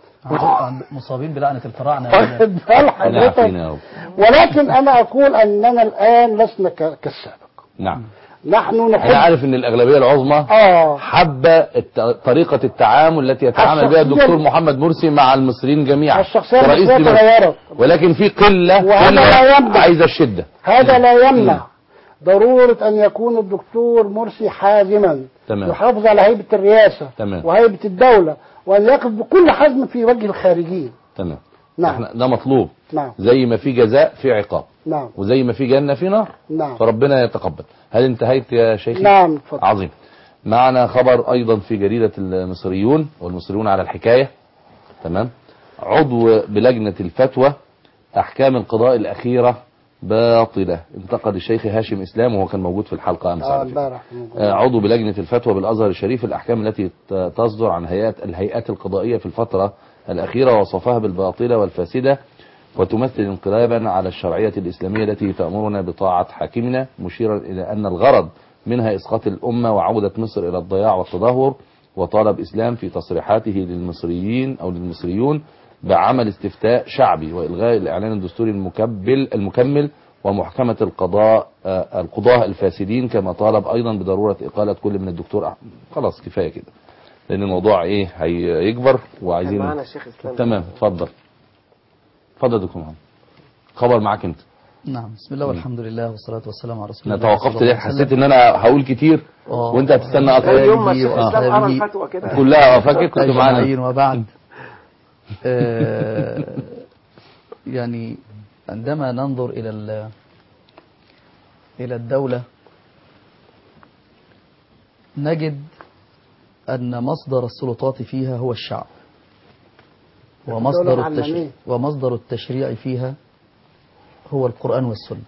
Speaker 4: مصابين بلعنة الفراعنة
Speaker 3: واخد بال
Speaker 2: ربنا
Speaker 3: حضرتك
Speaker 2: يعافينا يا رب
Speaker 3: ولكن أنا أقول أننا الآن لسنا ك- كالسابق
Speaker 2: نعم
Speaker 3: نحن نحب
Speaker 2: انا عارف ان الاغلبيه العظمى
Speaker 3: آه
Speaker 2: حابة الت- طريقة التعامل التي يتعامل بها
Speaker 3: الشخصية-
Speaker 2: الدكتور محمد مرسي مع المصريين جميعا
Speaker 3: الشخصية
Speaker 2: ورئيس
Speaker 3: المصرية
Speaker 2: دمشق.
Speaker 3: تغيرت
Speaker 2: ولكن في قلة
Speaker 3: وهذا لا
Speaker 2: قلة
Speaker 3: يمنع.
Speaker 2: عايزة الشدة
Speaker 3: هذا لا يمنع ضرورة أن يكون الدكتور مرسي حازما
Speaker 2: تمام.
Speaker 3: يحافظ على هيبة الرئاسة
Speaker 2: تمام.
Speaker 3: وهيبة الدولة وأن يقف بكل حزم في وجه الخارجيين
Speaker 2: تمام
Speaker 3: نعم
Speaker 2: احنا ده مطلوب
Speaker 3: نعم
Speaker 2: زي ما في جزاء في عقاب
Speaker 3: نعم
Speaker 2: وزي ما في جنة في نار
Speaker 3: نعم
Speaker 2: فربنا يتقبل هل انتهيت يا شيخي
Speaker 3: نعم اتفضل
Speaker 2: عظيم معنا خبر ايضا في جريدة المصريون والمصريون على الحكاية تمام عضو بلجنة الفتوى احكام القضاء الاخيرة باطلة انتقد الشيخ هاشم اسلام وهو كان موجود في الحلقة امس
Speaker 3: اه
Speaker 2: على فكرة.
Speaker 3: امبارح
Speaker 2: آه، عضو بلجنة الفتوى بالأزهر الشريف الأحكام التي ت- تصدر عن هيئات الهيئات القضائية في الفترة الأخيرة وصفها بالباطلة والفاسدة وتمثل انقلابا على الشرعية الإسلامية التي تأمرنا بطاعة حاكمنا مشيرا إلى أن الغرض منها إسقاط الأمة وعودة مصر إلى الضياع والتدهور وطالب إسلام في تصريحاته للمصريين أو للمصريون بعمل استفتاء شعبي وإلغاء الإعلان الدستوري المكبل المكمل ومحكمة القضاء آه، القضاة الفاسدين كما طالب أيضا بضرورة إقالة كل من الدكتور أحمد خلاص كفاية كده لأن الموضوع إيه هيكبر
Speaker 5: كان
Speaker 2: وعايزين
Speaker 5: معانا الشيخ اسلام
Speaker 2: تمام اتفضل اتفضل يا دكتور محمد خبر معاك انت
Speaker 4: نعم بسم الله والحمد لله والصلاة والسلام على رسول
Speaker 2: انا
Speaker 4: الله
Speaker 2: توقفت
Speaker 4: صلى
Speaker 2: ليه
Speaker 4: الله عليه
Speaker 2: حسيت
Speaker 4: وسلم.
Speaker 2: ان انا هقول كتير
Speaker 4: آه.
Speaker 2: وانت هتستنى
Speaker 5: زي
Speaker 2: اكتر
Speaker 5: يوم ما
Speaker 4: هذه
Speaker 5: الشيخ اسلام
Speaker 4: وهذه-
Speaker 5: قرا الفتوى كده
Speaker 2: كلها اه فاكر كنت معانا
Speaker 4: أجمعين وبعد آه، يعني عندما ننظر إلى ال- إلى الدولة نجد أن مصدر السلطات فيها هو الشعب ومصدر,
Speaker 3: الدولة
Speaker 4: التش...
Speaker 3: العلمانية.
Speaker 4: ومصدر التشريع فيها هو القرآن والسنة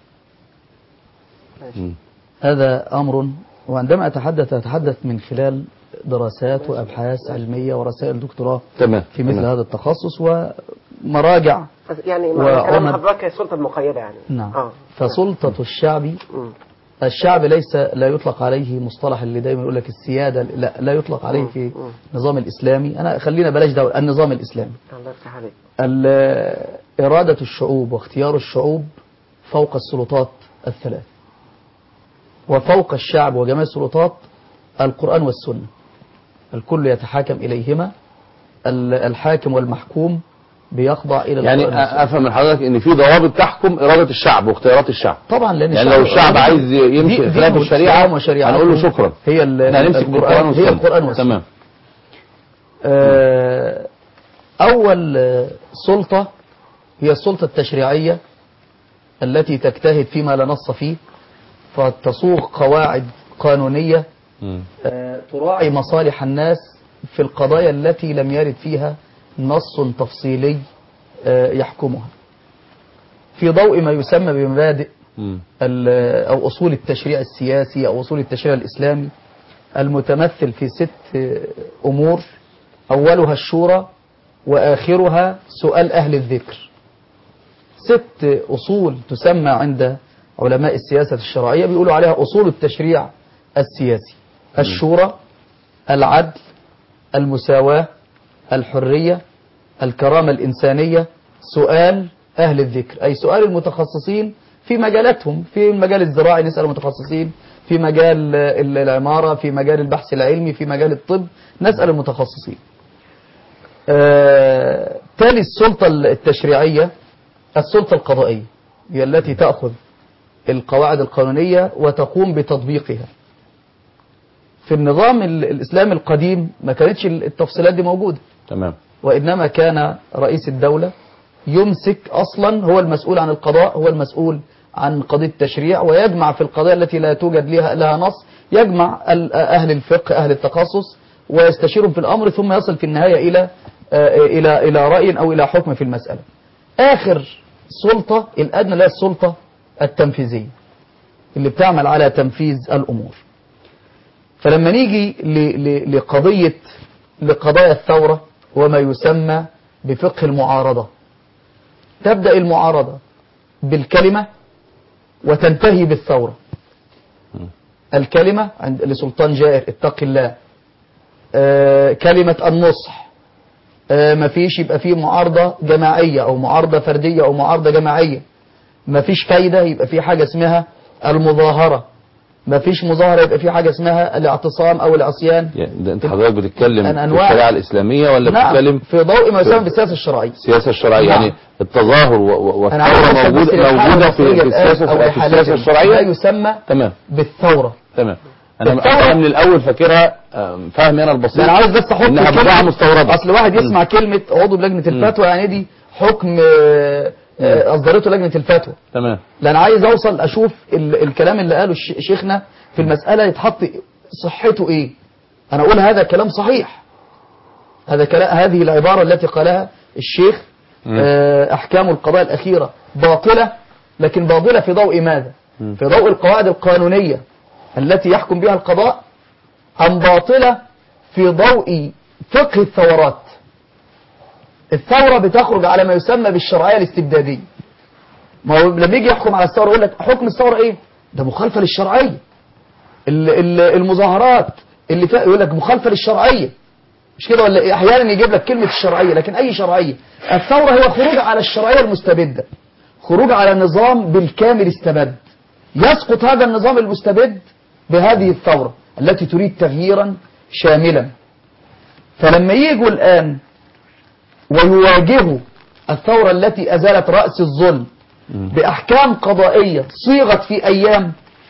Speaker 2: مم.
Speaker 4: هذا أمر وعندما أتحدث أتحدث من خلال دراسات وأبحاث علمية ورسائل دكتوراه
Speaker 2: تمام
Speaker 4: في مثل
Speaker 2: تمام.
Speaker 4: هذا التخصص ومراجع
Speaker 5: يعني معنى كلام
Speaker 4: وعمد-
Speaker 5: حضرتك هي السلطة المقيدة يعني
Speaker 4: نعم
Speaker 5: اه
Speaker 4: فسلطة الشعب
Speaker 5: مم.
Speaker 4: الشعب ليس لا يطلق عليه مصطلح اللي دايما يقول لك السيادة لا لا يطلق عليه في
Speaker 5: مم.
Speaker 4: النظام الإسلامي أنا خلينا بلاش دولة النظام الإسلامي
Speaker 5: الله يفتح عليك
Speaker 4: ال- إرادة الشعوب واختيار الشعوب فوق السلطات الثلاث وفوق الشعب وجميع السلطات القرآن والسنة الكل يتحاكم إليهما ال- الحاكم والمحكوم بيخضع إلى
Speaker 2: يعني
Speaker 4: القرآن والسنة.
Speaker 2: افهم من حضرتك ان في ضوابط تحكم اراده الشعب واختيارات الشعب
Speaker 4: طبعا لأن
Speaker 2: يعني لو الشعب عايز يمشي
Speaker 4: دي-
Speaker 2: خلاف
Speaker 4: دين
Speaker 2: الشريعه
Speaker 4: الإسلام وشريعته
Speaker 2: هنقول له شكرا
Speaker 4: هي ال-
Speaker 2: احنا هنمسك بالقران
Speaker 4: القرآن هي
Speaker 2: والسنه
Speaker 4: القرآن والسنة
Speaker 2: تمام
Speaker 4: آه، أول آه، سلطة هي السلطة التشريعية التي تجتهد فيما لا نص فيه فتصوغ قواعد قانونية
Speaker 2: مم.
Speaker 4: آه، تراعي مصالح الناس في القضايا التي لم يرد فيها نص تفصيلي آه، يحكمها في ضوء ما يسمى بمبادئ
Speaker 2: مم.
Speaker 4: ال- أو أصول التشريع السياسي أو أصول التشريع الإسلامي المتمثل في ست أمور أولها الشورى وآخرها سؤال أهل الذكر ست أصول تسمى عند علماء السياسة الشرعية بيقولوا عليها أصول التشريع السياسي الشورى العدل المساواة الحرية الكرامة الإنسانية سؤال أهل الذكر أي سؤال المتخصصين في مجالاتهم في المجال الزراعي نسأل المتخصصين في مجال ال- العمارة في مجال البحث العلمي في مجال الطب نسأل المتخصصين آه، تالي السلطة التشريعية السلطة القضائية هي التي تأخذ القواعد القانونية وتقوم بتطبيقها في النظام ال- الإسلامي القديم ما كانتش التفصيلات دي موجودة
Speaker 2: تمام
Speaker 4: وإنما كان رئيس الدولة يمسك أصلا هو المسؤول عن القضاء هو المسؤول عن قضية التشريع ويجمع في القضايا التي لا توجد لها, لها نص يجمع ال- أهل الفقه أهل التخصص ويستشيرهم في الأمر ثم يصل في النهاية إلى آه، إلى إلى رأي أو إلى حكم في المسألة آخر سلطة الأدنى لها السلطة التنفيذية اللي بتعمل على تنفيذ الأمور فلما نيجي ل- ل- لقضية لقضايا الثورة وما يسمى بفقه المعارضة تبدأ المعارضة بالكلمة وتنتهي بالثورة الكلمة عند لسلطان جائر اتق الله آه كلمة النصح آه مفيش يبقى فيه معارضة جماعية أو معارضة فردية أو معارضة جماعية مفيش فايدة يبقى في حاجة اسمها المظاهرة مفيش مظاهرة يبقى في حاجة اسمها الاعتصام أو العصيان
Speaker 2: يعني ده انت حضرتك بتتكلم
Speaker 4: أن
Speaker 2: في
Speaker 4: أنواع-
Speaker 2: الشريعه الاسلاميه ولا
Speaker 4: نعم
Speaker 2: بتتكلم
Speaker 4: في ضوء ما يسمى بالسياسة الشرعية
Speaker 2: السياسه الشرعيه
Speaker 4: نعم.
Speaker 2: يعني التظاهر و- و-
Speaker 4: أنا عايز
Speaker 2: والثوره
Speaker 4: أوصل بس
Speaker 2: موجوده
Speaker 4: للحالة
Speaker 2: موجوده في
Speaker 4: المصرية
Speaker 2: في
Speaker 4: الآن
Speaker 2: السياسه
Speaker 4: أو
Speaker 2: في
Speaker 4: لحالتنا.
Speaker 2: السياسه
Speaker 4: ما
Speaker 2: الشرعيه
Speaker 4: يسمى
Speaker 2: تمام
Speaker 4: بالثورة
Speaker 2: تمام انا
Speaker 4: الثورة-
Speaker 2: أنا من الاول فاكرها آم، فاهمي انا البسيط
Speaker 4: ده انا عاوز بس احط
Speaker 2: انها
Speaker 4: كلمة-
Speaker 2: بضاعه مستورده
Speaker 4: اصل واحد يسمع كلمة عضو بلجنة الفتوى يعني دي حكم آه، آه، اصدرته لجنة الفتوى
Speaker 2: تمام
Speaker 4: لا انا عايز اوصل اشوف ال الكلام اللي قاله الش- شيخنا في المسألة يتحط صحته ايه انا اقول هذا كلام صحيح هذا كلام هذه العبارة التي قالها الشيخ
Speaker 2: مم.
Speaker 4: آه، احكام القضاء الاخيرة باطلة لكن باطلة في ضوء ماذا
Speaker 2: مم.
Speaker 4: في ضوء القواعد القانونية التي يحكم بها القضاء أم باطلة في ضوء فقه الثورات الثورة بتخرج على ما يسمى بالشرعية الاستبدادية ما هو لما يجي يحكم على الثورة يقول لك حكم الثورة ايه ده مخالفة للشرعية ال- ال- المظاهرات اللي فيها يقول لك مخالفة للشرعية مش كده ولا إيه؟ احيانا يجيب لك كلمة الشرعية لكن اي شرعية الثورة هي خروج على الشرعية المستبدة خروج على نظام بالكامل استبد يسقط هذا النظام المستبد بهذه الثورة التي تريد تغييرا شاملا فلما يجوا الآن ويواجهوا الثورة التي أزالت رأس الظلم بأحكام قضائية صيغت في أيام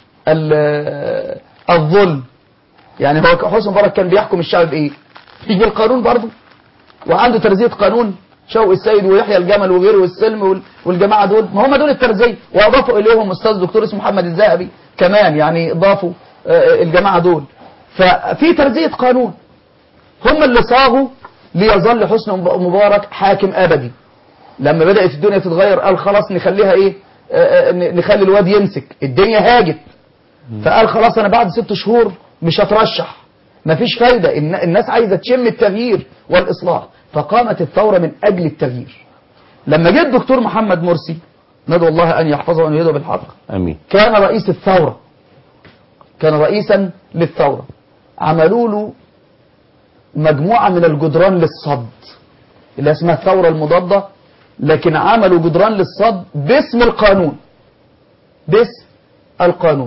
Speaker 4: ال- الظلم يعني هو حسن مبارك كان بيحكم الشعب بإيه؟ مش بالقانون برضه وعنده ترزية قانون شوقي السيد ويحيى الجمل وغيره والسلم وال- والجماعة دول ما هم دول الترزية وأضافوا إليهم أستاذ دكتور اسمه محمد الذهبي كمان يعني ضافوا آه، الجماعة دول ففي ترزية قانون هم اللي صاغوا ليظل حسن مبارك حاكم أبدي لما بدأت الدنيا تتغير قال خلاص نخليها ايه آه، آه، نخلي الواد يمسك الدنيا هاجت فقال خلاص انا بعد ست شهور مش هترشح مفيش فايدة الن- الناس عايزة تشم التغيير والإصلاح فقامت الثورة من أجل التغيير لما جه الدكتور محمد مرسي ندعو الله أن يحفظه وأن يهده بالحق
Speaker 2: امين
Speaker 4: كان رئيس الثورة كان رئيسا للثورة عملوا له مجموعة من الجدران للصد اللي اسمها الثورة المضادة لكن عملوا جدران للصد باسم القانون باسم القانون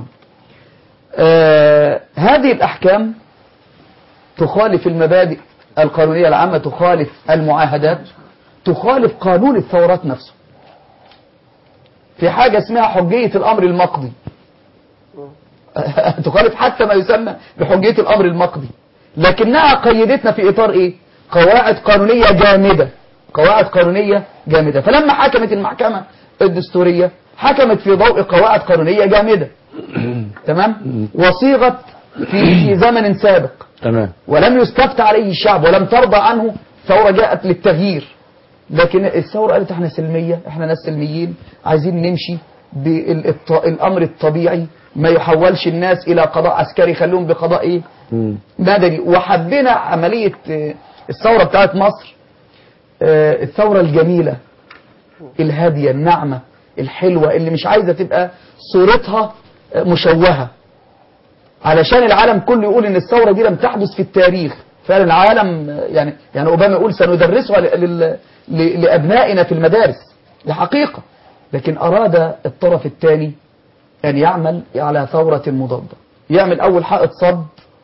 Speaker 4: آه هذه الأحكام تخالف المبادئ القانونية العامة تخالف المعاهدات تخالف قانون الثورات نفسه في حاجة اسمها حجية الأمر المقضي تخالف حتى ما يسمى بحجية الأمر المقضي لكنها قيدتنا في إطار إيه قواعد قانونية جامدة قواعد قانونية جامدة فلما حكمت المحكمة الدستورية حكمت في ضوء قواعد قانونية جامدة تمام وصيغت في في زمن سابق
Speaker 2: تمام
Speaker 4: ولم يستفتى عليه الشعب ولم ترضى عنه ثورة جاءت للتغيير لكن الثورة قالت احنا سلمية احنا ناس سلميين عايزين نمشي بالأمر الطبيعي ما يحولش الناس إلى قضاء عسكري خلوهم بقضاء ايه مدني وحبينا عملية آه، الثورة بتاعت مصر آه، الثورة الجميلة الهادية الناعمة الحلوة اللي مش عايزة تبقى صورتها آه، مشوهة علشان العالم كله يقول ان الثورة دي لم تحدث في التاريخ فعلا العالم آه، يعني يعني اوباما يقول سندرسها ل- لل- ل- لابنائنا في المدارس دي حقيقة لكن اراد الطرف الثاني ان يعمل على ثورة مضادة يعمل اول حائط صد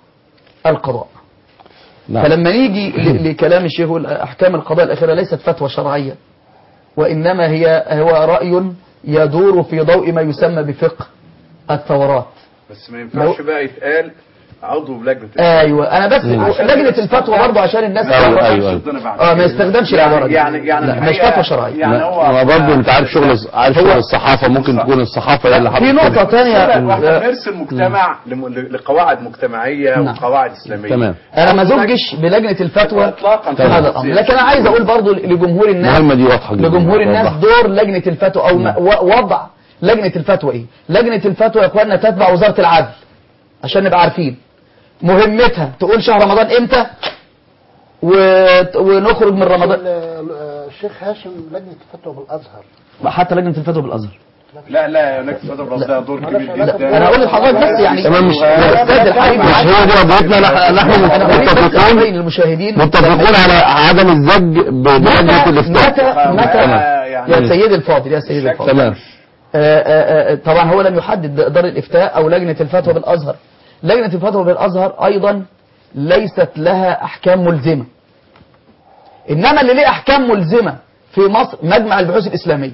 Speaker 4: القضاء
Speaker 2: نعم
Speaker 4: فلما نيجي ل- لكلام الشيخ يقول أحكام القضاء الأخيرة ليست فتوى شرعية وإنما هي هو رأي يدور في ضوء ما يسمى بفقه الثورات
Speaker 7: بس ما ينفعش بقى يتقال عضو بلجنة
Speaker 4: ايوه انا بس
Speaker 2: مم.
Speaker 4: لجنه الفتوى برضه عشان الناس
Speaker 2: أيوة،
Speaker 4: تعرف.
Speaker 2: أيوة، أيوة.
Speaker 4: اه ما يستخدمش العباره دي
Speaker 7: يعني يعني
Speaker 4: لا مش
Speaker 7: الحقيقة-
Speaker 4: فتوى شرعيه
Speaker 7: يعني هو
Speaker 2: ما برضه انت عارف شغل عارف
Speaker 4: هو-
Speaker 2: شغل الصحافة ممكن تكون الصحافة هي اللي
Speaker 4: في
Speaker 2: حاطة
Speaker 4: نقطه
Speaker 2: كده.
Speaker 4: ثانيه
Speaker 7: واحنا بنرسم مجتمع لم- لقواعد مجتمعية
Speaker 4: نعم.
Speaker 7: وقواعد إسلامية
Speaker 2: تمام
Speaker 4: انا ما زوجش بلجنه الفتوى
Speaker 7: إطلاقا
Speaker 4: في هذا الامر لكن انا عايز اقول برضه لجمهور الناس
Speaker 2: المهمة دي واضحة جدا
Speaker 4: لجمهور الناس
Speaker 2: واضحة.
Speaker 4: دور لجنة الفتوى أو ما- و- وضع لجنة الفتوى إيه لجنة الفتوى يا إخواننا تتبع وزارة العدل عشان نبقى عارفين مهمتها تقول شهر رمضان إمتى و... ونخرج من رمضان
Speaker 3: ال- ال- الشيخ هاشم لجنة الفتوى بالأزهر
Speaker 4: حتى لجنة الفتوى بالأزهر
Speaker 7: لا لا هناك فترة ده دور كبير جدا
Speaker 4: أنا أقول لحضرتك بس يعني
Speaker 2: تمام، مش-
Speaker 4: الأستاذ الحبيب
Speaker 2: مش هي دي رضيتنا نحن نحن
Speaker 4: أنا أريد بس
Speaker 2: متفقون
Speaker 4: أبين للمشاهدين
Speaker 2: متفقون على عدم الزج بلجنة
Speaker 4: متى
Speaker 2: الإفتاء
Speaker 4: متى متى
Speaker 7: يعني
Speaker 4: يا سيدي الفاضل يا سيدي الفاضل
Speaker 2: تمام
Speaker 4: آه، آه، آه، طبعا هو لم يحدد دار الإفتاء أو لجنة الفتوى بالأزهر لجنة الفتوى بالأزهر أيضا ليست لها أحكام ملزمة إنما اللي ليه أحكام ملزمة في مصر مجمع البحوث الإسلامية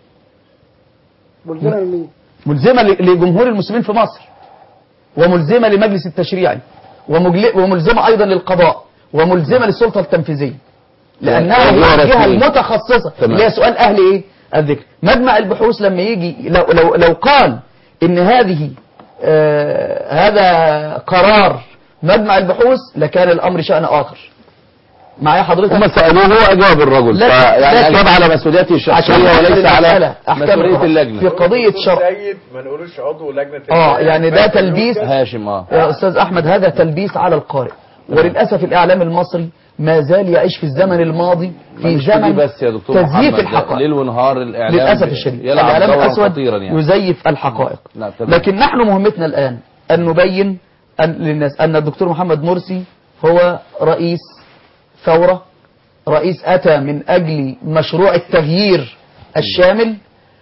Speaker 3: ملزمة لمين؟
Speaker 4: ملزمة ل- لجمهور المسلمين في مصر وملزمة لمجلس التشريعي ومجل- وملزمة أيضا للقضاء وملزمة للسلطة التنفيذية لأنها هي
Speaker 2: وزارة
Speaker 4: الجهة
Speaker 2: إيه؟
Speaker 4: المتخصصة
Speaker 2: تمام.
Speaker 4: اللي هي سؤال أهل إيه الذكر مجمع البحوث لما يجي لو, لو, لو قال إن هذه آه هذا قرار مجمع البحوث لكان الأمر شأن آخر معايا حضرتك
Speaker 2: هم سألوه هو أجاب الرجل
Speaker 4: لكن-
Speaker 2: فيعني
Speaker 4: لكن-
Speaker 2: أجاب على مسؤوليته
Speaker 4: عشان
Speaker 2: الشخصية
Speaker 4: نحدد
Speaker 2: وليس على
Speaker 4: المسألة، أحكام
Speaker 2: مسؤولية
Speaker 4: القضاء.
Speaker 2: اللجنة
Speaker 4: في قضية شرع
Speaker 7: سيد ما نقولوش عضو لجنة
Speaker 4: اه يعني ده تلبيس
Speaker 2: هاشم اه
Speaker 4: يا أستاذ أحمد هذا تلبيس على القارئ وللأسف الإعلام المصري ما زال يعيش في الزمن الماضي في
Speaker 2: مش دي
Speaker 4: زمن
Speaker 2: بس يا دكتور
Speaker 4: تزييف
Speaker 2: محمد،
Speaker 4: الحقائق
Speaker 2: ليل ونهار الإعلام
Speaker 4: للأسف الشديد
Speaker 2: يلعب
Speaker 4: الإعلام
Speaker 2: دورا
Speaker 4: الأسود
Speaker 2: خطيرا يعني
Speaker 4: يزيف الحقائق
Speaker 2: لا، تمام.
Speaker 4: لكن نحن مهمتنا الآن أن نبين أن للناس أن الدكتور محمد مرسي هو رئيس ثورة رئيس أتى من أجل مشروع التغيير الشامل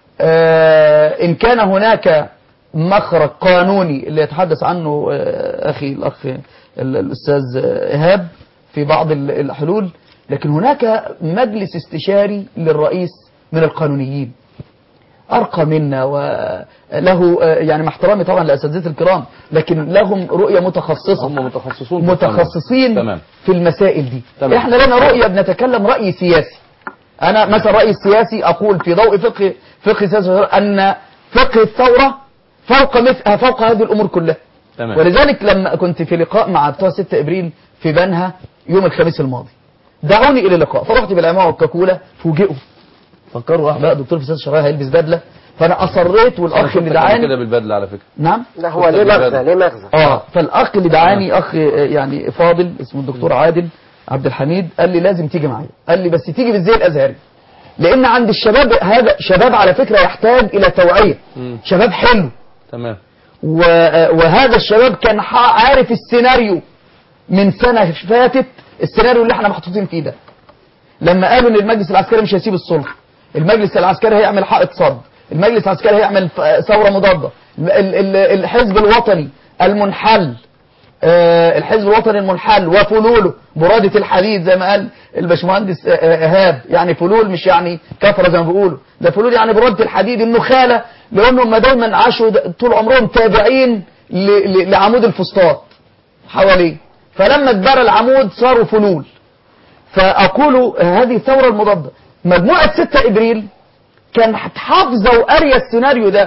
Speaker 4: آه، إن كان هناك مخرج قانوني اللي يتحدث عنه آه، أخي الأخ ال- الأستاذ آه، إيهاب في بعض ال- الحلول لكن هناك مجلس استشاري للرئيس من القانونيين أرقى منا وله آه، يعني مع احترامي طبعا لأساتذة الكرام لكن لهم رؤية متخصصة
Speaker 2: هم متخصصون في القانون.
Speaker 4: متخصصين
Speaker 2: تمام
Speaker 4: في المسائل دي
Speaker 2: تمام.
Speaker 4: احنا لنا رؤية بنتكلم رأي سياسي انا مثلا رأي سياسي اقول في ضوء فقه فقه سياسي ان فقه الثورة فوق مثل فوق هذه الامور كلها
Speaker 2: تمام
Speaker 4: ولذلك لما كنت في لقاء مع بتوع 6 ابريل في بنها يوم الخميس الماضي دعوني الى اللقاء فرحت بالعمامه والكاكوله فوجئوا فكروا اه بقى دكتور فساد الشرايح هيلبس بدله فانا اصريت
Speaker 2: أنا
Speaker 4: والاخ اللي
Speaker 2: شفتك قبل
Speaker 4: دعاني
Speaker 2: كده بالبدله على فكره
Speaker 4: نعم
Speaker 5: لا هو ليه مغزى ليه مغزى
Speaker 4: اه فالاخ اللي دعاني اخ آه، يعني فاضل اسمه الدكتور عادل عبد الحميد قال لي لازم تيجي معايا قال لي بس تيجي بالزي الازهري لان عند الشباب هذا شباب على فكره يحتاج الى توعيه
Speaker 2: مم.
Speaker 4: شباب حلو
Speaker 2: تمام
Speaker 4: و- آه، وهذا الشباب كان ح- عارف السيناريو من سنه فاتت السيناريو اللي احنا محطوطين فيه ده لما قالوا ان المجلس العسكري مش هيسيب السلطه المجلس العسكري هيعمل حائط صد المجلس العسكري هيعمل ف- ثوره مضاده ال- ال- الحزب الوطني المنحل آه، الحزب الوطني المنحل وفلوله برادة الحديد زي ما قال الباشمهندس آه، آه، ايهاب يعني فلول مش يعني كفره زي ما بيقولوا ده فلول يعني برادة الحديد النخاله لانهم هم دايما عاشوا د- طول عمرهم تابعين ل- ل- لعمود الفسطاط حواليه فلما اتبرى العمود صاروا فلول فأقول هذه الثورة المضادة مجموعة 6 إبريل كان حافظة وقارية السيناريو ده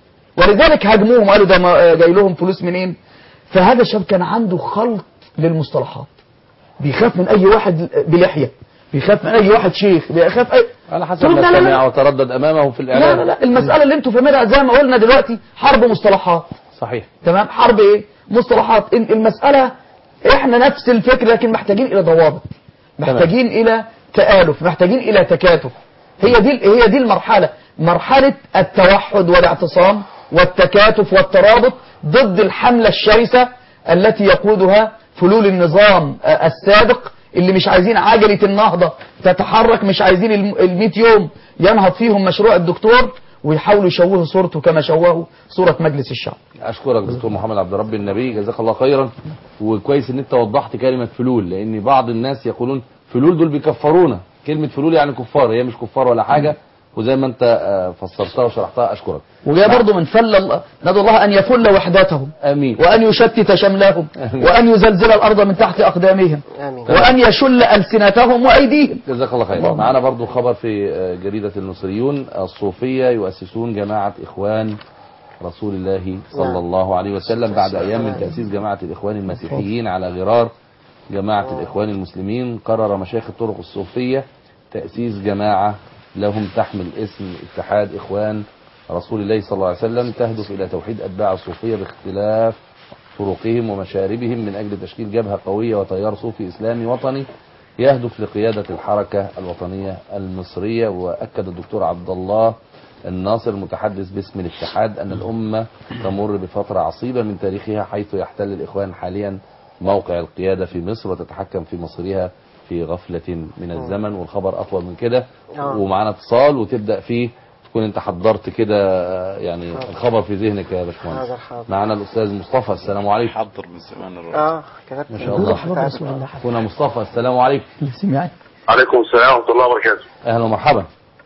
Speaker 4: ولذلك هاجموهم قالوا ده ما- جاي لهم فلوس منين فهذا الشاب كان عنده خلط للمصطلحات بيخاف من أي واحد بلحية بيخاف من أي واحد شيخ بيخاف أي
Speaker 2: على حسب
Speaker 4: تقول
Speaker 2: ما
Speaker 4: لا لا لا.
Speaker 2: سمع وتردد امامه في
Speaker 4: لا
Speaker 2: الاعلام
Speaker 4: لا لا المسألة اللي انتوا فاهمينها زي ما قلنا دلوقتي حرب مصطلحات
Speaker 2: صحيح
Speaker 4: تمام حرب ايه مصطلحات ال- المسألة احنا نفس الفكر لكن محتاجين الى ضوابط محتاجين الى تآلف محتاجين الى تكاتف هي دي هي دي المرحلة مرحلة التوحد والاعتصام والتكاتف والترابط ضد الحملة الشرسة التي يقودها فلول النظام آه، السابق اللي مش عايزين عجلة النهضة تتحرك مش عايزين الم- الميت يوم ينهض فيهم مشروع الدكتور ويحاولوا يشوهوا صورته كما شوهوا صورة مجلس الشعب
Speaker 2: اشكرك دكتور محمد عبد ربي النبي جزاك الله خيرا وكويس ان انت وضحت كلمه فلول لان بعض الناس يقولون فلول دول بيكفرونا كلمه فلول يعني كفار هي مش كفار ولا حاجه وزي ما انت آه، فسرتها وشرحتها اشكرك
Speaker 4: وجاء برضه من فل الله ندعو الله أن يفل وحدتهم
Speaker 2: امين
Speaker 4: وأن يشتت شملهم
Speaker 2: آمين.
Speaker 4: وأن يزلزل الأرض من تحت أقدامهم
Speaker 5: آمين
Speaker 4: وأن يشل ألسنتهم وأيديهم
Speaker 2: جزاك الله خيرا
Speaker 4: اللهم
Speaker 2: معانا برضو خبر في آه، جريدة المصريون الصوفية يؤسسون جماعة إخوان رسول الله صلى
Speaker 5: نعم.
Speaker 2: الله عليه وسلم بعد أيام من تأسيس جماعة الإخوان المسيحيين على غرار جماعة الإخوان المسلمين قرر مشايخ الطرق الصوفية تأسيس جماعة لهم تحمل اسم اتحاد إخوان رسول الله صلى الله عليه وسلم تهدف إلى توحيد أتباع الصوفية باختلاف طرقهم ومشاربهم من أجل تشكيل جبهة قوية وتيار صوفي إسلامي وطني يهدف لقيادة الحركة الوطنية المصرية وأكد الدكتور عبد الله الناصر المتحدث باسم الاتحاد أن الأمة تمر بفترة عصيبة من تاريخها حيث يحتل الإخوان حاليا موقع القيادة في مصر وتتحكم في مصيرها في غفلة من الزمن والخبر أطول من كده
Speaker 5: آه.
Speaker 2: ومعنا اتصال وتبدأ فيه تكون انت حضرت كده آه، يعني الخبر في ذهنك يا باشمهندس
Speaker 5: حاضر، حاضر.
Speaker 2: معنا الأستاذ مصطفى السلام عليكم
Speaker 6: حضر من زمان الراجل
Speaker 5: اه كتبت
Speaker 2: ما شاء الله
Speaker 4: رسول الله
Speaker 2: أخونا مصطفى السلام عليكم
Speaker 4: سمعني
Speaker 8: عليكم السلام ورحمة الله وبركاته
Speaker 2: أهلا ومرحبا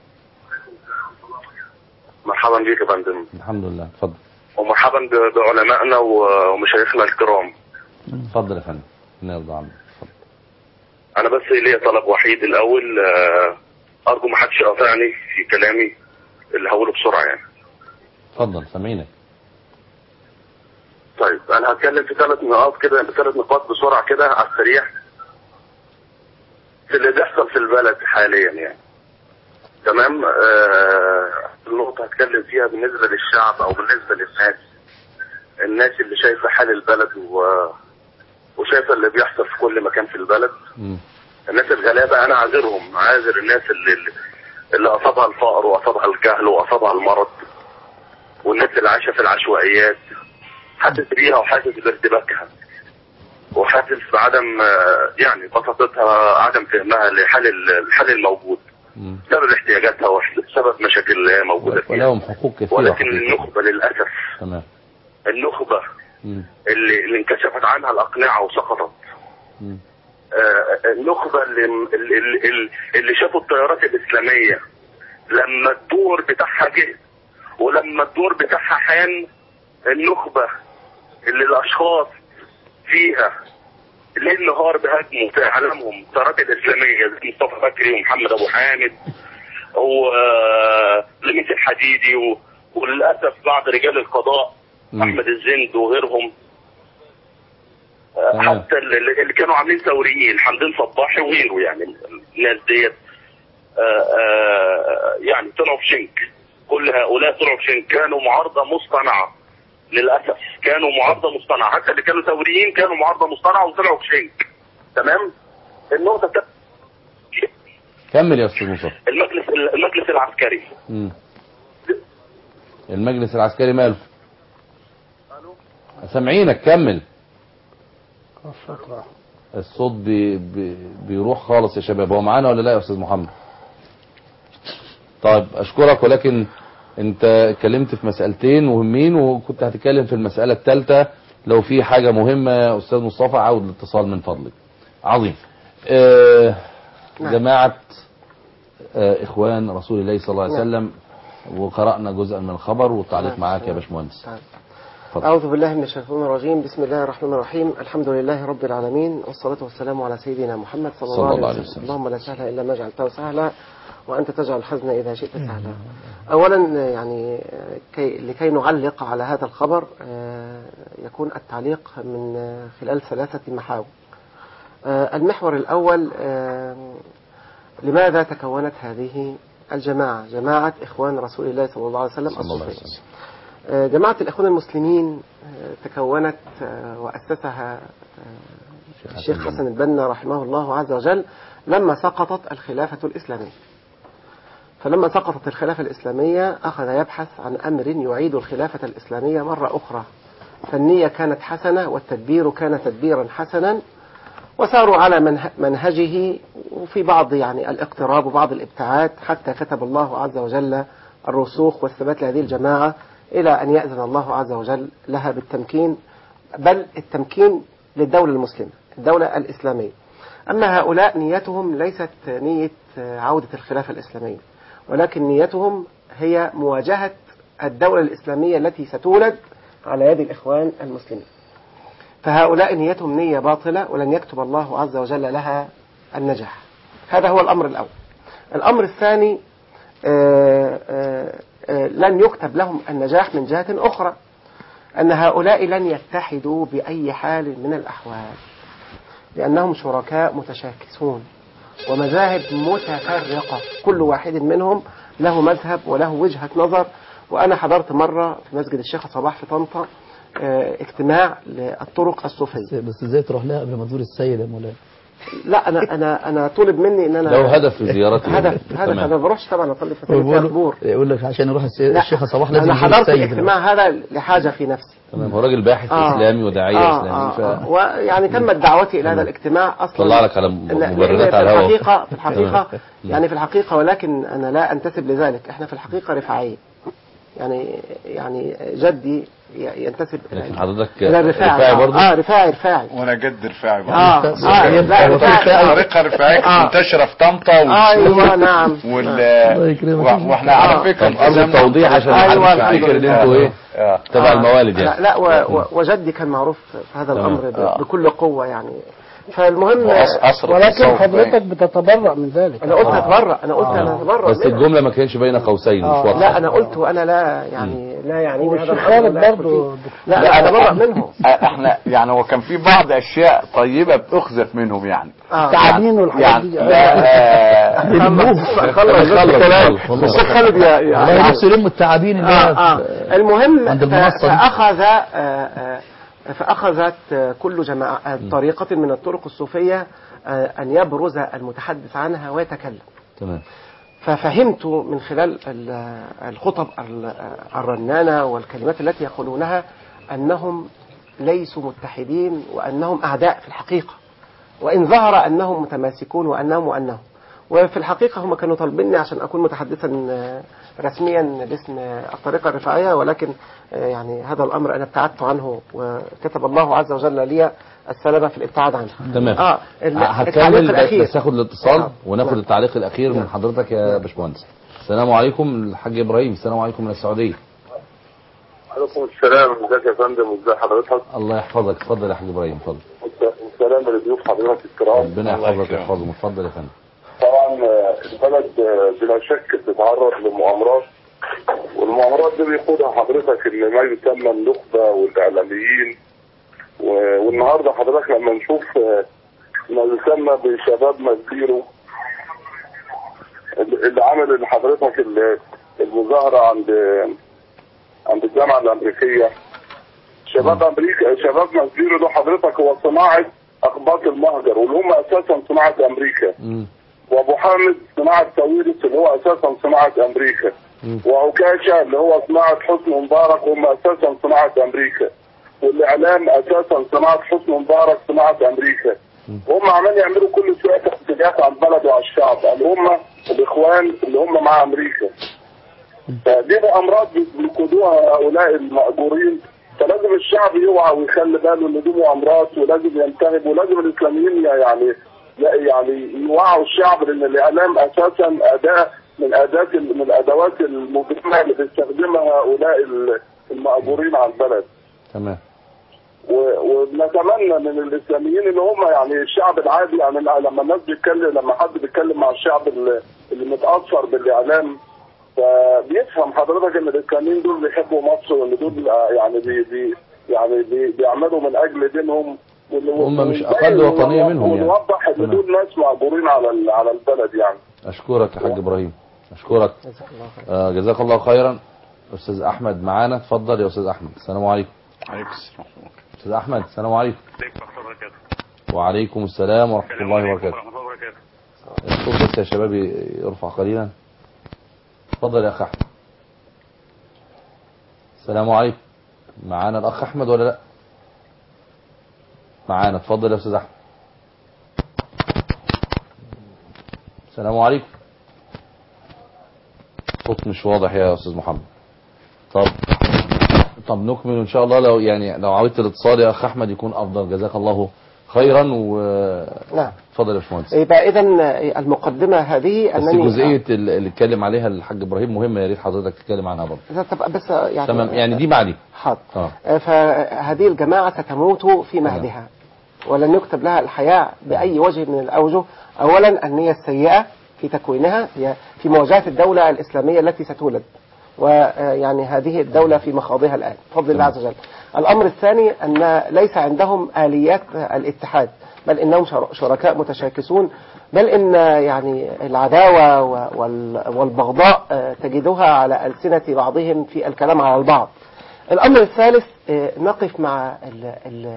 Speaker 8: مرحبا بيك يا فندم
Speaker 2: الحمد لله اتفضل
Speaker 8: ومرحبا ب- بعلمائنا و- ومشايخنا الكرام
Speaker 2: اتفضل يا فندم ربنا يرضى عنك اتفضل
Speaker 8: انا بس ليا طلب وحيد الاول آه، ارجو ما حدش يقاطعني في كلامي اللي هقوله بسرعه يعني
Speaker 2: اتفضل سامعينك
Speaker 8: طيب انا هتكلم في ثلاث نقاط كده ثلاث نقاط بسرعه كده على السريع في اللي بيحصل في البلد حاليا يعني تمام آه النقطه هتكلم فيها بالنسبه للشعب او بالنسبه للناس الناس اللي شايفه حال البلد و... وشايفه اللي بيحصل في كل مكان في البلد
Speaker 2: مم.
Speaker 8: الناس الغلابه انا عاذرهم عاذر الناس اللي اللي اصابها الفقر واصابها الجهل واصابها المرض والناس اللي عايشه في العشوائيات حاسس بيها وحاسس بارتباكها وحاسس بعدم آه، يعني بساطتها عدم فهمها لحال ال- الحال الموجود
Speaker 2: مم.
Speaker 8: بسبب احتياجاتها وبسبب مشاكل اللي هي موجوده فيها
Speaker 2: ولهم حقوق كثيرة
Speaker 8: ولكن
Speaker 2: حقيقة.
Speaker 8: النخبه للاسف
Speaker 2: تمام
Speaker 8: النخبه
Speaker 2: مم.
Speaker 8: اللي, اللي انكشفت عنها الاقنعه وسقطت
Speaker 2: مم.
Speaker 8: آه، النخبة اللي, اللي, اللي, اللي شافوا التيارات الإسلامية لما الدور بتاعها جه ولما الدور بتاعها حان النخبة اللي الأشخاص فيها ليل نهار بهاجموا في إعلامهم التيارات الإسلامية زي مصطفى بكري ومحمد أبو حامد ولميس الحديدي و- وللأسف بعض رجال القضاء
Speaker 2: مم.
Speaker 8: أحمد الزند وغيرهم آه، حتى اللي اللي كانوا عاملين ثوريين حمدين صباحي وغيره يعني الناس ديت آه، آه، يعني طلعوا في شنك كل هؤلاء طلعوا في شنك كانوا معارضه مصطنعه للاسف كانوا معارضه مصطنعه حتى اللي كانوا ثوريين كانوا معارضه مصطنعه وطلعوا في شنك تمام النقطه الثانيه
Speaker 2: كمل يا استاذ مصطفى
Speaker 8: المجلس المجلس العسكري
Speaker 2: مم. المجلس العسكري ماله سامعينك كمل
Speaker 3: الشكرا
Speaker 2: الصوت بي بي بيروح خالص يا شباب هو معانا ولا لا يا استاذ محمد طيب اشكرك ولكن انت اتكلمت في مسألتين مهمين وكنت هتتكلم في المسألة الثالثة لو في حاجة مهمة يا استاذ مصطفى عاود الاتصال من فضلك عظيم آه
Speaker 5: نعم.
Speaker 2: جماعة آه اخوان رسول الله صلى الله عليه
Speaker 5: نعم.
Speaker 2: وسلم وقرأنا جزءا من الخبر والتعليق
Speaker 5: نعم.
Speaker 2: معاك يا
Speaker 5: نعم.
Speaker 2: باشمهندس
Speaker 5: طيب.
Speaker 2: اتفضل.
Speaker 5: أعوذ بالله من الشيطان الرجيم بسم الله الرحمن الرحيم الحمد لله رب العالمين والصلاة والسلام على سيدنا محمد صلى,
Speaker 2: صلى
Speaker 5: الله
Speaker 2: الله
Speaker 5: عليه
Speaker 2: عليه
Speaker 5: وسلم
Speaker 2: وسلم.
Speaker 5: اللهم لا سهل إلا ما جعلته سهلا وأنت تجعل الحزن إذا شئت سهلا أولا يعني كي لكي نعلق على هذا الخبر آه، يكون التعليق من آه، خلال ثلاثة محاور آه، المحور الأول آه، لماذا تكونت هذه الجماعة جماعة إخوان رسول الله صلى الله عليه وسلم
Speaker 2: صلى الله عليه
Speaker 5: الصوفية
Speaker 2: وسلم
Speaker 5: آه، جماعة الإخوان المسلمين آه، تكونت آه، وأسسها آه، الشيخ حسن البنا رحمه الله عز وجل لما سقطت الخلافة الإسلامية فلما سقطت الخلافة الإسلامية أخذ يبحث عن أمر يعيد الخلافة الإسلامية مرة أخرى فالنية كانت حسنة والتدبير كان تدبيرا حسنا وساروا على منه- منهجه وفي بعض يعني الاقتراب وبعض الابتعاد حتى كتب الله عز وجل الرسوخ والثبات لهذه الجماعة إلى أن يأذن الله عز وجل لها بالتمكين بل التمكين للدولة المسلمة الدولة الإسلامية أما هؤلاء نيتهم ليست نية عودة الخلافة الإسلامية ولكن نيتهم هي مواجهة الدولة الإسلامية التي ستولد على يد الإخوان المسلمين فهؤلاء نيتهم نية باطلة ولن يكتب الله عز وجل لها النجاح هذا هو الأمر الأول الأمر الثاني آه، آه، آه، لن يكتب لهم النجاح من جهة أخرى أن هؤلاء لن يتحدوا بأي حال من الأحوال لأنهم شركاء متشاكسون ومذاهب متفرقة كل واحد منهم له مذهب وله وجهة نظر وأنا حضرت مرة في مسجد الشيخ صباح في طنطا آه، اجتماع للطرق الصوفية
Speaker 4: بس بس ازاي تروح لها قبل ما تزور السيد يا مولانا
Speaker 5: لا أنا أنا أنا طلب مني إن أنا
Speaker 2: له هدف في زيارته
Speaker 5: هدف هدف
Speaker 2: تمام.
Speaker 5: أنا ما بروحش طبعا أصلي في
Speaker 4: هو
Speaker 5: سنة
Speaker 4: بيقول-
Speaker 5: أسبوع
Speaker 4: يقول لك عشان يروح السيد
Speaker 5: لا،
Speaker 4: الشيخ صباح لازم
Speaker 5: أنا
Speaker 4: يزور
Speaker 5: حضرت
Speaker 4: السيد
Speaker 5: الاجتماع هذا لحاجة في نفسي
Speaker 2: تمام هو راجل باحث
Speaker 5: آه.
Speaker 2: اسلامي وداعيه
Speaker 5: آه
Speaker 2: اسلامي ف
Speaker 5: آه آه. ويعني تمت دعوتي إلى هذا الاجتماع أصلا
Speaker 2: طلع لك على
Speaker 5: لا- لأن
Speaker 2: مبررات
Speaker 5: في
Speaker 2: على الهواء
Speaker 5: الحقيقة في الحقيقة
Speaker 2: تمام.
Speaker 5: يعني في الحقيقة ولكن أنا لا أنتسب لذلك إحنا في الحقيقة رفاعية يعني يعني جدي ي- ينتسب
Speaker 2: لكن حضرتك
Speaker 5: إلى الرفاعي
Speaker 2: رفاعي
Speaker 5: آه،
Speaker 2: برضه
Speaker 5: اه رفاعي رفاعي
Speaker 6: وانا جد رفاعي برضه.
Speaker 5: اه اه لا، رفاعي.
Speaker 6: طريقة رفاعية كانت
Speaker 5: آه.
Speaker 6: منتشرة في طنطا
Speaker 5: ايوه نعم
Speaker 6: وال
Speaker 4: الله يكرمك.
Speaker 6: و- واحنا على
Speaker 5: آه.
Speaker 6: فكرة
Speaker 2: طب ارجو
Speaker 6: التزمنا
Speaker 2: التوضيح عشان ما
Speaker 5: أيوة،
Speaker 2: حدش
Speaker 5: الحمد
Speaker 2: يفتكر ان
Speaker 5: لله.
Speaker 2: انتوا ايه
Speaker 6: آه.
Speaker 2: تبع
Speaker 5: آه.
Speaker 2: الموالد
Speaker 5: لا,
Speaker 2: يعني
Speaker 5: لا و و وجدي كان معروف في هذا الامر ب-
Speaker 2: آه.
Speaker 5: بكل قوه يعني فالمهم
Speaker 6: وأص- أصرف
Speaker 3: ولكن
Speaker 6: الصوت
Speaker 3: حضرتك
Speaker 6: باين.
Speaker 3: بتتبرأ من ذلك
Speaker 5: انا قلت اتبرأ انا قلت انا اتبرأ
Speaker 2: بس
Speaker 5: منها.
Speaker 2: الجمله ما كانش بين قوسين مش
Speaker 3: آه.
Speaker 2: واضحه
Speaker 5: لا انا قلت وانا لا يعني لا يعني هذا
Speaker 3: والشيخ
Speaker 5: الأمر
Speaker 3: خالد
Speaker 5: لا أدخل
Speaker 3: برضه
Speaker 5: فيه. لا انا اتبرأ منهم
Speaker 7: احنا يعني هو كان في بعض اشياء طيبه بتخذف منهم يعني
Speaker 5: آه.
Speaker 3: تعابين والحاجات
Speaker 7: يعني
Speaker 3: دي
Speaker 7: لا
Speaker 5: خلص الكلام
Speaker 2: والله.
Speaker 5: الشيخ خالد يا
Speaker 4: الله
Speaker 5: يا
Speaker 4: نفسه يلم التعابين اللي
Speaker 5: آه
Speaker 4: هي
Speaker 5: آه.
Speaker 4: في-
Speaker 5: المهم
Speaker 4: عند
Speaker 5: ف-
Speaker 4: المنصة دي.
Speaker 5: فأخذ آه، آه، فأخذت آه، كل جماعة آه، طريقة من الطرق الصوفية آه، أن يبرز المتحدث عنها ويتكلم
Speaker 2: تمام
Speaker 5: ففهمت من خلال ال- الخطب ال- الرنانة والكلمات التي يقولونها أنهم ليسوا متحدين وأنهم أعداء في الحقيقة وإن ظهر أنهم متماسكون وأنهم وأنهم وفي الحقيقة هم كانوا طالبيني عشان أكون متحدثا آه، رسميا باسم آه، الطريقة الرفاعية ولكن آه، يعني هذا الأمر أنا ابتعدت عنه وكتب الله عز وجل لي السلامة في الابتعاد عنه
Speaker 2: تمام
Speaker 5: آه ال- التعليق
Speaker 2: هتكمل
Speaker 5: الأخير
Speaker 2: بس ناخد الاتصال
Speaker 5: نعم.
Speaker 2: وناخد
Speaker 5: نعم.
Speaker 2: التعليق الاخير من حضرتك يا باشمهندس السلام عليكم الحاج ابراهيم السلام عليكم من السعوديه
Speaker 8: عليكم السلام ازيك يا فندم وازي حضرتك
Speaker 2: الله يحفظك اتفضل يا حاج ابراهيم اتفضل
Speaker 8: والسلام لضيوف حضرتك الكرام
Speaker 2: ربنا يحفظك ويحفظهم اتفضل يا فندم
Speaker 8: طبعا آه، البلد آه، بلا شك بتتعرض لمؤامرات والمؤامرات دي بيقودها حضرتك اللي ما يسمى النخبه والاعلاميين و- والنهارده حضرتك لما نشوف آه، ما يسمى بشباب مزيرو اللي اللي عمل لحضرتك ال- المظاهره عند عند الجامعه الامريكيه شباب امريكا شباب مزيرو ده حضرتك هو صناعه اخباط المهجر واللي هم اساسا صناعه امريكا
Speaker 2: مم.
Speaker 8: وابو حامد صناعه سويرس اللي هو اساسا صناعه امريكا
Speaker 2: مم.
Speaker 8: وعكاشه اللي هو صناعه حسني مبارك هم اساسا صناعه امريكا والاعلام اساسا صناعه حسني مبارك صناعه امريكا هم عمالين يعملوا كل شويه تحديات على البلد وعلى الشعب اللي هم الاخوان اللي هم مع امريكا فدي بقى امراض بيقودوها هؤلاء المأجورين فلازم الشعب يوعى ويخلي باله ان دي مؤامرات ولازم ينتهب ولازم الاسلاميين يعني يعني يوعوا الشعب لان الاعلام اساسا اداه من اداه من الادوات المجرمه اللي بيستخدمها هؤلاء المأجورين على البلد
Speaker 2: تمام
Speaker 8: و- ونتمنى من الاسلاميين ان هم يعني الشعب العادي يعني لما الناس بيتكلم لما حد بيتكلم مع الشعب اللي, اللي متاثر بالاعلام فبيفهم حضرتك ان الاسلاميين دول بيحبوا مصر وان دول يعني بي بي يعني بي بيعملوا من اجل دينهم وإن-
Speaker 2: هم مش
Speaker 8: ونبين
Speaker 2: أقل وطنية
Speaker 8: ونوضح-
Speaker 2: منهم يعني.
Speaker 8: ونوضح ان
Speaker 2: تمام.
Speaker 8: دول ناس معجورين على ال- على البلد يعني
Speaker 2: اشكرك يا حاج ابراهيم اشكرك
Speaker 5: جزاك الله خير
Speaker 2: آه جزاك الله خيرا استاذ احمد معانا اتفضل يا استاذ احمد السلام عليكم
Speaker 6: عليكم السلام ورحمة الله
Speaker 2: استاذ احمد السلام عليكم
Speaker 10: عليكم ورحمة الله وبركاته.
Speaker 2: وعليكم السلام ورحمه
Speaker 10: السلام
Speaker 2: الله
Speaker 10: عليكم
Speaker 2: وبركاته
Speaker 10: ورحمة الله وبركاته.
Speaker 2: الصوت بس يا شباب يرفع قليلا اتفضل يا اخ احمد السلام عليكم معانا الاخ احمد ولا لا معانا اتفضل يا استاذ احمد السلام عليكم صوت مش واضح يا استاذ محمد طب طب نكمل ان شاء الله لو يعني لو عودت الاتصال يا اخ احمد يكون افضل جزاك الله خيرا و
Speaker 5: نعم
Speaker 2: اتفضل يا باشمهندس
Speaker 5: يبقى اذا المقدمه هذه
Speaker 2: بس
Speaker 5: انني
Speaker 2: جزئيه ال- اللي اتكلم عليها الحاج ابراهيم مهمه يا ريت حضرتك تتكلم عنها برضه
Speaker 5: إذا طب بس يعني
Speaker 2: تمام يعني دي بعدي
Speaker 5: حاضر
Speaker 2: اه
Speaker 5: فهذه الجماعة ستموت في مهدها ولن يكتب لها الحياة بأي وجه من الأوجه أولا النية السيئة في تكوينها هي في مواجهة الدولة الإسلامية التي ستولد ويعني هذه الدولة في مخاضها الآن بفضل الله عز وجل الأمر الثاني أن ليس عندهم آليات الاتحاد بل إنهم شر- شركاء متشاكسون بل إن يعني العداوة و- وال- والبغضاء آه، تجدها على ألسنة بعضهم في الكلام على البعض الأمر الثالث آه، نقف مع ال ال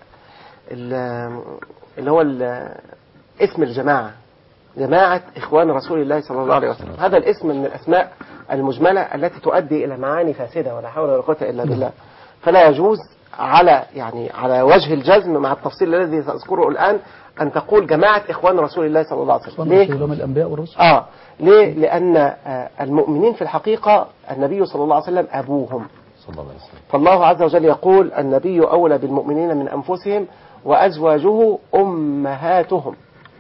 Speaker 5: ال اللي هو ال- اسم الجماعة جماعة إخوان رسول الله صلى الله عليه وسلم هذا الاسم من الأسماء المجملة التي تؤدي إلى معاني فاسدة ولا حول ولا قوة إلا بالله فلا يجوز على يعني على وجه الجزم مع التفصيل الذي سأذكره الآن أن تقول جماعة إخوان رسول الله صلى الله عليه وسلم ليه؟
Speaker 4: رسول الله الأنبياء والرسل
Speaker 5: آه ليه؟ لأن آه، المؤمنين في الحقيقة النبي صلى الله عليه وسلم أبوهم
Speaker 2: صلى الله عليه وسلم
Speaker 5: فالله عز وجل يقول النبي أولى بالمؤمنين من أنفسهم وأزواجه أمهاتهم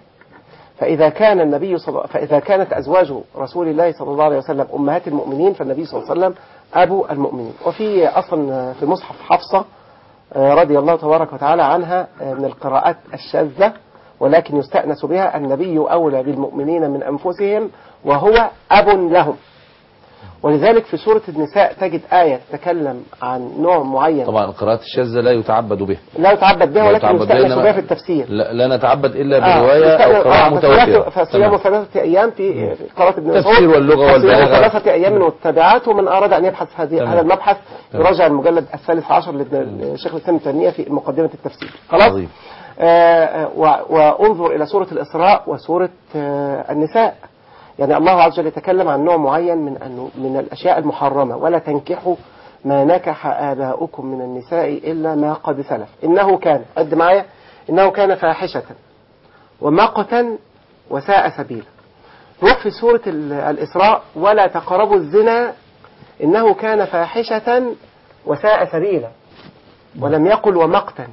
Speaker 5: فإذا كان النبي صلى فإذا كانت أزواج رسول الله صلى الله عليه وسلم أمهات المؤمنين فالنبي صلى الله عليه وسلم أبو المؤمنين وفي أصلا في مصحف حفصة آه، رضي الله تبارك وتعالى عنها آه، من القراءات الشاذة ولكن يستأنس بها النبي أولى بالمؤمنين من أنفسهم وهو أب لهم ولذلك في سورة النساء تجد آية تتكلم عن نوع معين
Speaker 2: طبعا القراءات الشاذة لا يتعبد بها
Speaker 5: لا يتعبد بها
Speaker 2: لا
Speaker 5: ولكن
Speaker 2: يتعبد بها
Speaker 5: يستأنس
Speaker 2: إنما-
Speaker 5: بها في التفسير
Speaker 2: لا, لا نتعبد الا
Speaker 5: آه،
Speaker 2: بروايه او
Speaker 5: يستأنس-
Speaker 2: قراءه
Speaker 5: آه،
Speaker 2: متواتره
Speaker 5: فصيام- فصيام
Speaker 2: تمام.
Speaker 5: ثلاثة أيام في في قراءة ابن مسعود
Speaker 2: تفسير واللغة
Speaker 5: فصيام
Speaker 2: والبلاغة.
Speaker 5: ثلاثة أيام والتابعات ومن أراد أن يبحث هذه
Speaker 2: تمام.
Speaker 5: هذا المبحث
Speaker 2: تمام.
Speaker 5: يراجع المجلد الثالث عشر لابن الشيخ الإسلام ابن تيمية في مقدمة التفسير خلاص
Speaker 2: عظيم.
Speaker 5: آه، آه، و- وانظر إلى سورة الإسراء وسورة آه، النساء يعني الله عز وجل يتكلم عن نوع معين من أنه من الأشياء المحرمة ولا تنكحوا ما نكح آباؤكم من النساء إلا ما قد سلف إنه كان عد معايا إنه كان فاحشة ومقتا وساء سبيلا روح في سورة ال- الإسراء ولا تقربوا الزنا إنه كان فاحشة وساء سبيلا ولم يقل ومقتا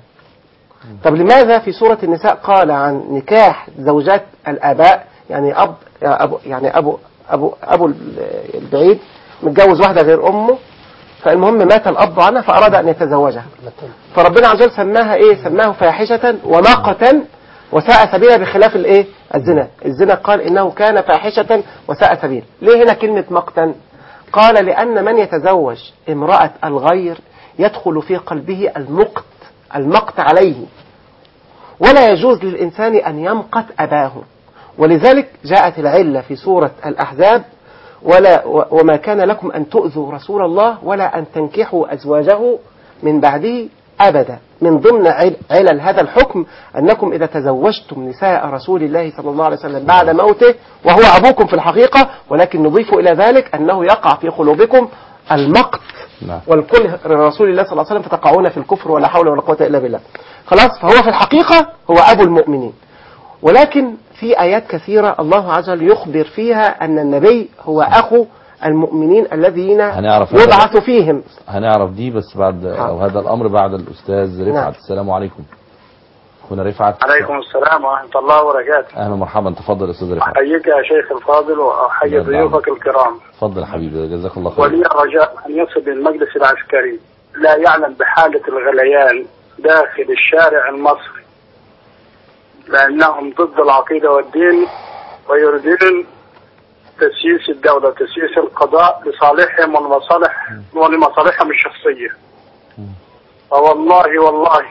Speaker 5: طب لماذا في سورة النساء قال عن نكاح زوجات الآباء يعني أب أبو يعني أبو أبو أبو البعيد متجوز واحدة غير أمه فالمهم مات الأب عنها فأراد أن يتزوجها فربنا عز وجل سماها إيه سماه فاحشة ومقتا وساء سبيلا بخلاف الإيه الزنا الزنا قال إنه كان فاحشة وساء سبيلا ليه هنا كلمة مقتا قال لأن من يتزوج امرأة الغير يدخل في قلبه المقت المقت عليه ولا يجوز للإنسان أن يمقت أباه ولذلك جاءت العلة في سورة الأحزاب ولا و- وما كان لكم أن تؤذوا رسول الله ولا أن تنكحوا أزواجه من بعده أبدا من ضمن عل- علل هذا الحكم أنكم إذا تزوجتم نساء رسول الله صلى الله عليه وسلم بعد موته وهو أبوكم في الحقيقة ولكن نضيف إلى ذلك أنه يقع في قلوبكم المقت
Speaker 2: نعم
Speaker 5: والكل رسول الله صلى الله عليه وسلم فتقعون في الكفر ولا حول ولا قوة إلا بالله خلاص فهو في الحقيقة هو أبو المؤمنين ولكن في آيات كثيرة الله عز وجل يخبر فيها أن النبي هو أخو المؤمنين الذين
Speaker 2: هنعرف هذا
Speaker 5: يبعث فيهم
Speaker 2: هنعرف دي بس بعد او هذا الامر بعد الاستاذ رفعت
Speaker 5: نعم.
Speaker 2: السلام عليكم اخونا رفعت
Speaker 11: عليكم السلام ورحمة الله وبركاته
Speaker 2: اهلا ومرحبا تفضل يا استاذ رفعت
Speaker 11: أحييك يا شيخ الفاضل وأحيي
Speaker 2: الله يرضى
Speaker 11: ضيوفك الكرام
Speaker 2: تفضل يا حبيبي جزاك الله خير
Speaker 11: ولي رجاء أن يصل المجلس العسكري لا يعلم بحالة الغليان داخل الشارع المصري لأنهم ضد العقيدة والدين ويريدون تسييس الدولة تسييس القضاء لصالحهم ولمصالح ولمصالحهم الشخصية فوالله والله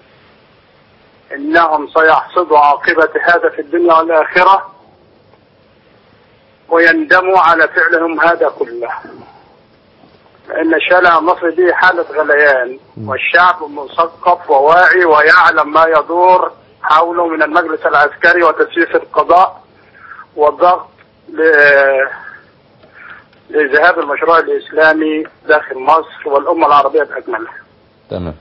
Speaker 11: إنهم سيحصدوا عاقبة هذا في الدنيا والآخرة ويندموا على فعلهم هذا كله لأن الشارع المصري دي حالة غليان والشعب مثقف وواعي ويعلم ما يدور حوله من المجلس العسكري وتسييس القضاء والضغط ل- لذهاب المشروع الإسلامي داخل مصر والأمة العربية بأكملها
Speaker 2: تمام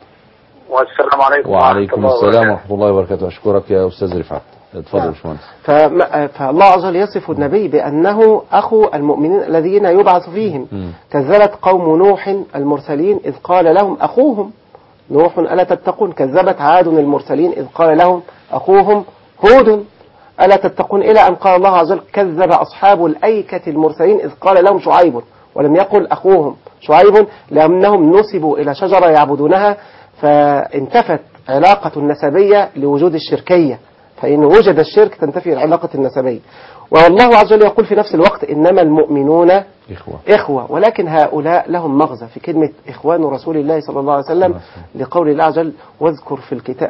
Speaker 11: والسلام عليكم
Speaker 2: وعليكم
Speaker 11: ورحمة الله
Speaker 2: السلام
Speaker 11: وبركاته.
Speaker 2: ورحمه الله وبركاته اشكرك يا استاذ رفعت اتفضل يا
Speaker 5: نعم.
Speaker 2: باشمهندس
Speaker 5: فما- فالله عز وجل يصف النبي بأنه أخو المؤمنين الذين يبعث فيهم
Speaker 2: مم.
Speaker 5: كذبت قوم نوح المرسلين إذ قال لهم أخوهم نوح ألا تتقون كذبت عاد المرسلين إذ قال لهم أخوهم هود ألا تتقون إلى أن قال الله عز وجل كذب أصحاب الأيكة المرسلين إذ قال لهم شعيب ولم يقل أخوهم شعيب لأنهم نسبوا إلى شجرة يعبدونها فانتفت علاقة النسبية لوجود الشركية فإن وجد الشرك تنتفي العلاقة النسبية والله عز وجل يقول في نفس الوقت إنما المؤمنون
Speaker 2: اخوه
Speaker 5: إخوة ولكن هؤلاء لهم مغزى في كلمة إخوان رسول الله صلى الله عليه وسلم لقول الله عز وجل واذكر في الكتاب,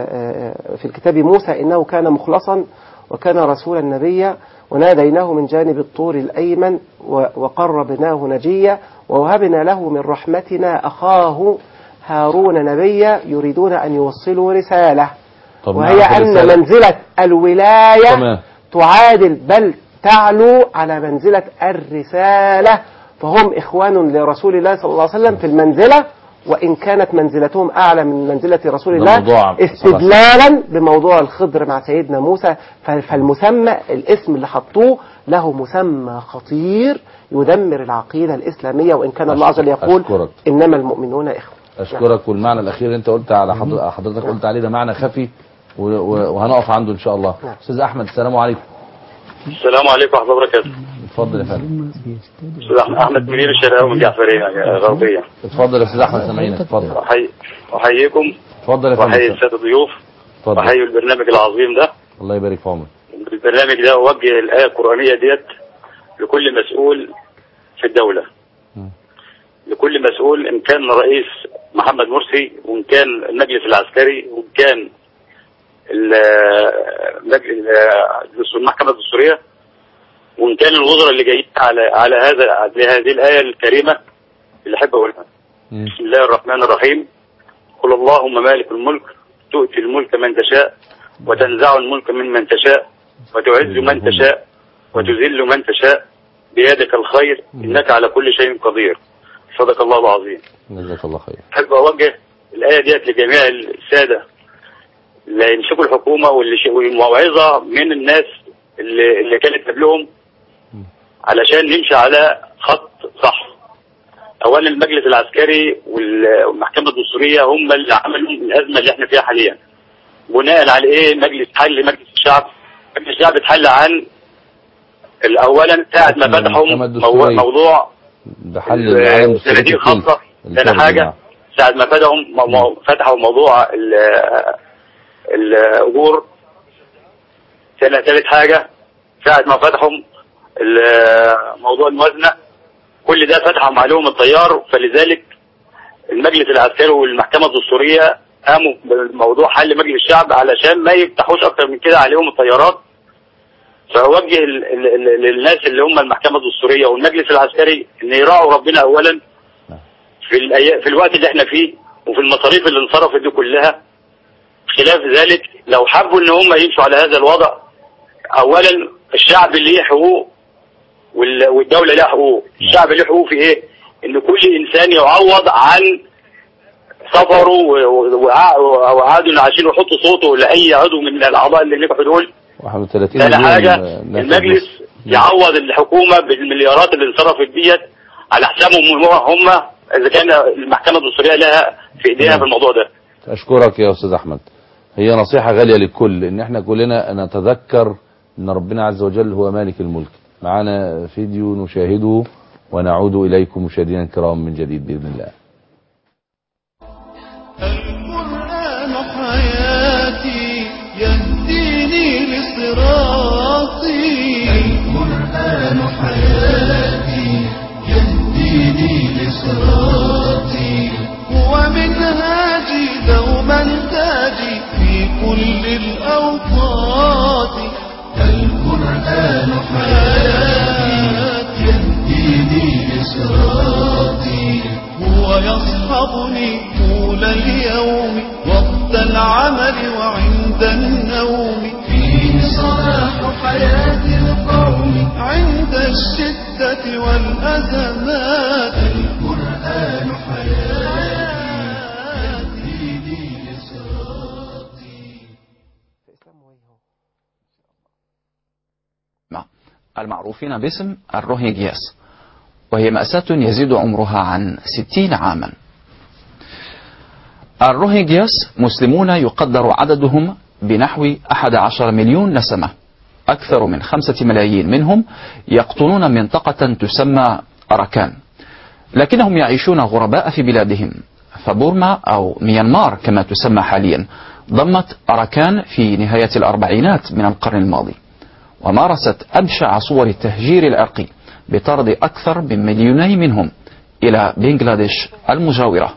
Speaker 5: في الكتاب موسى إنه كان مخلصا وكان رسولا نبيا وناديناه من جانب الطور الأيمن و- وقربناه نجيا ووهبنا له من رحمتنا أخاه هارون نبيا يريدون أن يوصلوا رسالة
Speaker 2: طب
Speaker 5: وهي
Speaker 2: نعرف
Speaker 5: أن
Speaker 2: الرسالة.
Speaker 5: منزلة الولاية
Speaker 2: تمام
Speaker 5: تعادل بل تعلو على منزلة الرسالة فهم إخوان لرسول الله صلى الله عليه وسلم في المنزلة وإن كانت منزلتهم أعلى من منزلة رسول
Speaker 2: ده
Speaker 5: الله
Speaker 2: موضوع
Speaker 5: استدلالا بموضوع الخضر مع سيدنا موسى ف- فالمسمى الاسم اللي حطوه له مسمى خطير يدمر العقيدة الإسلامية وإن كان الله عز وجل يقول
Speaker 2: أشكرك.
Speaker 5: إنما المؤمنون إخوة
Speaker 2: اشكرك والمعنى الاخير اللي انت قلت على حضر- حضرتك قلت عليه ده معنى خفي و- و- وهنقف عنده ان شاء الله
Speaker 5: نعم.
Speaker 2: استاذ احمد السلام عليكم
Speaker 11: السلام عليكم ورحمة الله وبركاته
Speaker 2: اتفضل يا فندم
Speaker 11: أستاذ أحمد- أحمد منير الشرقاوي من جعفرية غربية
Speaker 2: اتفضل يا استاذ احمد سامعينك اتفضل
Speaker 11: أحيي أحييكم
Speaker 2: اتفضل يا
Speaker 11: وأحيي
Speaker 2: فندم
Speaker 11: السادة الضيوف
Speaker 2: اتفضل
Speaker 11: وأحيي البرنامج العظيم ده
Speaker 2: الله يبارك في عمرك
Speaker 11: البرنامج ده أوجه الآية القرآنية ديت لكل مسؤول في الدولة
Speaker 2: مم.
Speaker 11: لكل مسؤول إن كان رئيس محمد مرسي وإن كان المجلس العسكري وإن كان ال- المجلس- المحكمة الدستورية وإن كان الوزراء اللي جايين على على هذا على هذه الآية الكريمة اللي أحب أقولها
Speaker 2: مم.
Speaker 11: بسم الله الرحمن الرحيم قل اللهم مالك الملك تؤتي الملك من تشاء وتنزع الملك ممن تشاء وتعز من تشاء وتذل من تشاء بيدك الخير إنك على كل شيء قدير صدق الله العظيم
Speaker 2: جزاك الله خير
Speaker 11: أحب أوجه الآية ديت لجميع السادة اللي يمسكوا الحكومة واللي ش- والموعظة من الناس اللي, اللي كانت قبلهم علشان نمشي على خط صح أولا المجلس العسكري وال- والمحكمة الدستورية هم اللي عملوا الأزمة اللي احنا فيها حاليا بناء على إيه مجلس حل مجلس الشعب مجلس الشعب اتحل عن أولا ساعة ما فتحوا
Speaker 2: المحكمة
Speaker 11: مو-
Speaker 2: الدستورية.
Speaker 11: موضوع
Speaker 2: ده حل العالم بالسلوك
Speaker 11: الصناديق
Speaker 2: الكلي.
Speaker 11: الخاصة
Speaker 2: الكلي،
Speaker 11: ثاني حاجة
Speaker 2: نعم.
Speaker 11: ساعة ما فتحوا مو- مو- فتحوا موضوع ال- الأجور ثاني ثالث حاجة ساعة ما فتحوا ال- موضوع الموازنة كل ده فتحوا عليهم التيار فلذلك المجلس العسكري والمحكمة الدستورية قاموا بموضوع حل مجلس الشعب علشان ما يفتحوش اكتر من كده عليهم الطيارات فوجه ال- ال- ال- للناس اللي هم المحكمه الدستوريه والمجلس العسكري ان يراعوا ربنا اولا في الأي... في الوقت اللي احنا فيه وفي المصاريف اللي انصرفت دي كلها خلاف ذلك لو حبوا ان هم يمشوا على هذا الوضع اولا الشعب ليه حقوق وال- والدوله ليها حقوق الشعب ليه حقوق في ايه ان كل انسان يعوض عن سفره و- و- وقع- وقعدوا عشان يحطوا صوته لاي عضو من الاعضاء اللي نجحوا دول
Speaker 2: 31
Speaker 11: ثاني
Speaker 2: مليون
Speaker 11: حاجه
Speaker 2: ناس
Speaker 11: المجلس يعوض الحكومه بالمليارات اللي انصرفت ديت على حسابهم هم هم اذا كان المحكمه الدستوريه لها في ايديها في الموضوع ده
Speaker 2: أشكرك يا أستاذ أحمد هي نصيحة غالية للكل إن إحنا كلنا نتذكر إن ربنا عز وجل هو مالك الملك معانا فيديو نشاهده ونعود إليكم مشاهدينا الكرام من جديد بإذن الله
Speaker 1: القرآن حياتي يهديني لصراطي القرآن حياتي يهديني لصراطي هو منهاجي دوما تاجي في كل الأوقات القرآن حياتي يهديني لصراطي هو يصحبني طول اليوم وقت العمل وعند النوم فيه صلاح حياة القوم عند الشدة والأزمات القرآن حياتي يهديني لصراطي
Speaker 12: المعروفين باسم الروهينجياس وهي مأساة يزيد عمرها عن ستين عاما الروهينجياس مسلمون يقدر عددهم بنحو أحد عشر مليون نسمة أكثر من خمسة ملايين منهم يقطنون منطقة تسمى أراكان لكنهم يعيشون غرباء في بلادهم فبورما أو ميانمار كما تسمى حاليا ضمت أراكان في نهاية الأربعينات من القرن الماضي ومارست أبشع صور التهجير العرقي بطرد أكثر من مليوني منهم إلى بنغلاديش المجاورة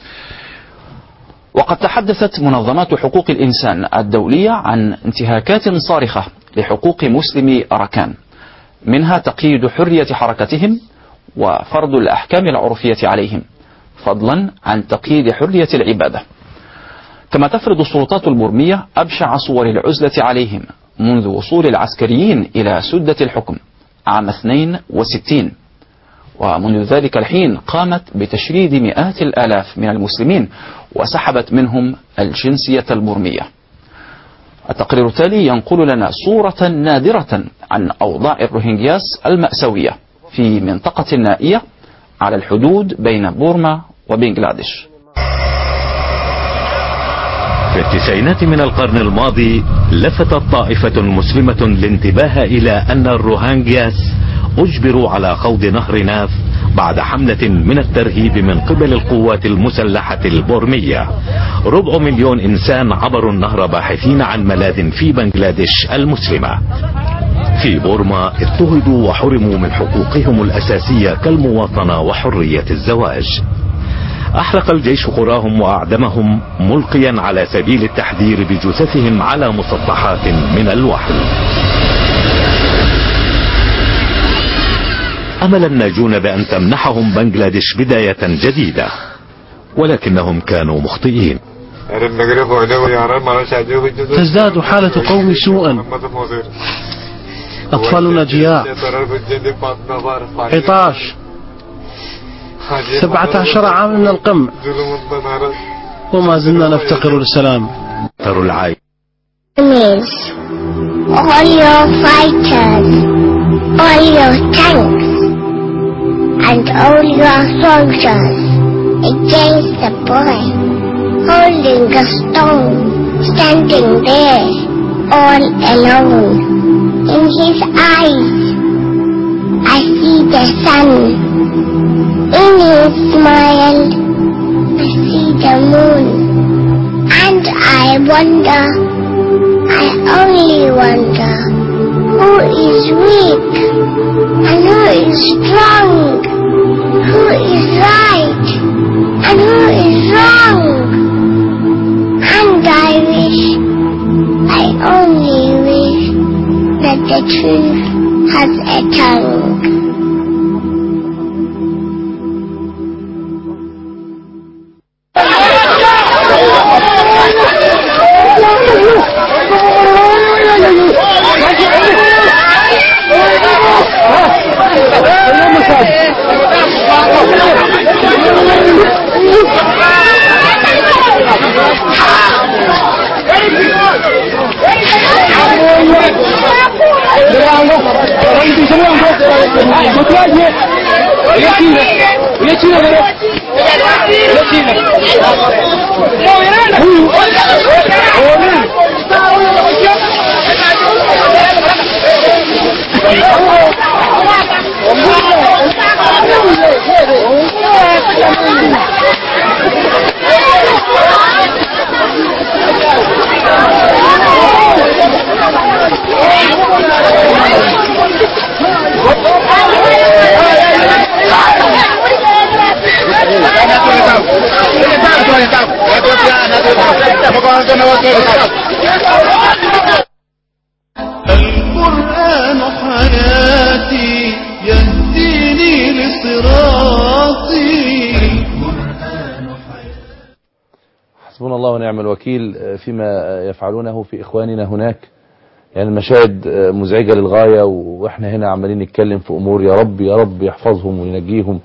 Speaker 12: وقد تحدثت منظمات حقوق الإنسان الدولية عن انتهاكات صارخة لحقوق مسلمي أراكان منها تقييد حرية حركتهم وفرض الأحكام العرفية عليهم فضلا عن تقييد حرية العبادة كما تفرض السلطات البرمية أبشع صور العزلة عليهم منذ وصول العسكريين إلى سدة الحكم عام 62 ومنذ ذلك الحين قامت بتشريد مئات الآلاف من المسلمين وسحبت منهم الجنسية البرمية التقرير التالي ينقل لنا صورة نادرة عن أوضاع الروهينجياس المأساوية في منطقة نائية على الحدود بين بورما وبنغلاديش
Speaker 13: في التسعينات من القرن الماضي لفتت طائفة مسلمة الانتباه إلى أن الروهانجياس أجبروا على خوض نهر ناف بعد حملة من الترهيب من قبل القوات المسلحة البورمية ربع مليون إنسان عبروا النهر باحثين عن ملاذ في بنغلاديش المسلمة في بورما اضطهدوا وحرموا من حقوقهم الأساسية كالمواطنة وحرية الزواج احرق الجيش قراهم واعدمهم ملقيا على سبيل التحذير بجثثهم على مسطحات من الوحل امل الناجون بان تمنحهم بنغلاديش بداية جديدة ولكنهم كانوا مخطئين
Speaker 14: تزداد حالة قوم سوءا أطفالنا جياع عطاش سبعة عشر عاما من القمع وما زلنا نفتقر للسلام
Speaker 13: ترى العاي
Speaker 15: Enemies, all your fighters, all your tanks, and all your soldiers against the boy, holding a stone, standing there, all alone. In his eyes, I see the sun. In his smile, I see the moon. And I wonder, I only wonder, who is weak and who is strong, who is right and who is wrong. but the truth has a tongue.
Speaker 1: القرآن حياتي يهديني لصراطي
Speaker 2: حسبنا الله ونعم الوكيل فيما يفعلونه في إخواننا هناك يعني المشاهد مزعجة للغاية وإحنا هنا عمالين نتكلم في أمور يا رب يا رب يحفظهم وينجيهم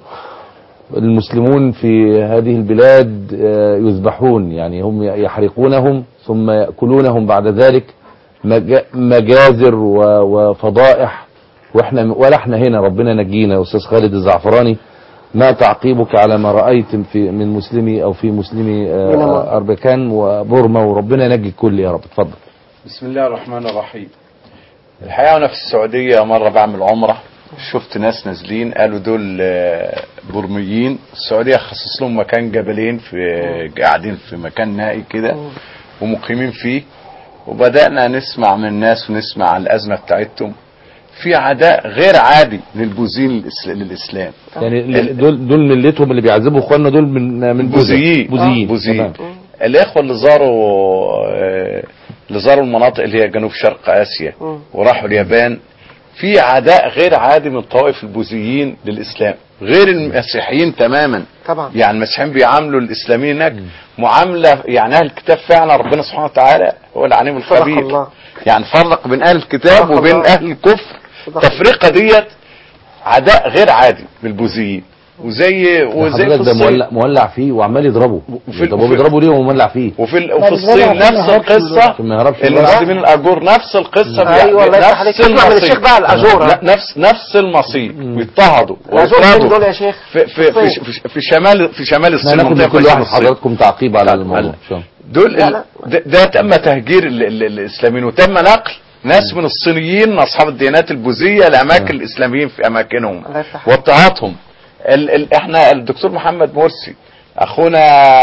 Speaker 2: المسلمون في هذه البلاد يذبحون يعني هم يحرقونهم ثم يأكلونهم بعد ذلك مج- مجازر و- وفضائح واحنا ولا احنا هنا ربنا نجينا يا استاذ خالد الزعفراني ما تعقيبك على ما رأيت في من مسلمي او في مسلمي آه،
Speaker 7: بينما-
Speaker 2: اربكان وبورما وربنا ينجي الكل يا رب اتفضل
Speaker 7: بسم الله الرحمن الرحيم الحقيقة أنا في السعودية مرة بعمل عمرة شفت ناس نازلين قالوا دول آه، برميين السعودية خصص لهم مكان جبلين في قاعدين في مكان نائي كده ومقيمين فيه وبدأنا نسمع من الناس ونسمع عن الأزمة بتاعتهم في عداء غير عادي للبوذيين للإس- للإسلام
Speaker 2: يعني ال- دول دول ملتهم اللي بيعذبوا اخواننا دول من من بوذا.
Speaker 7: بوذيين
Speaker 2: بوذيين
Speaker 7: بوذيين
Speaker 2: تمام.
Speaker 7: الاخوه اللي زاروا آه، اللي زاروا المناطق اللي هي جنوب شرق اسيا وراحوا اليابان في عداء غير عادي من طوائف البوذيين للاسلام غير المسيحيين تماما
Speaker 5: طبعا
Speaker 7: يعني المسيحيين بيعاملوا الاسلاميين هناك معامله يعني اهل الكتاب فعلا ربنا سبحانه وتعالى هو العليم
Speaker 5: صدق
Speaker 7: الخبير
Speaker 5: الله.
Speaker 7: يعني فرق بين اهل الكتاب
Speaker 5: صدق
Speaker 7: وبين
Speaker 5: الله.
Speaker 7: اهل الكفر
Speaker 5: صدق
Speaker 7: التفرقه ديت عداء غير عادي بالبوذيين وزي وزي
Speaker 2: حضرتك
Speaker 7: في
Speaker 2: ده
Speaker 7: الصين.
Speaker 2: مولع مولع فيه وعمال يضربه
Speaker 7: وفي-
Speaker 2: طب هو
Speaker 7: وفي-
Speaker 2: بيضربه ليه وهو مولع فيه
Speaker 7: وفي ال-
Speaker 2: لا،
Speaker 7: وفي
Speaker 2: بيضربه
Speaker 7: الصين
Speaker 2: عشان
Speaker 7: نفس
Speaker 2: ما يهربش
Speaker 7: القصة
Speaker 2: عشان ما يهربش
Speaker 7: المسلمين الأجور نفس القصة بي-
Speaker 5: أيوة، الله يفتح عليك.
Speaker 7: نفس
Speaker 5: اسمع من الشيخ بقى الأجور،
Speaker 7: لا، نفس نفس المصير بيضطهدوا
Speaker 5: الأجور
Speaker 7: ويطردوا.
Speaker 5: فين دول يا شيخ؟
Speaker 7: في في في, في, في شمال في شمال
Speaker 2: احنا
Speaker 7: الصين
Speaker 2: هناخد من
Speaker 7: منطقة
Speaker 2: كل
Speaker 7: في
Speaker 2: واحد
Speaker 7: الصين.
Speaker 2: حضراتكم تعقيب على الموضوع
Speaker 7: لا.
Speaker 2: إن شاء الله.
Speaker 7: دول
Speaker 5: لا،
Speaker 7: ال-
Speaker 5: لا.
Speaker 7: ده, ده تم تهجير ال- ال- الاسلاميين وتم نقل ناس من الصينيين اصحاب الديانات البوذيه لاماكن الاسلاميين في اماكنهم
Speaker 5: الله يفتح
Speaker 7: واضطهادهم ال ال احنا الدكتور محمد مرسي اخونا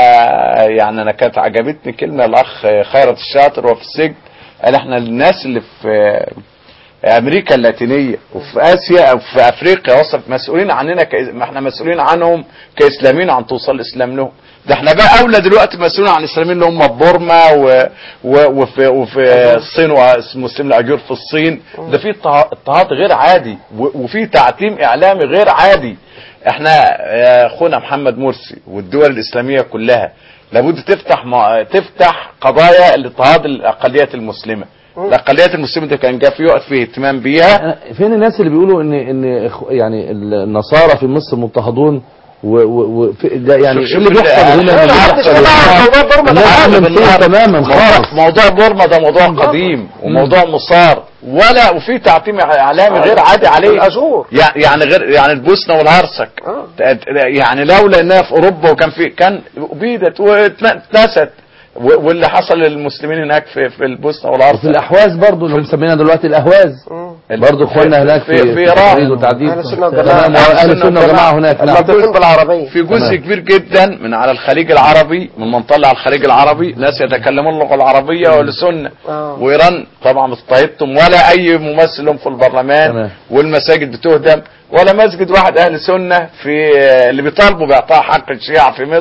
Speaker 7: يعني انا كانت عجبتني كلمه الاخ خيرت الشاطر وهو في السجن قال احنا الناس اللي في امريكا اللاتينيه وفي اسيا او في افريقيا وصف مسؤولين عننا ك... ما احنا مسؤولين عنهم كاسلاميين عن توصل الاسلام لهم ده احنا بقى اولى دلوقتي مسؤولين عن الاسلاميين اللي هم في بورما و... و... وفي وفي الصين والمسلمين الاجور في الصين ده في اضطها- اضطهاد غير عادي و... وفي تعتيم اعلامي غير عادي احنا يا اخونا محمد مرسي والدول الاسلاميه كلها لابد تفتح م... تفتح قضايا الاضطهاد الاقليات المسلمه الاقليات المسلمه ده كان جاء في وقت فيه اهتمام بيها
Speaker 2: فين الناس اللي بيقولوا ان ان إخ- يعني النصارى في مصر مضطهدون و و و في- ده يعني
Speaker 7: شوف-
Speaker 2: ايه اللي
Speaker 7: شوف
Speaker 2: بيحصل
Speaker 7: ال-
Speaker 2: هنا اللي
Speaker 7: محدش
Speaker 2: بيحصل
Speaker 7: يتابع موضوع بورما ده
Speaker 2: الناس
Speaker 7: عالم
Speaker 2: منسية
Speaker 7: النهاردة.
Speaker 2: تماما
Speaker 7: موضوع-
Speaker 2: خالص
Speaker 7: موضوع بورما ده موضوع قديم وموضوع مصار ولا وفي تعتيم اعلامي غير عادي عليه
Speaker 5: الأجور.
Speaker 7: يع- يعني غير يعني البوسنه والهرسك ت- يعني لولا انها في اوروبا وكان في كان ابيدت واتنست و- واللي حصل للمسلمين هناك في في البوسنه والهرسك
Speaker 2: وفي الاحواز برضو اللي مسمينها دلوقتي الاهواز برضو اخواننا هناك في
Speaker 7: في- في
Speaker 2: في
Speaker 7: إيران.
Speaker 2: تحرير وتعديل
Speaker 5: أهل السنة والجماعة.
Speaker 2: تمام واهل السنه والجماعه هناك نعم
Speaker 5: المنطقين بالعربية
Speaker 7: في جزء
Speaker 2: تمام.
Speaker 7: كبير جدا من على الخليج العربي من منطقة على الخليج العربي ناس يتكلمون اللغة العربية والسنة
Speaker 5: آه.
Speaker 7: وإيران طبعا اضطهدتم ولا أي ممثل لهم في البرلمان
Speaker 2: تمام.
Speaker 7: والمساجد بتهدم ولا مسجد واحد أهل سنة في اللي بيطالبوا بإعطاء حق الشيعة في مصر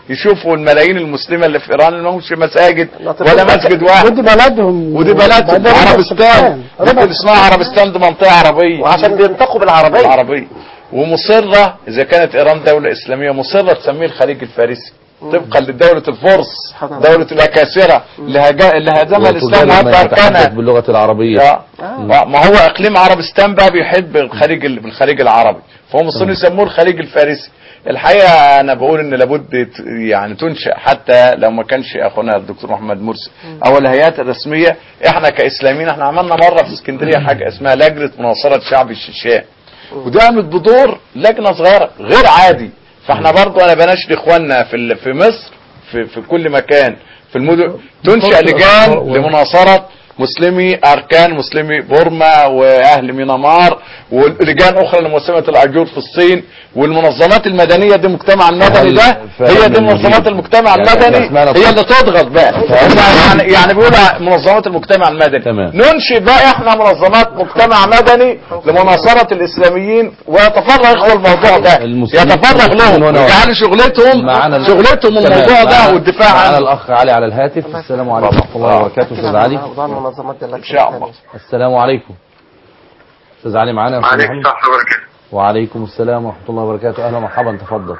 Speaker 7: يشوفوا الملايين المسلمه اللي في ايران اللي ما همش مساجد ولا مسجد واحد
Speaker 3: ودي بلدهم
Speaker 7: ودي بلدهم
Speaker 3: بعدين
Speaker 7: عربستان
Speaker 3: ربع
Speaker 7: دي اسمها عربستان دي منطقه عربيه
Speaker 5: وعشان بينطقوا بالعربيه
Speaker 7: العربيه ومصره اذا كانت ايران دوله اسلاميه مصره تسميه الخليج الفارسي طبقا لدولة الفرس دولة الأكاسرة اللي هجا- اللي هزمها الإسلام
Speaker 2: وتجارب من
Speaker 7: وهبها
Speaker 2: يتحدث
Speaker 7: أركانها
Speaker 2: باللغة العربية
Speaker 7: آه. ما هو اقليم عربستان بقى بيحب الخليج بالخليج العربي فهم الصين يسموه الخليج الفارسي الحقيقه انا بقول ان لابد ت- يعني تنشا حتى لو ما كانش اخونا الدكتور محمد مرسي او الهيئات الرسميه احنا كاسلاميين احنا عملنا مره في اسكندريه حاجه اسمها لجنه مناصره شعب الشيشان وده قامت بدور لجنه صغيره غير عادي فاحنا برضو انا بناشد اخواننا في ال- في مصر في في كل مكان في المدن تنشا لجان لمناصره مسلمي اركان مسلمي بورما واهل ميانمار ولجان اخرى لمسلمه الاجور في الصين والمنظمات المدنيه دي المجتمع المدني ده هي دي منظمات المجتمع
Speaker 2: يعني إحنا
Speaker 7: المدني
Speaker 2: سمعنا
Speaker 7: هي اللي تضغط بقى يعني يعني بيقولوا منظمات المجتمع المدني
Speaker 2: تمام.
Speaker 7: ننشئ بقى احنا منظمات مجتمع مدني لمناصره الاسلاميين ويتفرغ اخوة الموضوع ده
Speaker 2: المسلمين
Speaker 7: يتفرغ لهم
Speaker 2: هنا
Speaker 7: ويجعلوا شغلتهم
Speaker 2: معانا
Speaker 7: شغلتهم
Speaker 2: تمام.
Speaker 7: الموضوع ده
Speaker 2: معانا-
Speaker 7: والدفاع
Speaker 2: معانا
Speaker 7: عنه
Speaker 2: الأخ علي على الهاتف السلام عليكم ورحمة الله وبركاته أستاذ علي
Speaker 5: موضوع المنظمات دي
Speaker 7: ان شاء الله
Speaker 2: السلام عليكم أستاذ علي معانا يا أستاذ
Speaker 8: عليكم
Speaker 2: محمد؟
Speaker 8: السلام وبركاته
Speaker 2: وعليكم السلام ورحمة الله وبركاته أهلا ومرحبا تفضل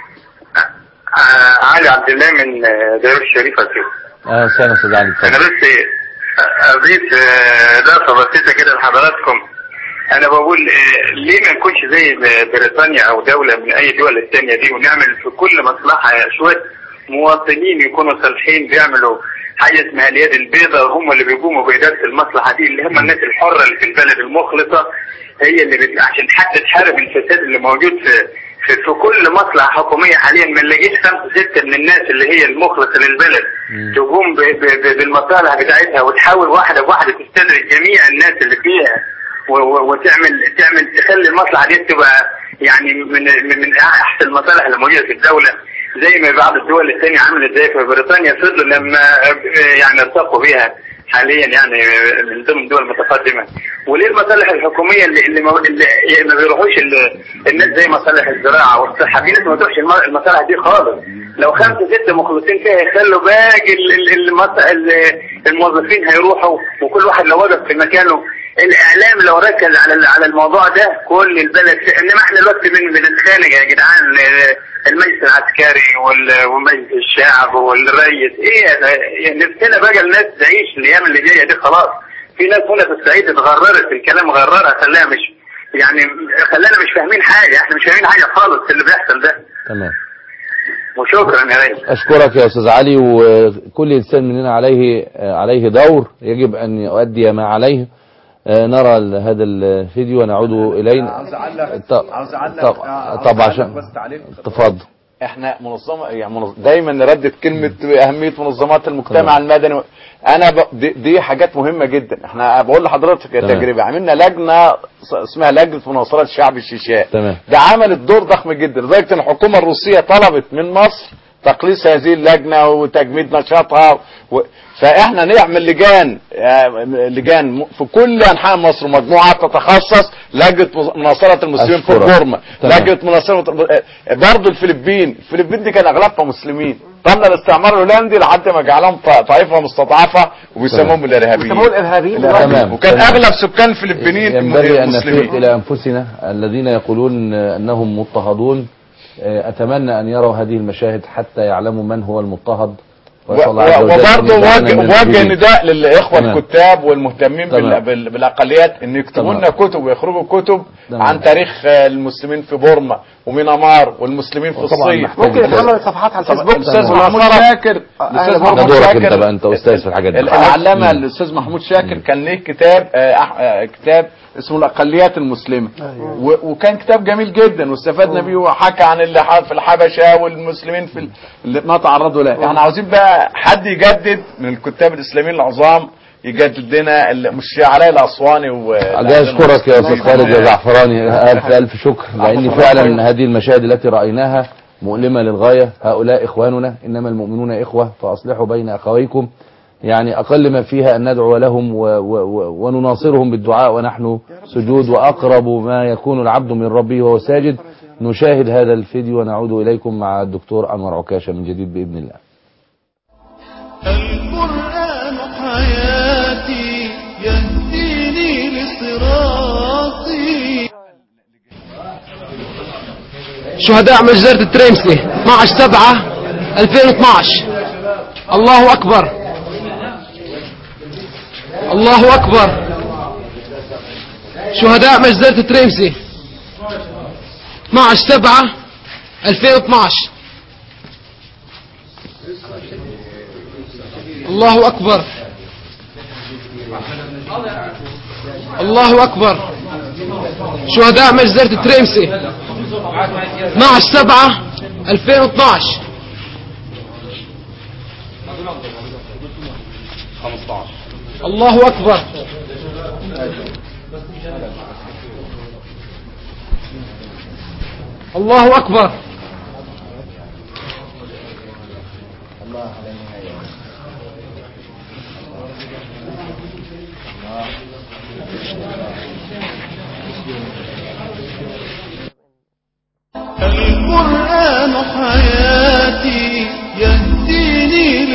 Speaker 8: آه علي عبد الله من آه، داير الشريفة كده
Speaker 2: أهلا وسهلا أستاذ علي
Speaker 8: انا
Speaker 2: تفضل
Speaker 8: بس آه، اضيف آه، اضافه بسيطه كده لحضراتكم انا بقول آه، ليه ما نكونش زي بريطانيا او دوله من اي دول الثانيه دي ونعمل في كل مصلحه شويه مواطنين يكونوا صالحين بيعملوا حاجه اسمها اليد البيضاء هم اللي بيقوموا باداره المصلحه دي اللي هم الناس الحره اللي في البلد المخلصه هي اللي بت... عشان حتى تحارب الفساد اللي موجود في في, في كل مصلحه حكوميه حاليا ما نلاقيش خمسه سته من الناس اللي هي المخلصه للبلد تقوم ب... ب... ب... بالمصالح بتاعتها وتحاول واحده بواحده تستدرج جميع الناس اللي فيها و... و... وتعمل تعمل تخلي المصلحه دي تبقى يعني من من, من احسن المصالح اللي موجوده في الدوله زي ما بعض الدول الثانيه عملت زي في بريطانيا فضلوا لما يعني ارتقوا بيها حاليا يعني من ضمن الدول المتقدمه وليه المصالح الحكوميه اللي اللي ما, اللي ما بيروحوش ال- الناس زي مصالح الزراعه والصحه في ناس ما بتروحش الم- المصالح دي خالص لو خمسه سته مخلصين فيها يخلوا باقي ال- ال- المص- ال- الموظفين هيروحوا وكل واحد لو وقف في مكانه الاعلام لو ركز على ال- على الموضوع ده كل البلد انما احنا دلوقتي بن- بنتخانق يا جدعان ال- المجلس العسكري وال- ومجلس الشعب والرئيس ايه ده؟ يعني نفسنا بقى الناس تعيش الايام اللي جايه دي خلاص في ناس هنا في الصعيد اتغررت الكلام غررها خلاها مش يعني خلانا مش فاهمين حاجه احنا مش فاهمين حاجه خالص في اللي بيحصل ده
Speaker 2: تمام
Speaker 8: وشكرا يا ريس
Speaker 2: أشكرك يا أستاذ علي وكل إنسان مننا عليه عليه دور يجب أن يؤدي ما عليه آه، نرى ال- هذا الفيديو ونعود إلينا
Speaker 7: عاوز اعلق
Speaker 2: طب-
Speaker 7: عاوز اعلق
Speaker 2: طب-
Speaker 7: عاوز
Speaker 2: طب
Speaker 7: أعلق
Speaker 2: عشان-
Speaker 7: بس تعليق
Speaker 2: تفضل
Speaker 7: احنا منظمه يعني منظ... دايما نردد كلمه اهميه منظمات المجتمع المدني انا ب... دي, دي حاجات مهمه جدا احنا بقول لحضرتك يا
Speaker 2: تمام.
Speaker 7: تجربه عملنا لجنه ص- اسمها لجنه مناصره الشعب الشيشان
Speaker 2: تمام
Speaker 7: ده عملت دور ضخم جدا لدرجه ان الحكومه الروسيه طلبت من مصر تقليص هذه اللجنه وتجميد نشاطها و... فاحنا نعمل لجان آه، لجان م- في كل انحاء مصر مجموعه تتخصص لجنه مز- مناصره المسلمين في
Speaker 2: أشكرك.
Speaker 7: بورما
Speaker 2: تمام.
Speaker 7: لجنه مناصره برضه الفلبين الفلبين دي كان اغلبها مسلمين طبعا الاستعمار الهولندي لحد ما جعلهم ط- طائفه مستضعفه وبيسموهم الارهابيين
Speaker 5: بيسموهم الارهابيين
Speaker 2: تمام.
Speaker 7: وكان
Speaker 2: تمام.
Speaker 7: اغلب سكان الفلبينيين
Speaker 2: ينبغي أن نفيق
Speaker 7: مسلمين
Speaker 2: إلى أنفسنا الذين يقولون أنهم مضطهدون آه، أتمنى أن يروا هذه المشاهد حتى يعلموا من هو المضطهد وأسأل الله عز
Speaker 7: و-
Speaker 2: وجل أن
Speaker 7: وبرضه
Speaker 2: يجعلنا
Speaker 7: وجه,
Speaker 2: من
Speaker 7: وجه
Speaker 2: المسلمين.
Speaker 7: نداء للاخوه
Speaker 2: تمام.
Speaker 7: الكتاب والمهتمين بال-
Speaker 2: تمام.
Speaker 7: بال- بالاقليات ان يكتبوا
Speaker 2: تمام.
Speaker 7: لنا كتب ويخرجوا كتب
Speaker 2: تمام.
Speaker 7: عن تاريخ آه، المسلمين في بورما ومينمار والمسلمين في
Speaker 2: وطبعاً
Speaker 7: الصين
Speaker 2: محتاج
Speaker 5: ممكن يتعمل صفحات على
Speaker 7: طب
Speaker 5: الفيسبوك
Speaker 7: الاستاذ
Speaker 2: تمام.
Speaker 7: محمود شاكر الاستاذ
Speaker 5: ده
Speaker 2: ده
Speaker 7: محمود
Speaker 2: دورك
Speaker 7: شاكر
Speaker 2: أنت بقى أنت أستاذ في الحاجات دي
Speaker 7: ال- العلامه
Speaker 2: مم.
Speaker 7: الاستاذ محمود شاكر كان ليه كتاب آه، أح- آه، كتاب اسمه الاقليات المسلمه و- وكان كتاب جميل جدا واستفدنا بيه وحكى عن اللي ح- في الحبشه والمسلمين في ال- اللي ما تعرضوا له احنا عاوزين بقى حد يجدد من الكتاب الاسلاميين العظام يجدد لنا ال- مش علاء الاسواني و
Speaker 2: جاي اشكرك يا استاذ خالد يا زعفراني الف الف شكر لان فعلا هذه المشاهد التي رايناها مؤلمه للغايه هؤلاء اخواننا انما المؤمنون اخوه فاصلحوا بين اخويكم يعني اقل ما فيها ان ندعو لهم و و و ونناصرهم بالدعاء ونحن سجود واقرب ما يكون العبد من ربه وهو ساجد نشاهد هذا الفيديو ونعود إليكم مع الدكتور أنور عكاشة من جديد بإذن الله
Speaker 1: القرآن حياتي يهديني لصراطي
Speaker 16: شهداء مجزرة التريمسي 12 7 2012 الله أكبر الله أكبر شهداء مجزرة التريمسي 12 7 2012 الله أكبر الله أكبر شهداء مجزرة التريمسي 12 7 2012 الله أكبر الله أكبر
Speaker 1: القرآن حياتي يهديني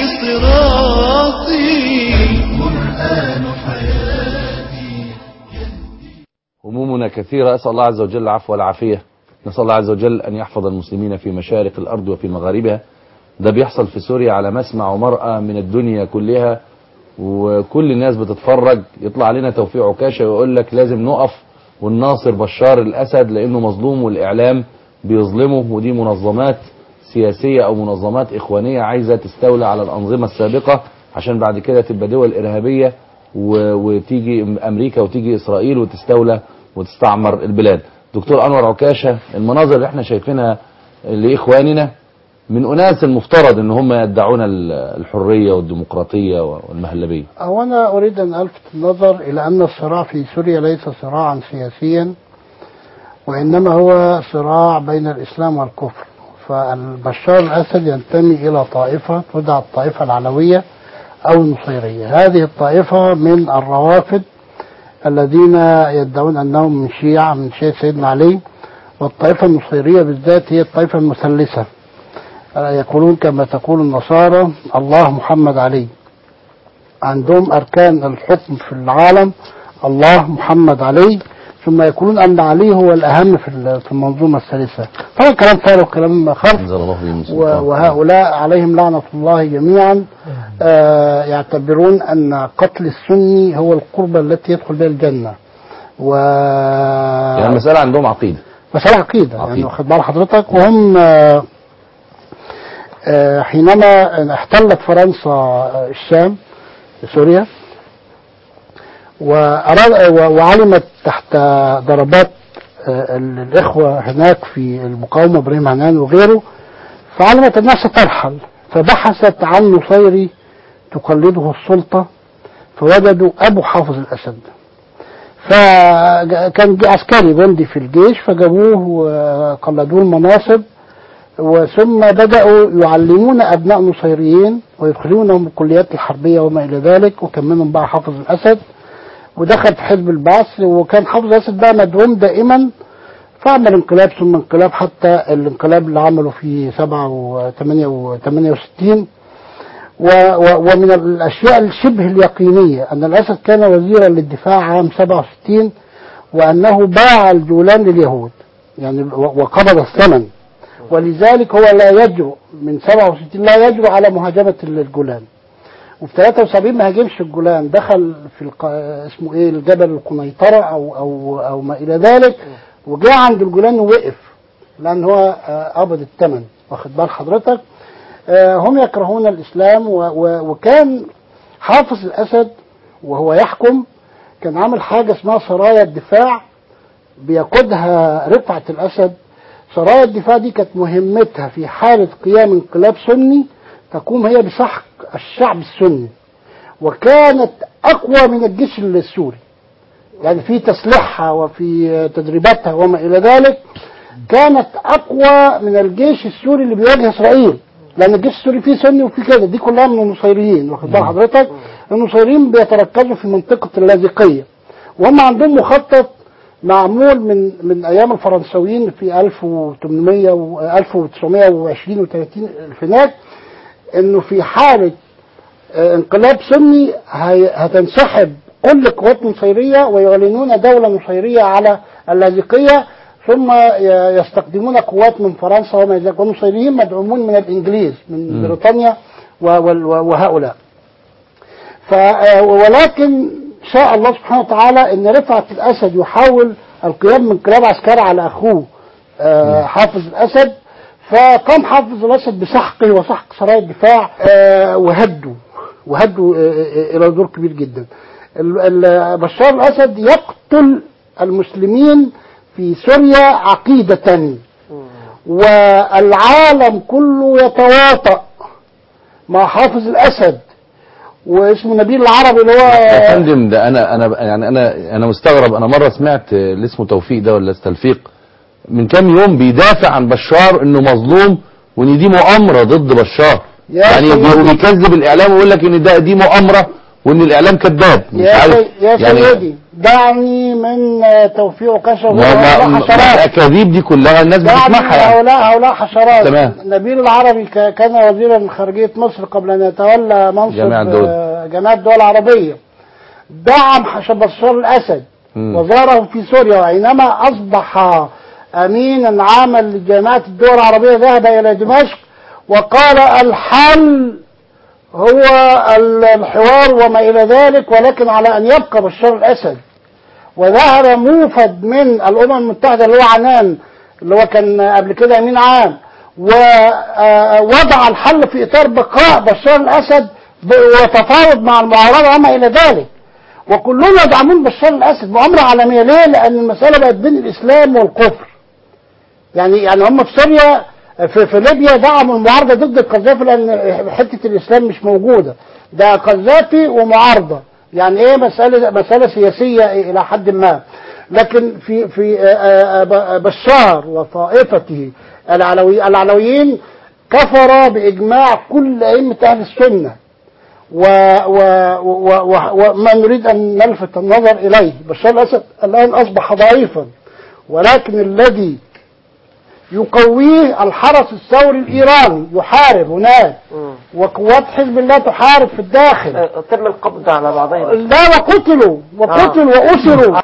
Speaker 1: لصراطي القرآن حياتي
Speaker 2: همومنا كثيرة أسأل الله عز وجل العفو والعافية نسأل الله عز وجل أن يحفظ المسلمين في مشارق الأرض وفي مغاربها ده بيحصل في سوريا على مسمع ومرأة من الدنيا كلها وكل الناس بتتفرج يطلع علينا توفيق عكاشة ويقول لك لازم نقف ونناصر بشار الأسد لأنه مظلوم والإعلام بيظلمه ودي منظمات سياسية أو منظمات إخوانية عايزة تستولى على الأنظمة السابقة عشان بعد كده تبقى دول إرهابية و- وتيجي أمريكا وتيجي إسرائيل وتستولى وتستعمر البلاد دكتور أنور عكاشة المناظر اللي احنا شايفينها لإخواننا من أناس المفترض أن هم يدعون ال- الحرية والديمقراطية والمهلبية
Speaker 3: أو أنا أريد أن ألفت النظر إلى أن الصراع في سوريا ليس صراعا سياسيا وإنما هو صراع بين الإسلام والكفر فالبشار الأسد ينتمي إلى طائفة تدعى الطائفة العلوية أو النصيرية هذه الطائفة من الروافد الذين يدعون أنهم من شيعة من شيعة سيدنا علي والطائفة النصيرية بالذات هي الطائفة المثلثة يقولون كما تقول النصارى الله محمد علي عندهم أركان الحكم في العالم الله محمد علي ثم يقولون أن علي هو الأهم في ال- في المنظومة الثالثة طبعا كلام فارغ كلام خرق
Speaker 2: أنزل الله به من
Speaker 3: و-
Speaker 2: سلطان.
Speaker 3: وهؤلاء عليهم لعنة الله جميعا آه يعتبرون أن قتل السني هو القربة التي يدخل بها الجنة و
Speaker 2: يعني المسألة عندهم عقيدة
Speaker 3: مسألة عقيدة, يعني واخد بال حضرتك وهم آه، آه، حينما احتلت فرنسا آه، الشام سوريا وأراد و- وعلمت تحت ضربات آه، ال- الإخوة هناك في المقاومة إبراهيم عنان وغيره فعلمت أنها سترحل فبحثت عن نصيري تقلده السلطة فوجدوا أبو حافظ الأسد فكان جه عسكري جندي في الجيش فجابوه وقلدوه المناصب وثم بدأوا يعلمون أبناء نصيريين ويدخلونهم الكليات الحربية وما إلى ذلك وكملهم بقى حافظ الأسد ودخل في حزب البعث وكان حافظ الأسد بقى مدعوم دائما فعمل انقلاب ثم انقلاب حتى الانقلاب اللي عمله في 7 و 68 و و ومن الأشياء الشبه اليقينية أن الأسد كان وزيرا للدفاع عام 67 وأنه باع الجولان لليهود يعني و- وقبض الثمن ولذلك هو لا يجرؤ من 67 لا يجرؤ على مهاجمة الجولان وفي 73 ما هاجمش الجولان دخل في الق... اسمه ايه الجبل القنيطرة او او او ما الى ذلك وجاء عند الجولان ووقف لان هو آه، قبض الثمن واخد بال حضرتك آه، هم يكرهون الاسلام و... و... وكان حافظ الاسد وهو يحكم كان عامل حاجة اسمها سرايا الدفاع بيقودها رفعت الاسد سرايا الدفاع دي كانت مهمتها في حالة قيام انقلاب سني تقوم هي بسحق الشعب السني وكانت أقوى من الجيش السوري يعني في تسليحها وفي تدريباتها وما إلى ذلك كانت أقوى من الجيش السوري اللي بيواجه إسرائيل لأن الجيش السوري فيه سني وفيه كده دي كلها من النصيريين واخد بال حضرتك النصيريين بيتركزوا في منطقة اللاذقية وهم عندهم مخطط معمول من من ايام الفرنساويين في 1800 و 1920 و30 الفينات انه في حاله آه، انقلاب سني هي- هتنسحب كل القوات النصيريه ويعلنون دوله نصيريه على اللاذقيه ثم ي- يستخدمون قوات من فرنسا وما الى ذلك والنصيريين مدعومون من الانجليز من
Speaker 2: مم.
Speaker 3: بريطانيا و- وال- وهؤلاء ف آه، ولكن شاء الله سبحانه وتعالى ان رفعت الاسد يحاول القيام من انقلاب عسكري على اخوه آه، حافظ الاسد فقام حافظ الاسد بسحقه وسحق سرايا الدفاع آه، وهدوا وهدوا آه، آه، الى دور كبير جدا ال- ال- بشار الاسد يقتل المسلمين في سوريا عقيده والعالم كله يتواطأ مع حافظ الاسد واسمه نبيل العربي اللي
Speaker 2: يا
Speaker 3: هو
Speaker 2: فندم ده انا انا يعني انا انا مستغرب انا مره سمعت اللي اسمه توفيق ده ولا استلفيق من كام يوم بيدافع عن بشار انه مظلوم وان دي مؤامره ضد بشار
Speaker 3: يا
Speaker 2: يعني
Speaker 3: سيدي.
Speaker 2: بي- بيكذب الاعلام ويقول لك ان ده دي مؤامره وان الاعلام كذاب مش
Speaker 3: يا,
Speaker 2: عارف
Speaker 3: سي... يا
Speaker 2: يعني
Speaker 3: سيدي دعني من آه، توفيق وكشف
Speaker 2: ما ما
Speaker 3: هؤلاء
Speaker 2: ما
Speaker 3: حشرات
Speaker 2: الاكاذيب دي كلها الناس
Speaker 3: دعني من
Speaker 2: بتسمعها يعني
Speaker 3: هؤلاء هؤلاء حشرات
Speaker 2: تمام.
Speaker 3: نبيل العربي ك- كان وزيرا من خارجية مصر قبل أن يتولى منصب
Speaker 2: جامعة الدول.
Speaker 3: آه، جامعة الدول العربية دعم حش- بشار الأسد
Speaker 2: مم.
Speaker 3: وزاره في سوريا وحينما أصبح أمينا عاما لجامعة الدول العربية ذهب إلى دمشق وقال الحل هو ال- الحوار وما إلى ذلك ولكن على أن يبقى بشار الأسد وظهر موفد من الأمم المتحدة اللي هو عنان اللي هو كان قبل كده أمين عام ووضع الحل في إطار بقاء بشار الأسد ب- وتفاوض مع المعارضة وما إلى ذلك وكلهم يدعمون بشار الأسد مؤامرة عالمية ليه؟ لأن المسألة بقت بين الإسلام والكفر يعني يعني هم في سوريا في, في ليبيا دعموا المعارضة ضد القذافي لأن حتة الإسلام مش موجودة ده قذافي ومعارضة يعني إيه مسألة مسألة سياسية إلى حد ما لكن في في آه، آه، ب- بشار وطائفته العلوي العلويين كفر بإجماع كل أئمة أهل السنة و و و و وما نريد أن نلفت النظر إليه بشار الأسد الآن أصبح ضعيفا ولكن الذي يقويه الحرس الثوري الإيراني يحارب هناك وقوات حزب الله تحارب في الداخل
Speaker 5: تم القبض على بعضهم
Speaker 3: لا وقتلوا وقتلوا وأسروا